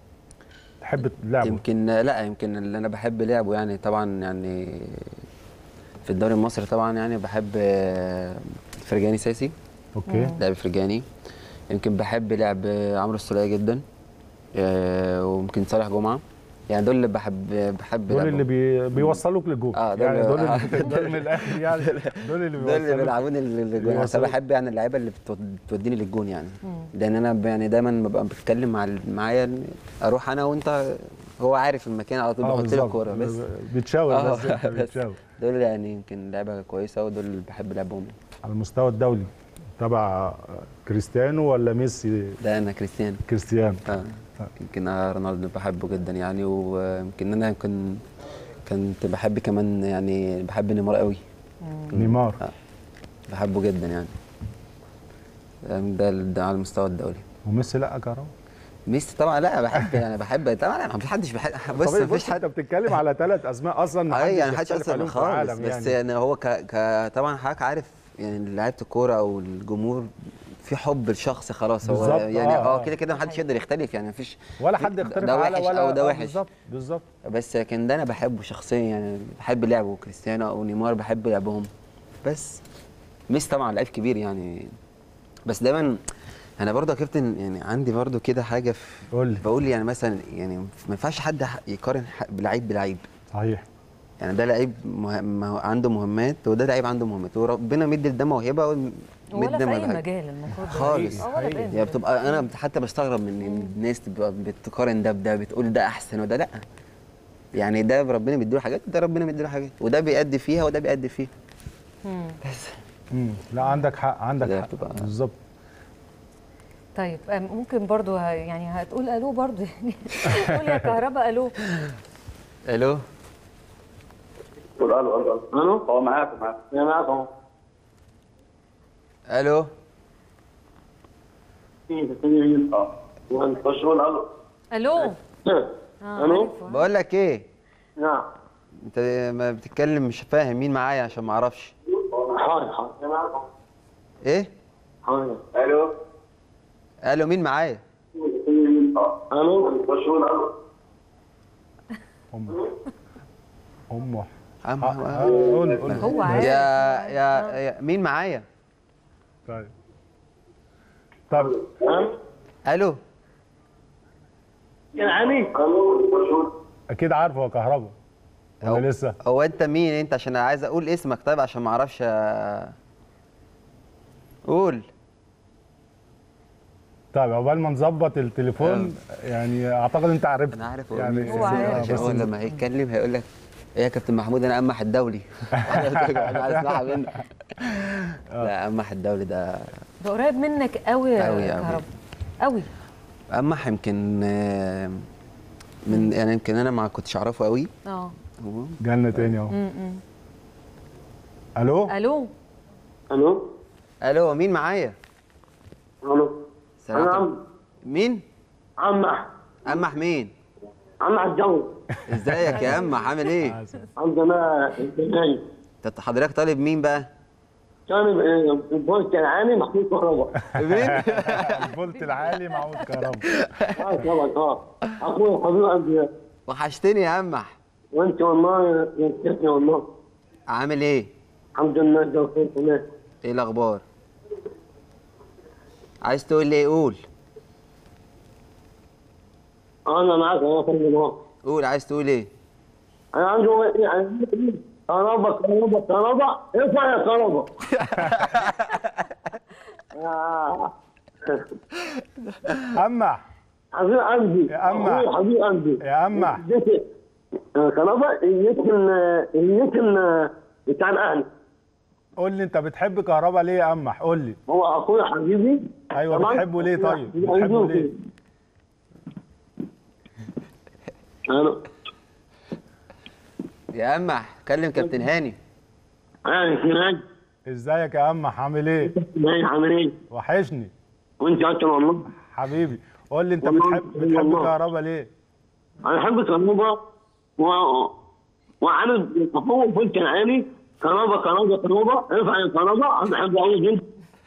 تحب لعبه يمكن آه، لا يمكن اللي انا بحب لعبه يعني طبعا يعني في الدوري المصري طبعا يعني بحب آه، فرجاني ساسي اوكي لعب فرجاني يمكن بحب لعب عمرو السولية جدا آه، وممكن صالح جمعة يعني دول اللي بحب بحب دول لعبهم. اللي بي... بيوصلوك للجول آه، دول- يعني دول آه. اللي دول من الاخر يعني دول اللي دول اللي بيوصلوك بيلعبوني للجون يعني أنا بيوصلوك. بحب يعني اللعيبه اللي بتود- بتوديني للجون يعني لان انا ب- يعني دايما ببقى بتكلم مع ال- معايا إن اروح انا وانت هو عارف المكان على طول آه، بحط له بالظبط. الكوره بس بتشاور آه، بس انت بس. بتشاور دول يعني يمكن لعيبه كويسه ودول اللي بحب لعبهم على المستوى الدولي تبع كريستيانو ولا ميسي ده انا كريستيانو كريستيانو اه يمكن أنا رونالدو بحبه جدا يعني ويمكن انا يمكن كنت بحب كمان يعني بحب نيمار قوي نيمار آه. بحبه جدا يعني يعني ده ده على المستوى الدولي وميسي لا كهربا ميسي طبعا لا بحب يعني بحب طبعا ما حدش بيحب بص طبيعي مفيش بص انت بتتكلم على ثلاث اسماء اصلا اه محدش يعني محدش يختلف اصلا عليهم في خالص العالم بس يعني يعني هو ك... ك... طبعا حضرتك عارف يعني لعيبه الكوره او الجمهور في حب الشخص خلاص هو بالظبط، يعني آه، اه آه. كده كده محدش يقدر يختلف يعني مفيش ولا حد يختلف ده على وحش ولا او ده آه، وحش بالظبط بالظبط بس لكن ده انا بحبه شخصيا يعني بحب لعبه كريستيانو او نيمار بحب لعبهم بس ميسي طبعا لعيب كبير يعني بس دايما انا برضه يا كابتن يعني عندي برضه كده حاجه في قول لي بقول يعني مثلا يعني ما ينفعش حد يقارن ح- بلعيب بلعيب صحيح يعني ده لعيب مه... مه... عنده مهمات وده لعيب عنده مهمات وربنا مدي لده موهبه ومدي ولا ده في اي موهبة. مجال المفروض ده. خالص. آه، ولا في أي يعني مجال. بتبقى انا حتى بستغرب من إن الناس تبقى بتقارن ده بده بتقول ده احسن وده لا يعني ده ربنا بيديله حاجات وده ربنا بيديله حاجات وده بيأدي فيها وده بيأدي فيها مم. بس مم. لا عندك حق عندك ده حق بتبقى- بالظبط طيب آه، ممكن برضو ه- يعني هتقول الو برضو يعني قول يا كهرباء الو الو قول الو الو الو هو معاكم معاكم انا معاكم اهو الو اه خش قول الو الو اه ألو؟ عارفه. بقول لك ايه نعم انت ما بتتكلم مش فاهم مين معايا عشان ما اعرفش حاضر حاضر انا معاكم ايه حاضر الو الو مين معايا الو خش قول الو امه امه عم- آه، آه، قول قول هو عارف يا يا يا مين معايا طيب طب الو يا عمي الو خش قول اكيد عارفه هو كهرباء ولا لسه هو انت مين انت عشان عايز اقول اسمك طيب عشان ما اعرفش آه، قول طيب عقبال ما نظبط التليفون يعني اعتقد انت عرفت انا عارف هو يعني مين هو عارف. عشان بس هو لما هيتكلم هيقول لك ايه يا كابتن محمود انا امح الدولي انا عايز اسمعها منك لا امح الدولي ده ده قريب منك قوي يا أوي أوي. كهرباء قوي امح يمكن آه، من يعني يمكن انا ما كنتش اعرفه قوي اه هو جالنا تاني اهو م-م. الو الو الو الو مين معايا الو سلام انا عليكم. عم مين عم امح مين عم الجو ازيك يا امح عامل ايه عندنا الجناي انت حضرتك طالب مين بقى كان البوست العالي محمود كهرباء مين الفولت العالي معهود كهرباء اه طبعا اه اخوي حبيب قلبي وحشتني يا امح وانت والله يا شيخني والله عامل ايه الحمد لله ده خير تمام ايه الاخبار عايز تقول لي ايه قول انا معاك يا فندم اهو قول عايز تقول ايه انا عندي يعني كهرباء كهرباء كهرباء ارفع يا كهرباء آه. امح حبيب قلبي يا أما. أخوي حبيب قلبي يا أما. اديتي- آه، كهرباء يمكن يمكن بتاع الاهلي قول لي انت بتحب كهرباء ليه يا امح قول لي هو اخويا حبيبي ايوه تمام؟ بتحبه ليه طيب حبيبي بتحبه قلبي. ليه الو يا امح كلم كابتن هاني انا سراج ازيك يا امح عامل ايه ازاي عامل ايه؟ وحشني وانت اكتر والله حبيبي قول لي انت والله- بتحب بتحب والله. كهرباء ليه انا احب كهرباء و وعامل تفوق فلك العالي كهرباء كهرباء كهرباء ارفع يا كهرباء انا بحب قوي جدا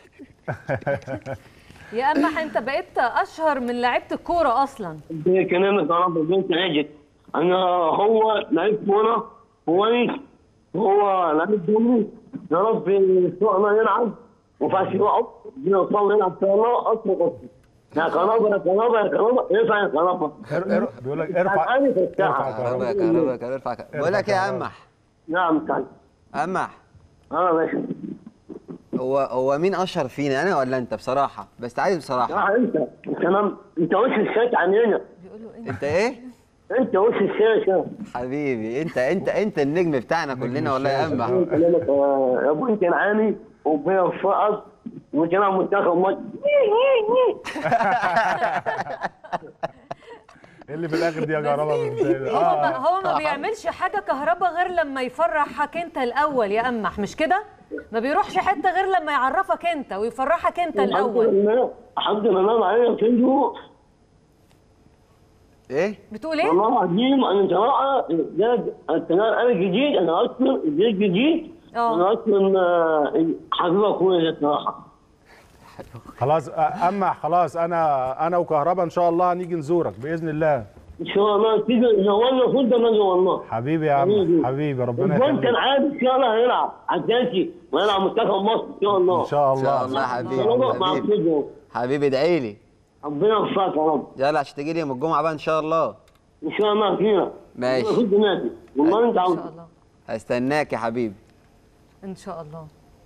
يا اما انت بقيت اشهر من لعيبه الكوره اصلا زي كلامك كهرباء بنت عاجل انا هو لعيب كوره كويس هو لعيب دولي يا رب يسوقنا يلعب وفاش يقعد يوصل يلعب ان شاء الله اصلا اصلا يا كهرباء يا كهرباء يا كهرباء ارفع يا كهرباء ار- ار- بيقول لك ارفع الآن في ارفع الساعة. كهرباء يا كهرباء كهرباء كهرباء ارفع كهرباء بقول لك إيه يا كهرباء. امح نعم تعال امح اه ماشي هو هو مين اشهر فينا انا ولا انت بصراحه بس عايز بصراحه اه انت تمام انت وش الشاشه عنينا بيقولوا ايه انت ايه انت وش الشاشه حبيبي انت انت انت النجم بتاعنا كلنا والله يا امح كلامك آه، يا ابو انت العاني وبيرفعك وكلام منتخب مصر ايه اللي في الاخر دي يا كهرباء هو ما هو ما بيعملش حاجه كهرباء غير لما يفرحك انت الاول يا امح مش كده ما بيروحش حته غير لما يعرفك انت ويفرحك انت الحمد الاول لله الحمد لله معايا كنجو ايه بتقول ايه والله العظيم انا صراحه ده القناه انا جديد انا اصلا جديد جديد اه. انا اصلا آه، حبيب اخويا صراحه خلاص أ- اما خلاص انا انا وكهربا ان شاء الله هنيجي نزورك باذن الله ان شاء الله تيجي نورنا كل ما والله حبيبي يا عم حبيبي ربنا الجون كان يخليك عادي ان شاء الله هيلعب عجلتي ويلعب منتخب مصر ان شاء الله ان شاء ان شاء الله الله حبيبي نروح مع حبيبي الفيديو حبيبي ادعي لي ربنا يوفقك يا رب يلا عشان تجي لي يوم الجمعه بقى ان شاء الله ان شاء الله فينا ماشي. كل نادي والله انت ان عاوز شاء الله هستناك يا حبيبي ان شاء الله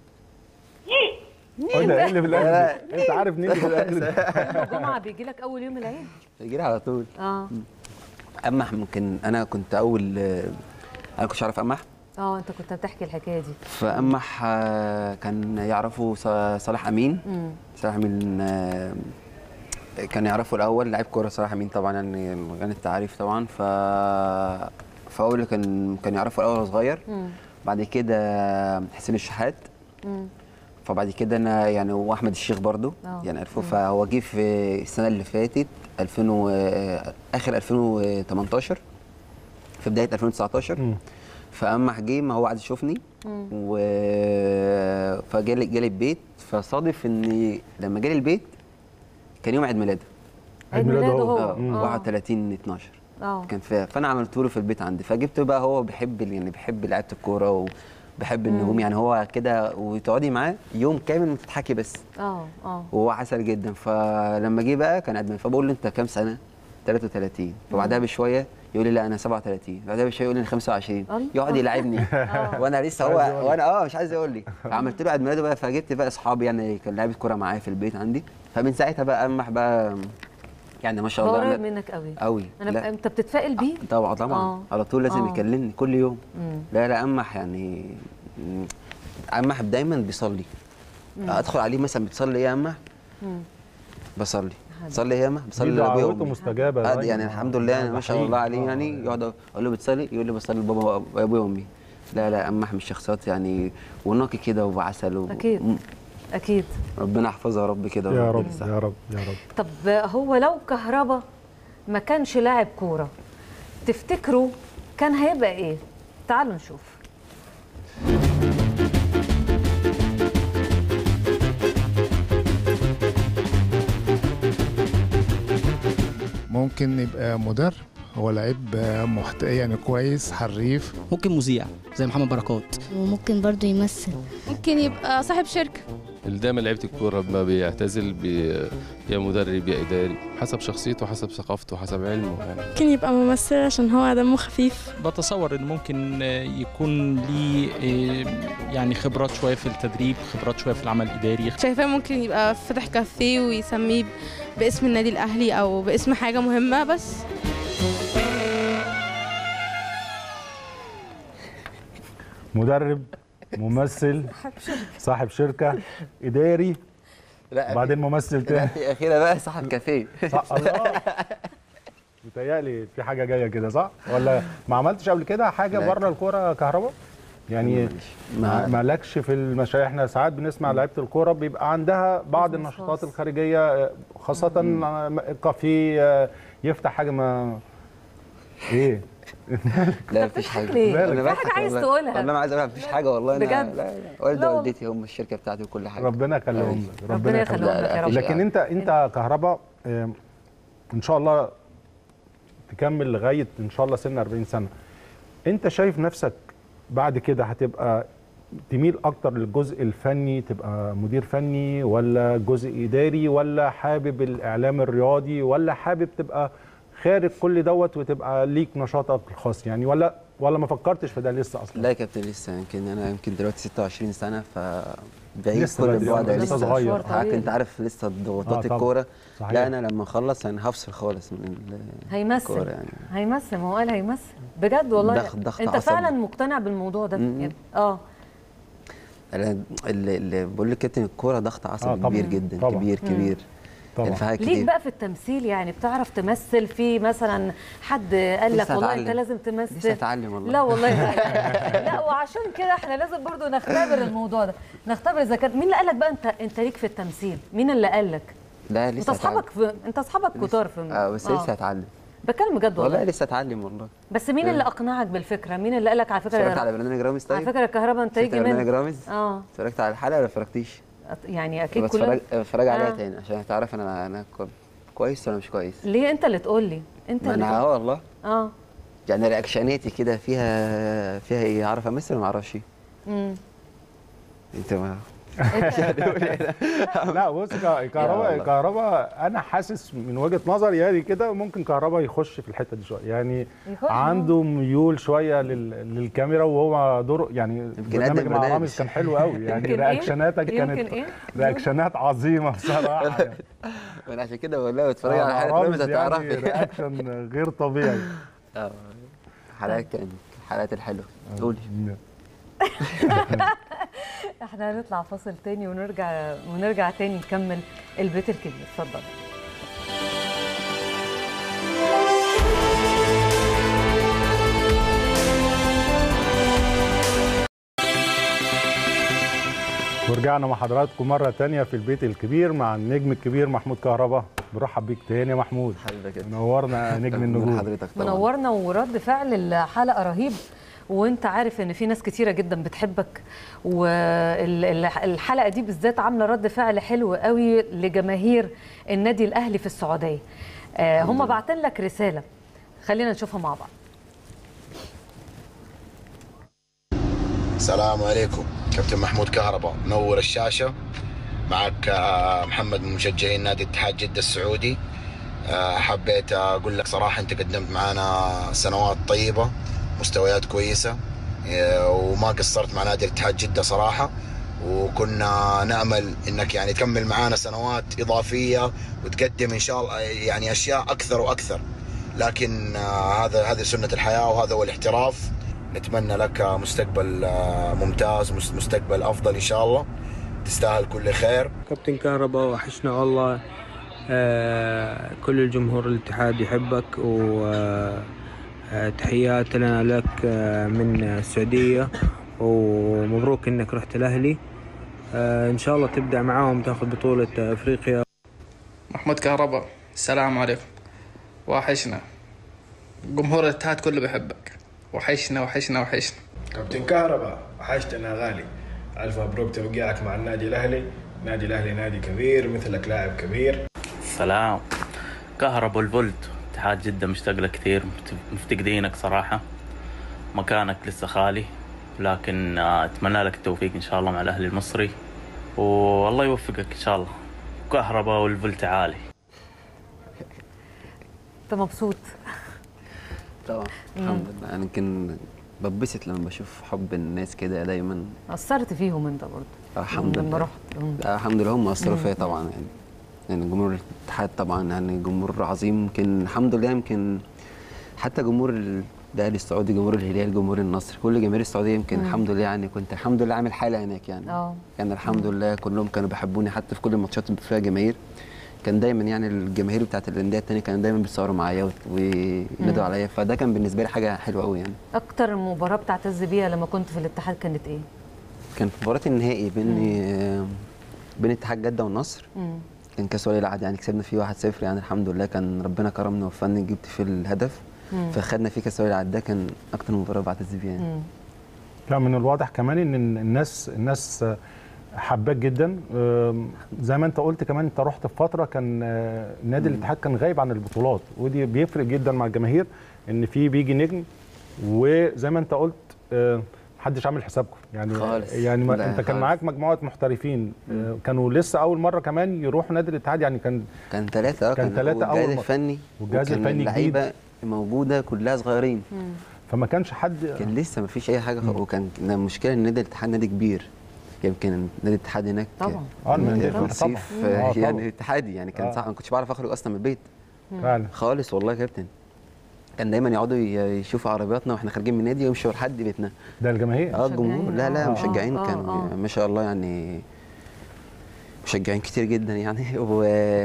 قول ايه اللي في الاكل ده؟ انت عارف مين اللي في الاكل ده يوم الجمعه بيجي لك اول يوم العيد تجي لي على طول اه امح ممكن انا كنت اول انا كنتش اعرف امح اه انت كنت بتحكي الحكايه دي فامح آه، كان يعرفه ص- صالح امين امم صالح امين آه، كان يعرفه الاول لعيب كوره صالح امين طبعا يعني غني التعريف طبعا ف فهو اللي كان كان يعرفه الاول وهو صغير امم بعد كده حسين الشحات امم فبعد كده انا يعني واحمد الشيخ برضو آه. يعني عرفه فهو جه في السنه اللي فاتت 2000 و... اخر 2018 في بدايه 2019 مم. فاما جه ما هو قعد يشوفني و فجالي جالي البيت فصادف ان لما جالي البيت كان يوم عيد ميلاده عيد ميلاده هو اه آه. 31 12 اه كان فيها فانا عملته له في البيت عندي فجبته بقى هو بيحب ال- يعني بيحب لعيبه الكوره وبيحب النجوم يعني هو كده وتقعدي معاه يوم كامل بتضحكي بس اه اه وهو عسل جدا فلما جه بقى كان قد فبقول له انت كام سنه 33 فبعدها بشويه يقول لي لا انا 37 بعدها بشويه يقول لي انا 25 الله. يقعد يلعبني وانا لسه هو وانا اه مش عايز يقول لي فعملت له عيد ميلاده بقى فجبت بقى اصحابي يعني كان لعيبه كوره معايا في البيت عندي فمن ساعتها بقى امح بقى يعني ما شاء هو الله قريب أنا- منك قوي قوي انا لا. ب... انت بتتفائل بيه طبعا طبعا آه. على طول لازم آه. يكلمني كل يوم مم. لا لا امح يعني مم، امح دايما بيصلي ادخل عليه مثلا بتصلي ايه يا امح مم. بصلي تصلي ايه يا امح دي بصلي لابويا دعوته وامي مستجابه آه، دايماً. يعني الحمد لله يعني ما شاء الله عليه آه. يعني يقعد اقول له بتصلي يقول لي بصلي لبابا وابويا وامي لا لا امح من الشخصيات يعني ونقي كده وعسل و... أكيد. مم. اكيد ربنا يحفظها يا رب كده يا وربنا رب يسعدها. يا رب يا رب طب هو لو كهربا ما كانش لاعب كوره تفتكروا كان هيبقى ايه تعالوا نشوف ممكن يبقى مدرب هو لعيب محت... يعني كويس حريف ممكن مذيع زي محمد بركات وممكن برضو يمثل ممكن يبقى صاحب شركة اللي دايما لعيبه الكوره ما بيعتزل بي يا مدرب يا اداري حسب شخصيته حسب ثقافته حسب علمه يعني ممكن يبقى ممثل عشان هو دمه خفيف بتصور ان ممكن يكون ليه يعني خبرات شويه في التدريب خبرات شويه في العمل الاداري شايفاه ممكن يبقى فتح كافيه ويسميه باسم النادي الأهلي أو باسم حاجة مهمة بس مدرب ممثل صاحب شركه اداري لا وبعدين ممثل تاني لا اخيرا بقى صاحب كافيه صح الله متهيألي في حاجه جايه كده صح ولا ما عملتش قبل كده حاجه لا. بره الكوره كهرباء يعني ما مالكش في المشاريع احنا ساعات بنسمع لعيبه الكوره بيبقى عندها بعض بزنس النشاطات خاص. الخارجيه خاصه كافيه يفتح حاجه ما ايه لا مفيش حاجه ليه؟ أنا في بضحك حاجة عايز والله. تقولها. والله ما عايز اقولها مفيش حاجه والله انا بجد؟ لا لا والدي لا والله. والدتي هم الشركه بتاعتي وكل حاجه ربنا يخليهم لك ربنا يخليهم لك يا رب لكن انت انت كهرباء آم، ان شاء الله تكمل لغايه ان شاء الله سن 40 سنه انت شايف نفسك بعد كده هتبقى تميل اكتر للجزء الفني تبقى مدير فني ولا جزء اداري ولا حابب الاعلام الرياضي ولا حابب تبقى خارج كل دوت وتبقى ليك نشاطك الخاص يعني ولا ولا ما فكرتش في ده لسه اصلا لا يا كابتن لسه يمكن انا يمكن دلوقتي 26 سنه ف بعيد لسه كل بدري، البعد لسه لسه صغير. مشوار طويل. انت عارف لسه ضغوطات آه، طبعا. الكوره صحيح. لا انا لما اخلص انا هفصل خالص من ال- هيمثل الكوره يعني هيمثل ما هو قال هيمثل بجد والله ضغط- ضغط انت عصبي. فعلا مقتنع بالموضوع ده م-م. يعني اه انا اللي, اللي بقول لك كابتن الكوره ضغط عصبي آه، طبعا. كبير جدا طبعا. كبير كبير طبعا. يعني في حاجات ليك كتير بقى في التمثيل يعني بتعرف تمثل في مثلا حد قال لك لسه والله هتعلم. انت لازم تمثل لسه هتعلم والله. لا والله لا, لا وعشان كده احنا لازم برضو نختبر الموضوع ده نختبر اذا كان مين اللي قال لك بقى انت انت ليك في التمثيل مين اللي قال لك لا انت لسه اصحابك في... انت اصحابك كتار في اه بس لسه هتعلم بتكلم بجد والله والله لسه هتعلم والله بس مين اللي اقنعك بالفكره مين اللي قال لك على اتفرجت فكره على برنامج رامز طيب على فكره الكهرباء انت شفت يجي برنامج من رامز اه اتفرجت على الحلقه ولا اتفرجتيش يعني اكيد بتفرج كلنا بتفرج عليها آه. تاني عشان تعرف انا انا كو- كويس ولا مش كويس ليه انت اللي تقول لي انت ما اللي انا اه والله اه يعني رياكشناتي كده فيها فيها ايه اعرف امثل ولا ما اعرفش امم انت ما لا بص كا- كهرباء والله. كهرباء انا حاسس من وجهه نظري يعني كده ممكن كهرباء يخش في الحته دي شويه يعني يخش. عنده ميول شويه لل... للكاميرا وهو دور يعني برنامج قدم مع برنامج. رامز كان حلو قوي يعني يمكن إيه؟ رياكشناتك كانت يمكن إيه؟ رياكشنات عظيمه بصراحه يعني. انا عشان كده بقول لها بتفرج على مع حلقه رامز رامز يعني هتعرفي رياكشن غير طبيعي اه حلقات كانت الحلقات الحلوه قولي احنا هنطلع فاصل تاني ونرجع ونرجع تاني نكمل البيت الكبير اتفضل ورجعنا مع حضراتكم مرة تانية في البيت الكبير مع النجم الكبير محمود كهربا برحب بيك تاني يا محمود حبيبك انت منورنا يا نجم النجوم حضرتك طبعا منورنا ورد فعل الحلقه رهيب وانت عارف ان في ناس كتيره جدا بتحبك والحلقه دي بالذات عامله رد فعل حلو قوي لجماهير النادي الاهلي في السعوديه آه، هم باعتين لك رساله خلينا نشوفها مع بعض السلام عليكم كابتن محمود كهرباء نور الشاشة معك آه، محمد من مشجعين نادي اتحاد جدة السعودي آه، حبيت أقول لك صراحة أنت قدمت معنا سنوات طيبة مستويات كويسة آه، وما قصرت مع نادي الاتحاد جدة صراحة وكنا نأمل أنك يعني تكمل معنا سنوات إضافية وتقدم إن شاء الله يعني أشياء أكثر وأكثر لكن آه، هذا هذه سنة الحياة وهذا هو الاحتراف نتمنى لك مستقبل آه، ممتاز مس- مستقبل افضل ان شاء الله تستاهل كل خير كابتن كهرباء وحشنا والله آه، كل الجمهور الاتحاد يحبك وتحياتنا لك آه، من السعودية ومبروك انك رحت الاهلي آه، ان شاء الله تبدأ معاهم تاخذ بطولة افريقيا محمود كهرباء السلام عليكم وحشنا جمهور الاتحاد كله بيحبك وحشنا وحشنا وحشنا كابتن كهرباء وحشتنا غالي ألف مبروك توقيعك مع النادي الأهلي النادي الأهلي نادي كبير مثلك لاعب كبير سلام كهرب والفولت اتحاد جدة مشتاق لك كثير مفت- مفتقدينك صراحة مكانك لسه خالي لكن آه، اتمنى لك التوفيق ان شاء الله مع الاهلي المصري والله يوفقك ان شاء الله كهرباء والفولت عالي انت مبسوط طبعا الحمد لله انا يمكن بتبسط لما بشوف حب الناس كده دايما اثرت فيهم انت برضه الحمد لما لله رحت مم. لا، الحمد لله هم اثروا مم. فيا طبعا يعني يعني جمهور الاتحاد طبعا يعني جمهور عظيم يمكن الحمد لله يمكن حتى جمهور ال- الاهلي السعودي جمهور الهلال جمهور النصر كل جماهير السعوديه يمكن مم. الحمد لله يعني كنت الحمد لله عامل حاله هناك يعني اه يعني الحمد لله كلهم كانوا بيحبوني حتى في كل الماتشات اللي فيها جماهير كان دايما يعني الجماهير بتاعت الانديه التانيه كانوا دايما بيتصوروا معايا وت- مم. وينادوا عليا فده كان بالنسبه لي حاجه حلوه قوي يعني اكتر مباراه بتعتز بيها لما كنت في الاتحاد كانت ايه كان في مباراه النهائي بين آه، بين اتحاد جده والنصر مم. كان كاس ولي العهد يعني كسبنا فيه 1-0 يعني الحمد لله كان ربنا كرمنا ووفقني جبت فيه الهدف مم. فخدنا فيه كاس ولي العهد ده كان اكتر مباراه بعتز بيها يعني. مم. لا من الواضح كمان ان الناس الناس حباك جدا أم، زي ما انت قلت كمان انت رحت في فتره كان آه، نادي الاتحاد كان غايب عن البطولات ودي بيفرق جدا مع الجماهير ان في بيجي نجم وزي ما انت قلت آه، محدش عامل حسابكم يعني خالص. يعني ما لا انت كان خالص. معاك مجموعه محترفين آه، كانوا لسه اول مره كمان يروحوا نادي الاتحاد يعني كان كان ثلاثه كان ثلاثه اول والجهاز مرة. الفني والجهاز وكان الفني اللعيبه جديد موجوده كلها صغيرين فما كانش حد كان لسه ما فيش اي حاجه خ- وكان كان المشكله ان نادي الاتحاد نادي كبير يمكن نادي الاتحاد هناك طبعا. اه النادي كان الاتحاد رصيف طبعاً. آه، آه، طبعاً. يعني اتحادي يعني كان آه. صح ما كنتش بعرف اخرج اصلا من البيت فعلا خالص والله يا كابتن كان دايما يقعدوا ي- يشوفوا عربياتنا واحنا خارجين من النادي ويمشوا لحد بيتنا ده الجماهير اه الجمهور لا لا آه، مشجعين آه، كان آه. ما شاء الله يعني مشجعين كتير جدا يعني و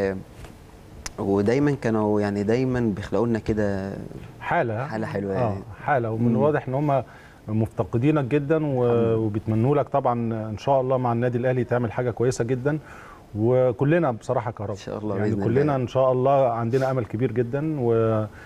ودايما كانوا يعني دايما بيخلقوا لنا كده حاله حاله حلوه اه يعني حاله ومن مم. الواضح ان هم مفتقدينك جدا و- وبيتمنوا لك طبعا ان شاء الله مع النادي الاهلي تعمل حاجه كويسه جدا وكلنا بصراحه كهرباء ان شاء الله يعني بإذن كلنا الله. ان شاء الله عندنا امل كبير جدا و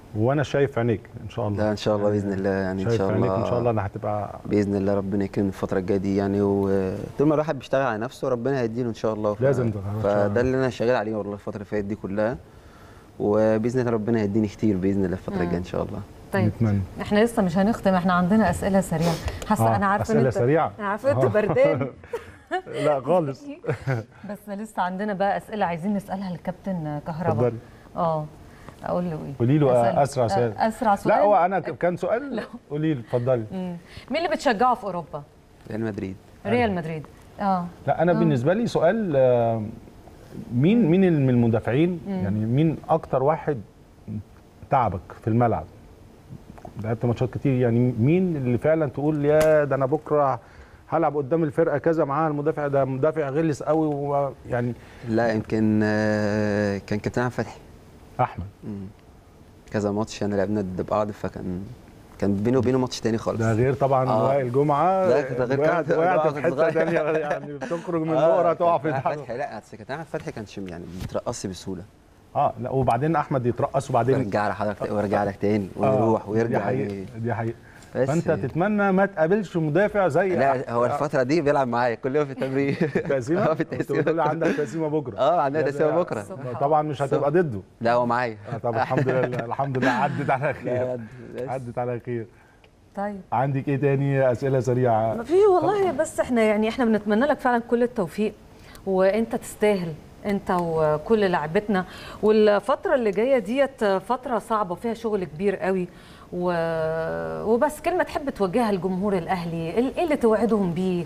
وانا شايف عينيك ان شاء الله لا ان شاء الله باذن الله يعني ان شايف شاء عينيك الله ان شاء الله انها هتبقى باذن الله ربنا يكرم الفتره الجايه دي يعني وطول ما الواحد بيشتغل على نفسه ربنا هيديله ان شاء الله ف... لازم ده، إن شاء الله. فده اللي انا شغال عليه والله الفتره اللي فاتت دي كلها وباذن الله ربنا هيديني كتير باذن الله الفتره الجايه ان شاء الله طيب نتمنى احنا لسه مش هنختم احنا عندنا اسئله سريعه حاسه آه، انا عارفه أسئلة إن انت سريعة؟ انا عارفه انت آه. بردان لا خالص بس لسه عندنا بقى اسئله عايزين نسالها للكابتن كهربا اتفضلي. اه اقول له ايه قولي له أسأل- اسرع سؤال آه، اسرع سؤال لا هو انا كان سؤال قولي له اتفضلي مم. مين اللي بتشجعه في اوروبا ريال مدريد ريال مدريد اه لا انا آه. بالنسبه لي سؤال آه، مين مين من المدافعين مم. يعني مين اكتر واحد تعبك في الملعب لعبت ماتشات كتير يعني مين اللي فعلا تقول يا ده انا بكره هلعب قدام الفرقه كذا معاها المدافع ده مدافع غلس قوي ويعني لا يمكن آه، كان كابتن احمد فتحي احمد مم. كذا ماتش يعني لعبنا ضد بعض فكان كان بيني وبينه ماتش تاني خالص ده غير طبعا آه. وائل جمعه لا ده غير وقعت كده وقعت الواحد في حته صغير. ثانيه يعني بتخرج من آه، نقره تقع في كابتن أحمد الحلقه فتحي لا أصل كابتن احمد فتحي كانش يعني بيترقص بسهوله اه لا وبعدين احمد يترقص وبعدين ويرجع لحضرتك ويرجع لك تاني آه، ويروح ويرجع دي حقيقة يعني. دي حقيقة بس فانت تتمنى ما تقابلش مدافع زي لا هو الفترة دي بيلعب معايا كل يوم في التمرين تقسيمه اه في كنت التقسيمة بتقول لي عندك تقسيمه بكره اه عندنا لا، تقسيمة لا، بكرة طبعا مش هتبقى ضده لا هو معايا آه، طب الحمد لله الحمد لله عدت على لا، خير عدت، بس. عدت على خير طيب عندك ايه تاني اسئله سريعه ما في والله بس احنا يعني احنا بنتمنى لك فعلا كل التوفيق وانت تستاهل انت وكل لاعبتنا والفتره اللي جايه ديت فتره صعبه وفيها شغل كبير قوي و... وبس كلمه تحب توجهها لجمهور الاهلي ايه اللي توعدهم بيه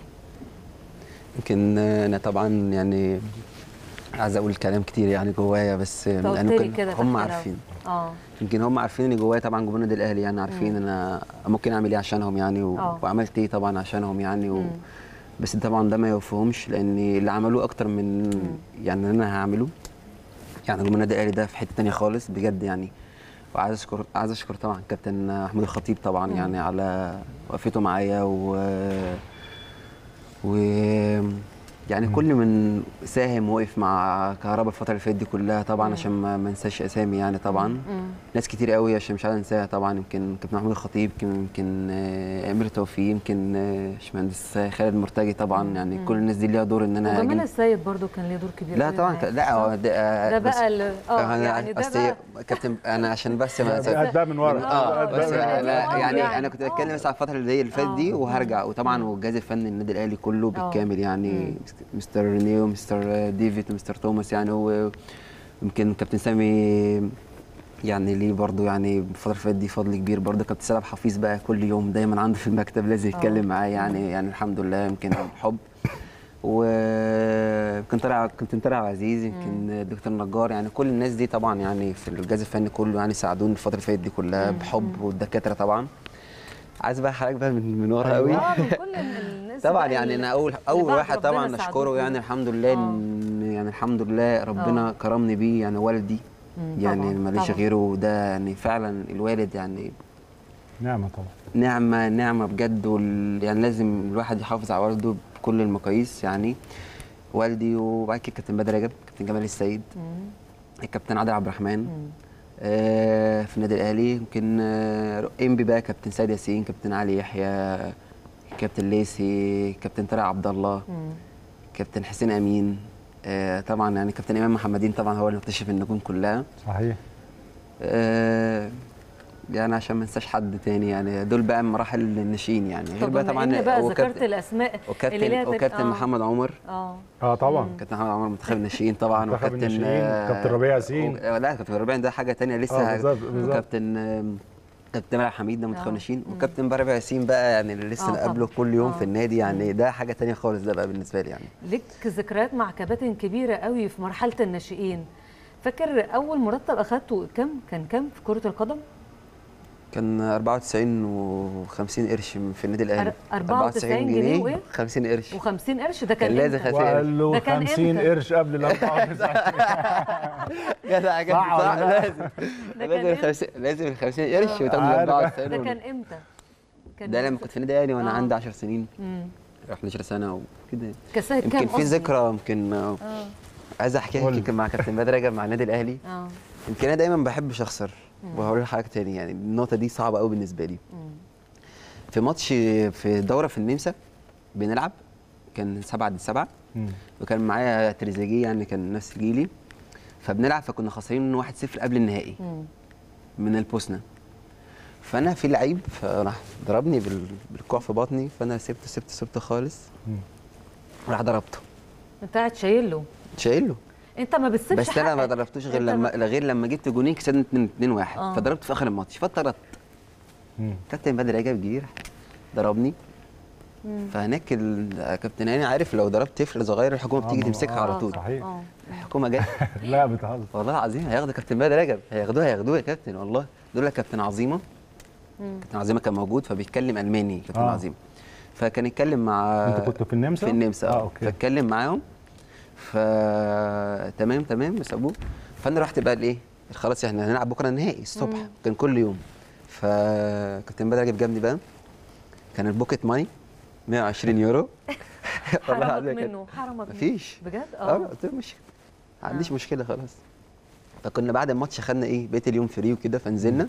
يمكن انا طبعا يعني عايز اقول كلام كتير يعني جوايا بس أنت قلت يعني لي ممكن كده هم تحت لو- عارفين اه يمكن هم عارفين ان جوايا طبعا جمهور النادي الاهلي يعني عارفين مم. انا ممكن اعمل ايه عشانهم يعني و... آه. وعملت ايه طبعا عشانهم يعني و... مم. بس طبعا ده ما يوفقهمش لان اللي عملوه اكتر من يعني اللي انا هعمله يعني جمهور النادي الاهلي ده في حته تانية خالص بجد يعني وعايز اشكر عايز اشكر طبعا كابتن محمود الخطيب طبعا مم. يعني على وقفته معايا و و يعني كل من ساهم وقف مع كهربا الفتره اللي فاتت دي كلها طبعا مم. عشان ما ما انساش اسامي يعني طبعا مم. ناس كتير قوي عشان مش عايز انساها طبعا يمكن كابتن محمود الخطيب يمكن يمكن آه، امير توفيق يمكن آه، باشمهندس خالد مرتجي طبعا يعني مم. كل الناس دي ليها دور ان انا وجمال أجي- السيد برضو كان ليه دور كبير لا قوي طبعا معاك. ك- لا هو ده آه، ده بس- بقى ال- اه أنا يعني ده أصل بقى كابتن انا عشان بس ما ده- ده من ورا. اه ده- بس ده من انا ورا. يعني يعني. انا كنت بتكلم بس على الفتره اللي هي اللي فاتت دي وهرجع وطبعا والجهاز الفني النادي الاهلي كله آه. بالكامل يعني مستر رينيو مستر ديفيد ومستر توماس يعني هو يمكن كابتن سامي يعني ليه برضو يعني الفترة اللي فاتت دي فضل كبير برضو كابتن سلام حفيظ بقى كل يوم دايما عنده في المكتب لازم يتكلم معايا يعني يعني الحمد لله يمكن حب وكنت طالع كنت طالع عزيز يمكن الدكتور نجار يعني كل الناس دي طبعا يعني في الجهاز الفني كله يعني ساعدوني الفترة اللي فاتت دي كلها بحب والدكاترة طبعا عايز بقى حضرتك بقى من من ورا قوي اه من كل الناس طبعا بقى يعني اللي- انا اول اللي اول بعد واحد ربنا طبعا ساعدوك اشكره يعني بيه. الحمد لله إن- يعني الحمد لله ربنا آه. كرمني بيه يعني والدي مم، يعني طبعاً، ماليش طبعاً. غيره ده يعني فعلا الوالد يعني نعمه طبعا نعمه نعمه بجد وال... يعني لازم الواحد يحافظ على والده بكل المقاييس يعني والدي وبعد كده كابتن بدر رجب كابتن جمال السيد مم. الكابتن عادل عبد الرحمن آه في النادي الاهلي يمكن آه انبي بقى كابتن سيد ياسين كابتن علي يحيى كابتن ليسي كابتن طارق عبد الله مم. كابتن حسين امين آه طبعا يعني كابتن امام محمدين طبعا هو اللي مكتشف النجوم كلها صحيح آه يعني عشان ما انساش حد تاني يعني دول بقى مراحل الناشئين يعني غير طب بقى بما طبعا إن بقى وكابتن- ذكرت الاسماء اللي وكابتن ليها تل- وكابتن آه. محمد عمر اه اه طبعا كابتن محمد عمر منتخب الناشئين طبعا منتخب وكابتن الناشئين، آه، كابتن ربيع ياسين. و- آه، لا كابتن ربيع ده حاجه تانية لسه آه، بالظبط، بالظبط. وكابتن آم، كابتن ملعب حميد ده منتخب آه. الناشئين وكابتن بقى ربيع ياسين بقى يعني اللي لسه آه، نقابله طبعاً. كل يوم آه. في النادي يعني ده حاجه تانية خالص ده بقى بالنسبه لي يعني ليك ذكريات مع كباتن كبيره قوي في مرحله الناشئين فاكر اول مرتب اخدته كم كان كم في كره القدم كان 94 و50 قرش في النادي الاهلي أر- 94 جنيه وإيه؟ 50 قرش و50 قرش ده كان كان لازم إمتى؟ 50 قرش. وقال له ده كان 50 إمتى؟ قرش قبل ال 94 جدع جدع صح ولا صح لا؟ لازم ده كان لازم إمتى؟ ال 50 لازم ال 50 قرش وتاخد عارف. 94 ده ونص. كان امتى كان ده لما كنت في النادي الاهلي وانا آه. عندي 10 سنين مم. 11 سنه وكده كان سنه كام يمكن في أصلاً؟ ذكرى يمكن آه، اه عايز احكيها قول. يمكن مع كابتن بدر رجب مع النادي الاهلي اه يمكن انا دايما ما بحبش اخسر وهقول لك حاجه تاني يعني النقطه دي صعبه قوي بالنسبه لي في ماتش في دوره في النمسا بنلعب كان 7 ضد 7 وكان معايا تريزيجيه يعني كان نفس جيلي فبنلعب فكنا خسرانين 1-0 قبل النهائي من البوسنه فانا في لعيب فراح ضربني بال- بالكوع في بطني فانا سبته سبته سبته خالص راح ضربته انت قاعد شايل له شايل له انت ما بتسيبش بس انا ما حقك. ضربتوش غير أنت لما ما- غير لما جبت جونين كسبنا 2 2 1 آه. فضربت في اخر الماتش فاتطردت كابتن بدر رجب جه راح ضربني مم. فهناك ال- كابتن هاني عارف لو ضربت طفل صغير الحكومه بتيجي آه، تمسكها آه، على طول صحيح. آه. الحكومه جايه لا بتهزر والله العظيم هياخدوا كابتن بدر رجب هياخدوها هياخدوها يا كابتن والله دول كابتن عظيمه كابتن عظيمه كان موجود فبيتكلم الماني كابتن آه. عظيم فكان يتكلم مع انت كنت في النمسا؟ في النمسا اه اه اوكي فاتكلم معاهم ف تمام تمام سابوه فانا رحت بقى لايه خلاص احنا هنلعب بكره النهائي الصبح مم. كان كل يوم فكابتن بدر رجب جابني بقى كان البوكيت ماني 120 يورو والله حرمك العظيم كان- منه حرمك منه. مفيش بجد اه اه قلت له مش ما عنديش مشكله خلاص فكنا بعد الماتش خدنا ايه بقيت اليوم فري وكده فنزلنا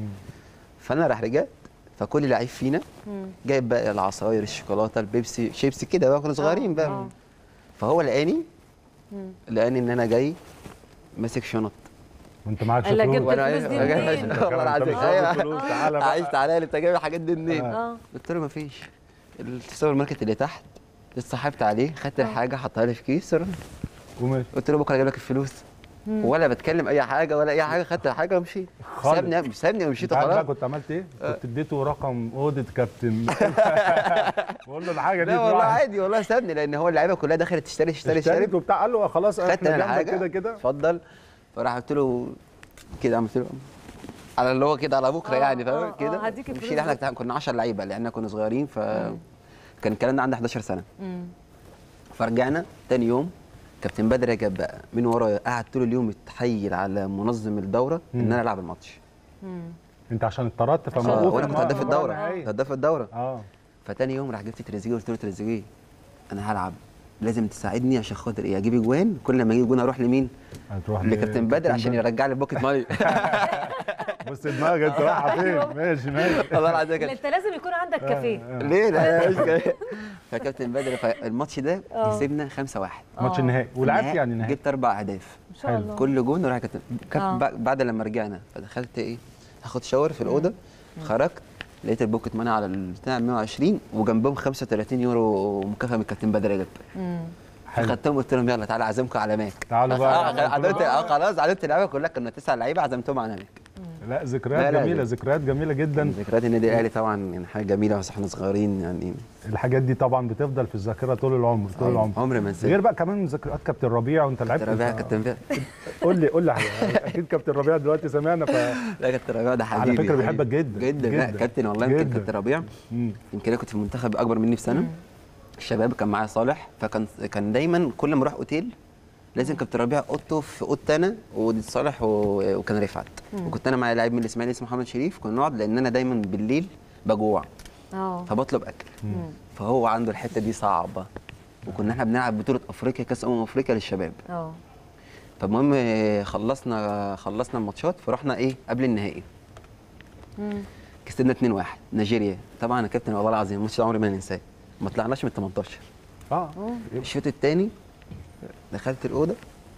فانا راح رجعت فكل لعيب فينا مم. جايب بقى العصاير الشوكولاته البيبسي شيبسي كده بقى كنا صغيرين بقى آه. فهو لقاني مم. لقاني ان انا جاي ماسك شنط وانت معاك قال لك فلوس جبت وانا الفلوس دي عايز- منين؟ أنت والله كمان العظيم أنت مش عايز أيوة. فلوس، تعالى بقى. عايز تعالى لي انت جايب الحاجات دي منين؟ اه قلت له مفيش السوبر ماركت اللي تحت اتصاحبت عليه خدت الحاجه حطها لي في كيس ورحت. وماشي قلت له بكره اجيب لك الفلوس مم. ولا بتكلم اي حاجه ولا اي حاجه خدت الحاجه ومشيت خالص. سابني سابني ومشيت انت عارف بقى وخلاص كنت عملت ايه؟ كنت اديته رقم اوضه كابتن بقول له الحاجه دي لا والله تروح. عادي والله سابني لان هو اللعيبه كلها دخلت تشتري تشتري اشتريت تشتري وبتاع قال له خلاص خدت احنا انا جنبك الحاجه كده كده اتفضل فراح قلت له كده عملت له على اللي هو كده على بكره آه، يعني آه، فاهم آه، كده هديك الفلوس مشينا احنا بكرة. كنا 10 لعيبه لان كنا صغيرين ف كان الكلام ده عندي 11 سنه مم. فرجعنا تاني يوم كابتن بدر رجب بقى من ورايا قعد طول اليوم يتحايل على منظم الدوره ان مم. انا العب الماتش مم. انت عشان اتطردت آه، فموقوف وانا كنت هداف الدوره النهائي. هداف الدوره اه فتاني يوم راح جبت تريزيجيه قلت له تريزيجيه انا هلعب لازم تساعدني عشان خاطر ايه اجيب اجوان كل ما اجيب جون اروح لمين؟ هتروح لكابتن بدر عشان يرجع لي البوكيت ماني بص دماغك انت رايحه فين ماشي ماشي والله العظيم كان- انت لازم يكون عندك كافيه ليه لا مش كده. فكابتن بدر فالماتش ده آه. كسبنا 5 1 ماتش النهائي ولعبت يعني نهائي جبت اربع اهداف ان شاء الله كل جون وراح كابتن كاب- آه. بع- بعد لما رجعنا فدخلت ايه هاخد شاور في الاوضه خرجت لقيت البوكيت ماني على البتاع 120 وجنبهم 35 يورو مكافاه من كابتن بدر رجب مم. حلو. خدتهم قلت لهم يلا تعالى اعزمكم على ماك تعالوا بقى. اه عزمت اه خلاص عزمت اللعيبه كلها كنا تسع لعيبه عزمتهم على ماك لا ذكريات لا، لا، جميله لا. ذكريات جميله جدا ذكريات النادي الاهلي طبعا يعني حاجه جميله بس احنا صغيرين يعني الحاجات دي طبعا بتفضل في الذاكره طول العمر طول العمر عمري ما انساها غير بقى كمان ذكريات كابتن ربيع وانت لعبت كابتن ربيع ف- كابتن ربيع قول لي قول لي حاجة. اكيد كابتن ربيع دلوقتي سمعنا ف لا كابتن ربيع ده على حبيبي فكرة حبيبي. بيحبك جدا، جدا لا جدا، كابتن والله يمكن جدا. كابتن ربيع مم. يمكن انا كنت في المنتخب اكبر مني بسنه الشباب كان معايا صالح فكان كان دايما كل ما اروح اوتيل لازم كابتن ربيع اوضته في اوضتي انا وصالح و- وكان رفعت مم. وكنت انا معايا لعيب من الاسماعيلي اسمه محمد شريف كنا نقعد لان انا دايما بالليل بجوع اه فبطلب اكل فهو عنده الحته دي صعبه وكنا احنا بنلعب بطوله افريقيا كاس امم افريقيا للشباب اه فالمهم آه، خلصنا خلصنا الماتشات فرحنا ايه قبل النهائي مم. كسبنا 2-1 نيجيريا طبعا يا كابتن والله العظيم الماتش ده عمري ما ننساه ما طلعناش من 18 اه الشوط الثاني دخلت الاوضه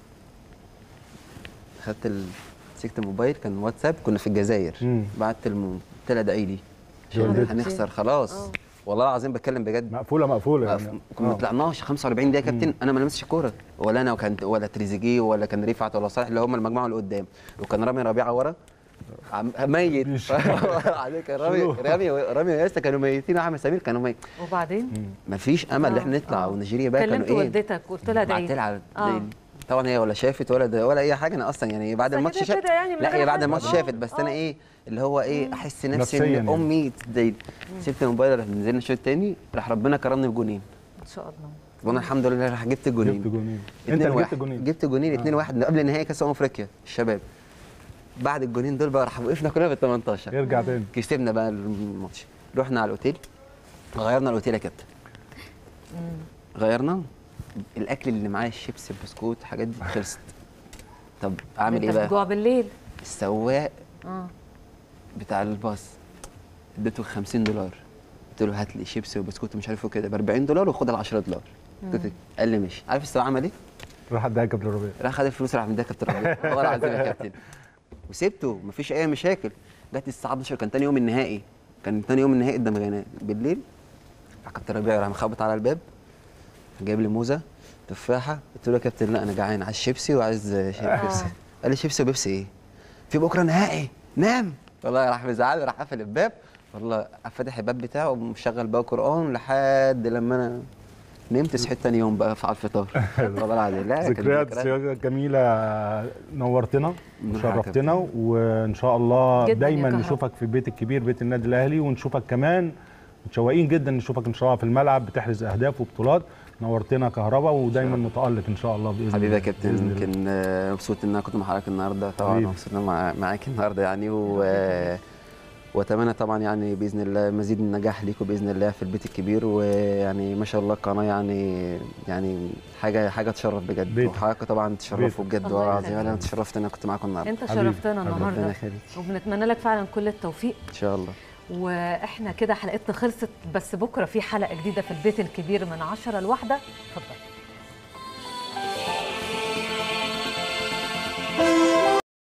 خدت ال... مسكت الموبايل كان واتساب كنا في الجزائر مم. بعت الم... قلت لها ادعي لي عشان والدتي. هنخسر خلاص آه. والله العظيم بتكلم بجد مقفوله مقفوله يعني كنا ما آه. طلعناش 45 دقيقه كابتن انا ما لمستش الكوره ولا انا وكان ولا تريزيجيه ولا كان رفعت ولا صالح اللي هم المجموعه اللي قدام وكان رامي ربيعه ورا عم ميت عليك رامي شلوه. رامي رامي وياسا كانوا ميتين واحمد سمير كانوا ميت وبعدين مفيش امل ان آه، احنا نطلع آه. ونيجيريا بقى كانوا كلمت ايه والدتك قلت لها ادعي بعت لها على آه. آه. طبعا هي ولا شافت ولا ده ولا اي حاجه انا اصلا يعني بعد بس الماتش كده شافت كده يعني من لا غير هي بعد حاجة. الماتش آه، شافت بس انا آه. ايه اللي هو ايه احس نفسي نفسياً ان يعني. امي تدعي سبت الموبايل راح نزلنا الشوط الثاني راح ربنا كرمني بجونين ان شاء الله وانا الحمد لله راح جبت جونين جبت جونين انت اتنين اللي جبت واحد. جونين جبت جونين 2 1 قبل نهائي كاس امم افريقيا الشباب بعد الجونين دول بقى راح وقفنا كلنا في ال 18 ارجع تاني كسبنا بقى الماتش رحنا على الاوتيل غيرنا الاوتيل يا كابتن غيرنا الاكل اللي معاه الشيبس البسكوت الحاجات دي خلصت طب اعمل ايه انت بقى بتجوع بالليل السواق اه بتاع الباص اديته 50 دولار قلت له هات لي شيبسي وبسكوت ومش عارف ايه كده ب 40 دولار وخد ال 10 دولار قلت له- قال لي ماشي عارف السواق عمل ايه؟ راح اديها كابتن ربيع راح خد الفلوس راح مديها كابتن ربيع والله العظيم يا كابتن وسبته مفيش اي مشاكل جت الساعه 11 كان تاني يوم النهائي كان تاني يوم النهائي قدام غانا بالليل راح كابتن ربيع راح مخبط على الباب جايب لي موزه تفاحه قلت له يا كابتن لا انا جعان عايز شيبسي وعايز شيبسي قال لي شيبسي وبيبسي ايه؟ في بكره نهائي نام والله راح مزعل راح قفل الباب والله فاتح الباب بتاعه ومشغل بقى قران لحد لما انا نمت صحيت تاني يوم بقى على الفطار والله العظيم لا كانت ذكريات جميله نورتنا نورها يا وشرفتنا وان شاء الله جداً يا دايما كهربا. نشوفك في البيت الكبير بيت النادي الاهلي ونشوفك كمان متشوقين جدا نشوفك ان شاء الله في الملعب بتحرز اهداف وبطولات نورتنا كهربا ودايما متالق ان شاء الله باذن حبيبي يا الله. كابتن بإذن الله. يمكن آه، مبسوط ان انا كنت مع حضرتك النهارده طبعا حبيبي. مبسوط ان انا مع- معاك النهارده يعني و واتمنى طبعا يعني باذن الله مزيد من النجاح ليكم باذن الله في البيت الكبير ويعني ما شاء الله القناه يعني يعني حاجه حاجه تشرف بجد بيتك. وحضرتك طبعا تشرفوا بجد الله والله العظيم يخليك. انا تشرفت ان انا كنت معاكم النهارده انت شرفتنا ربنا النهارده يخليك وبنتمنى لك فعلا كل التوفيق ان شاء الله واحنا كده حلقتنا خلصت بس بكره في حلقه جديده في البيت الكبير من 10 لواحده اتفضل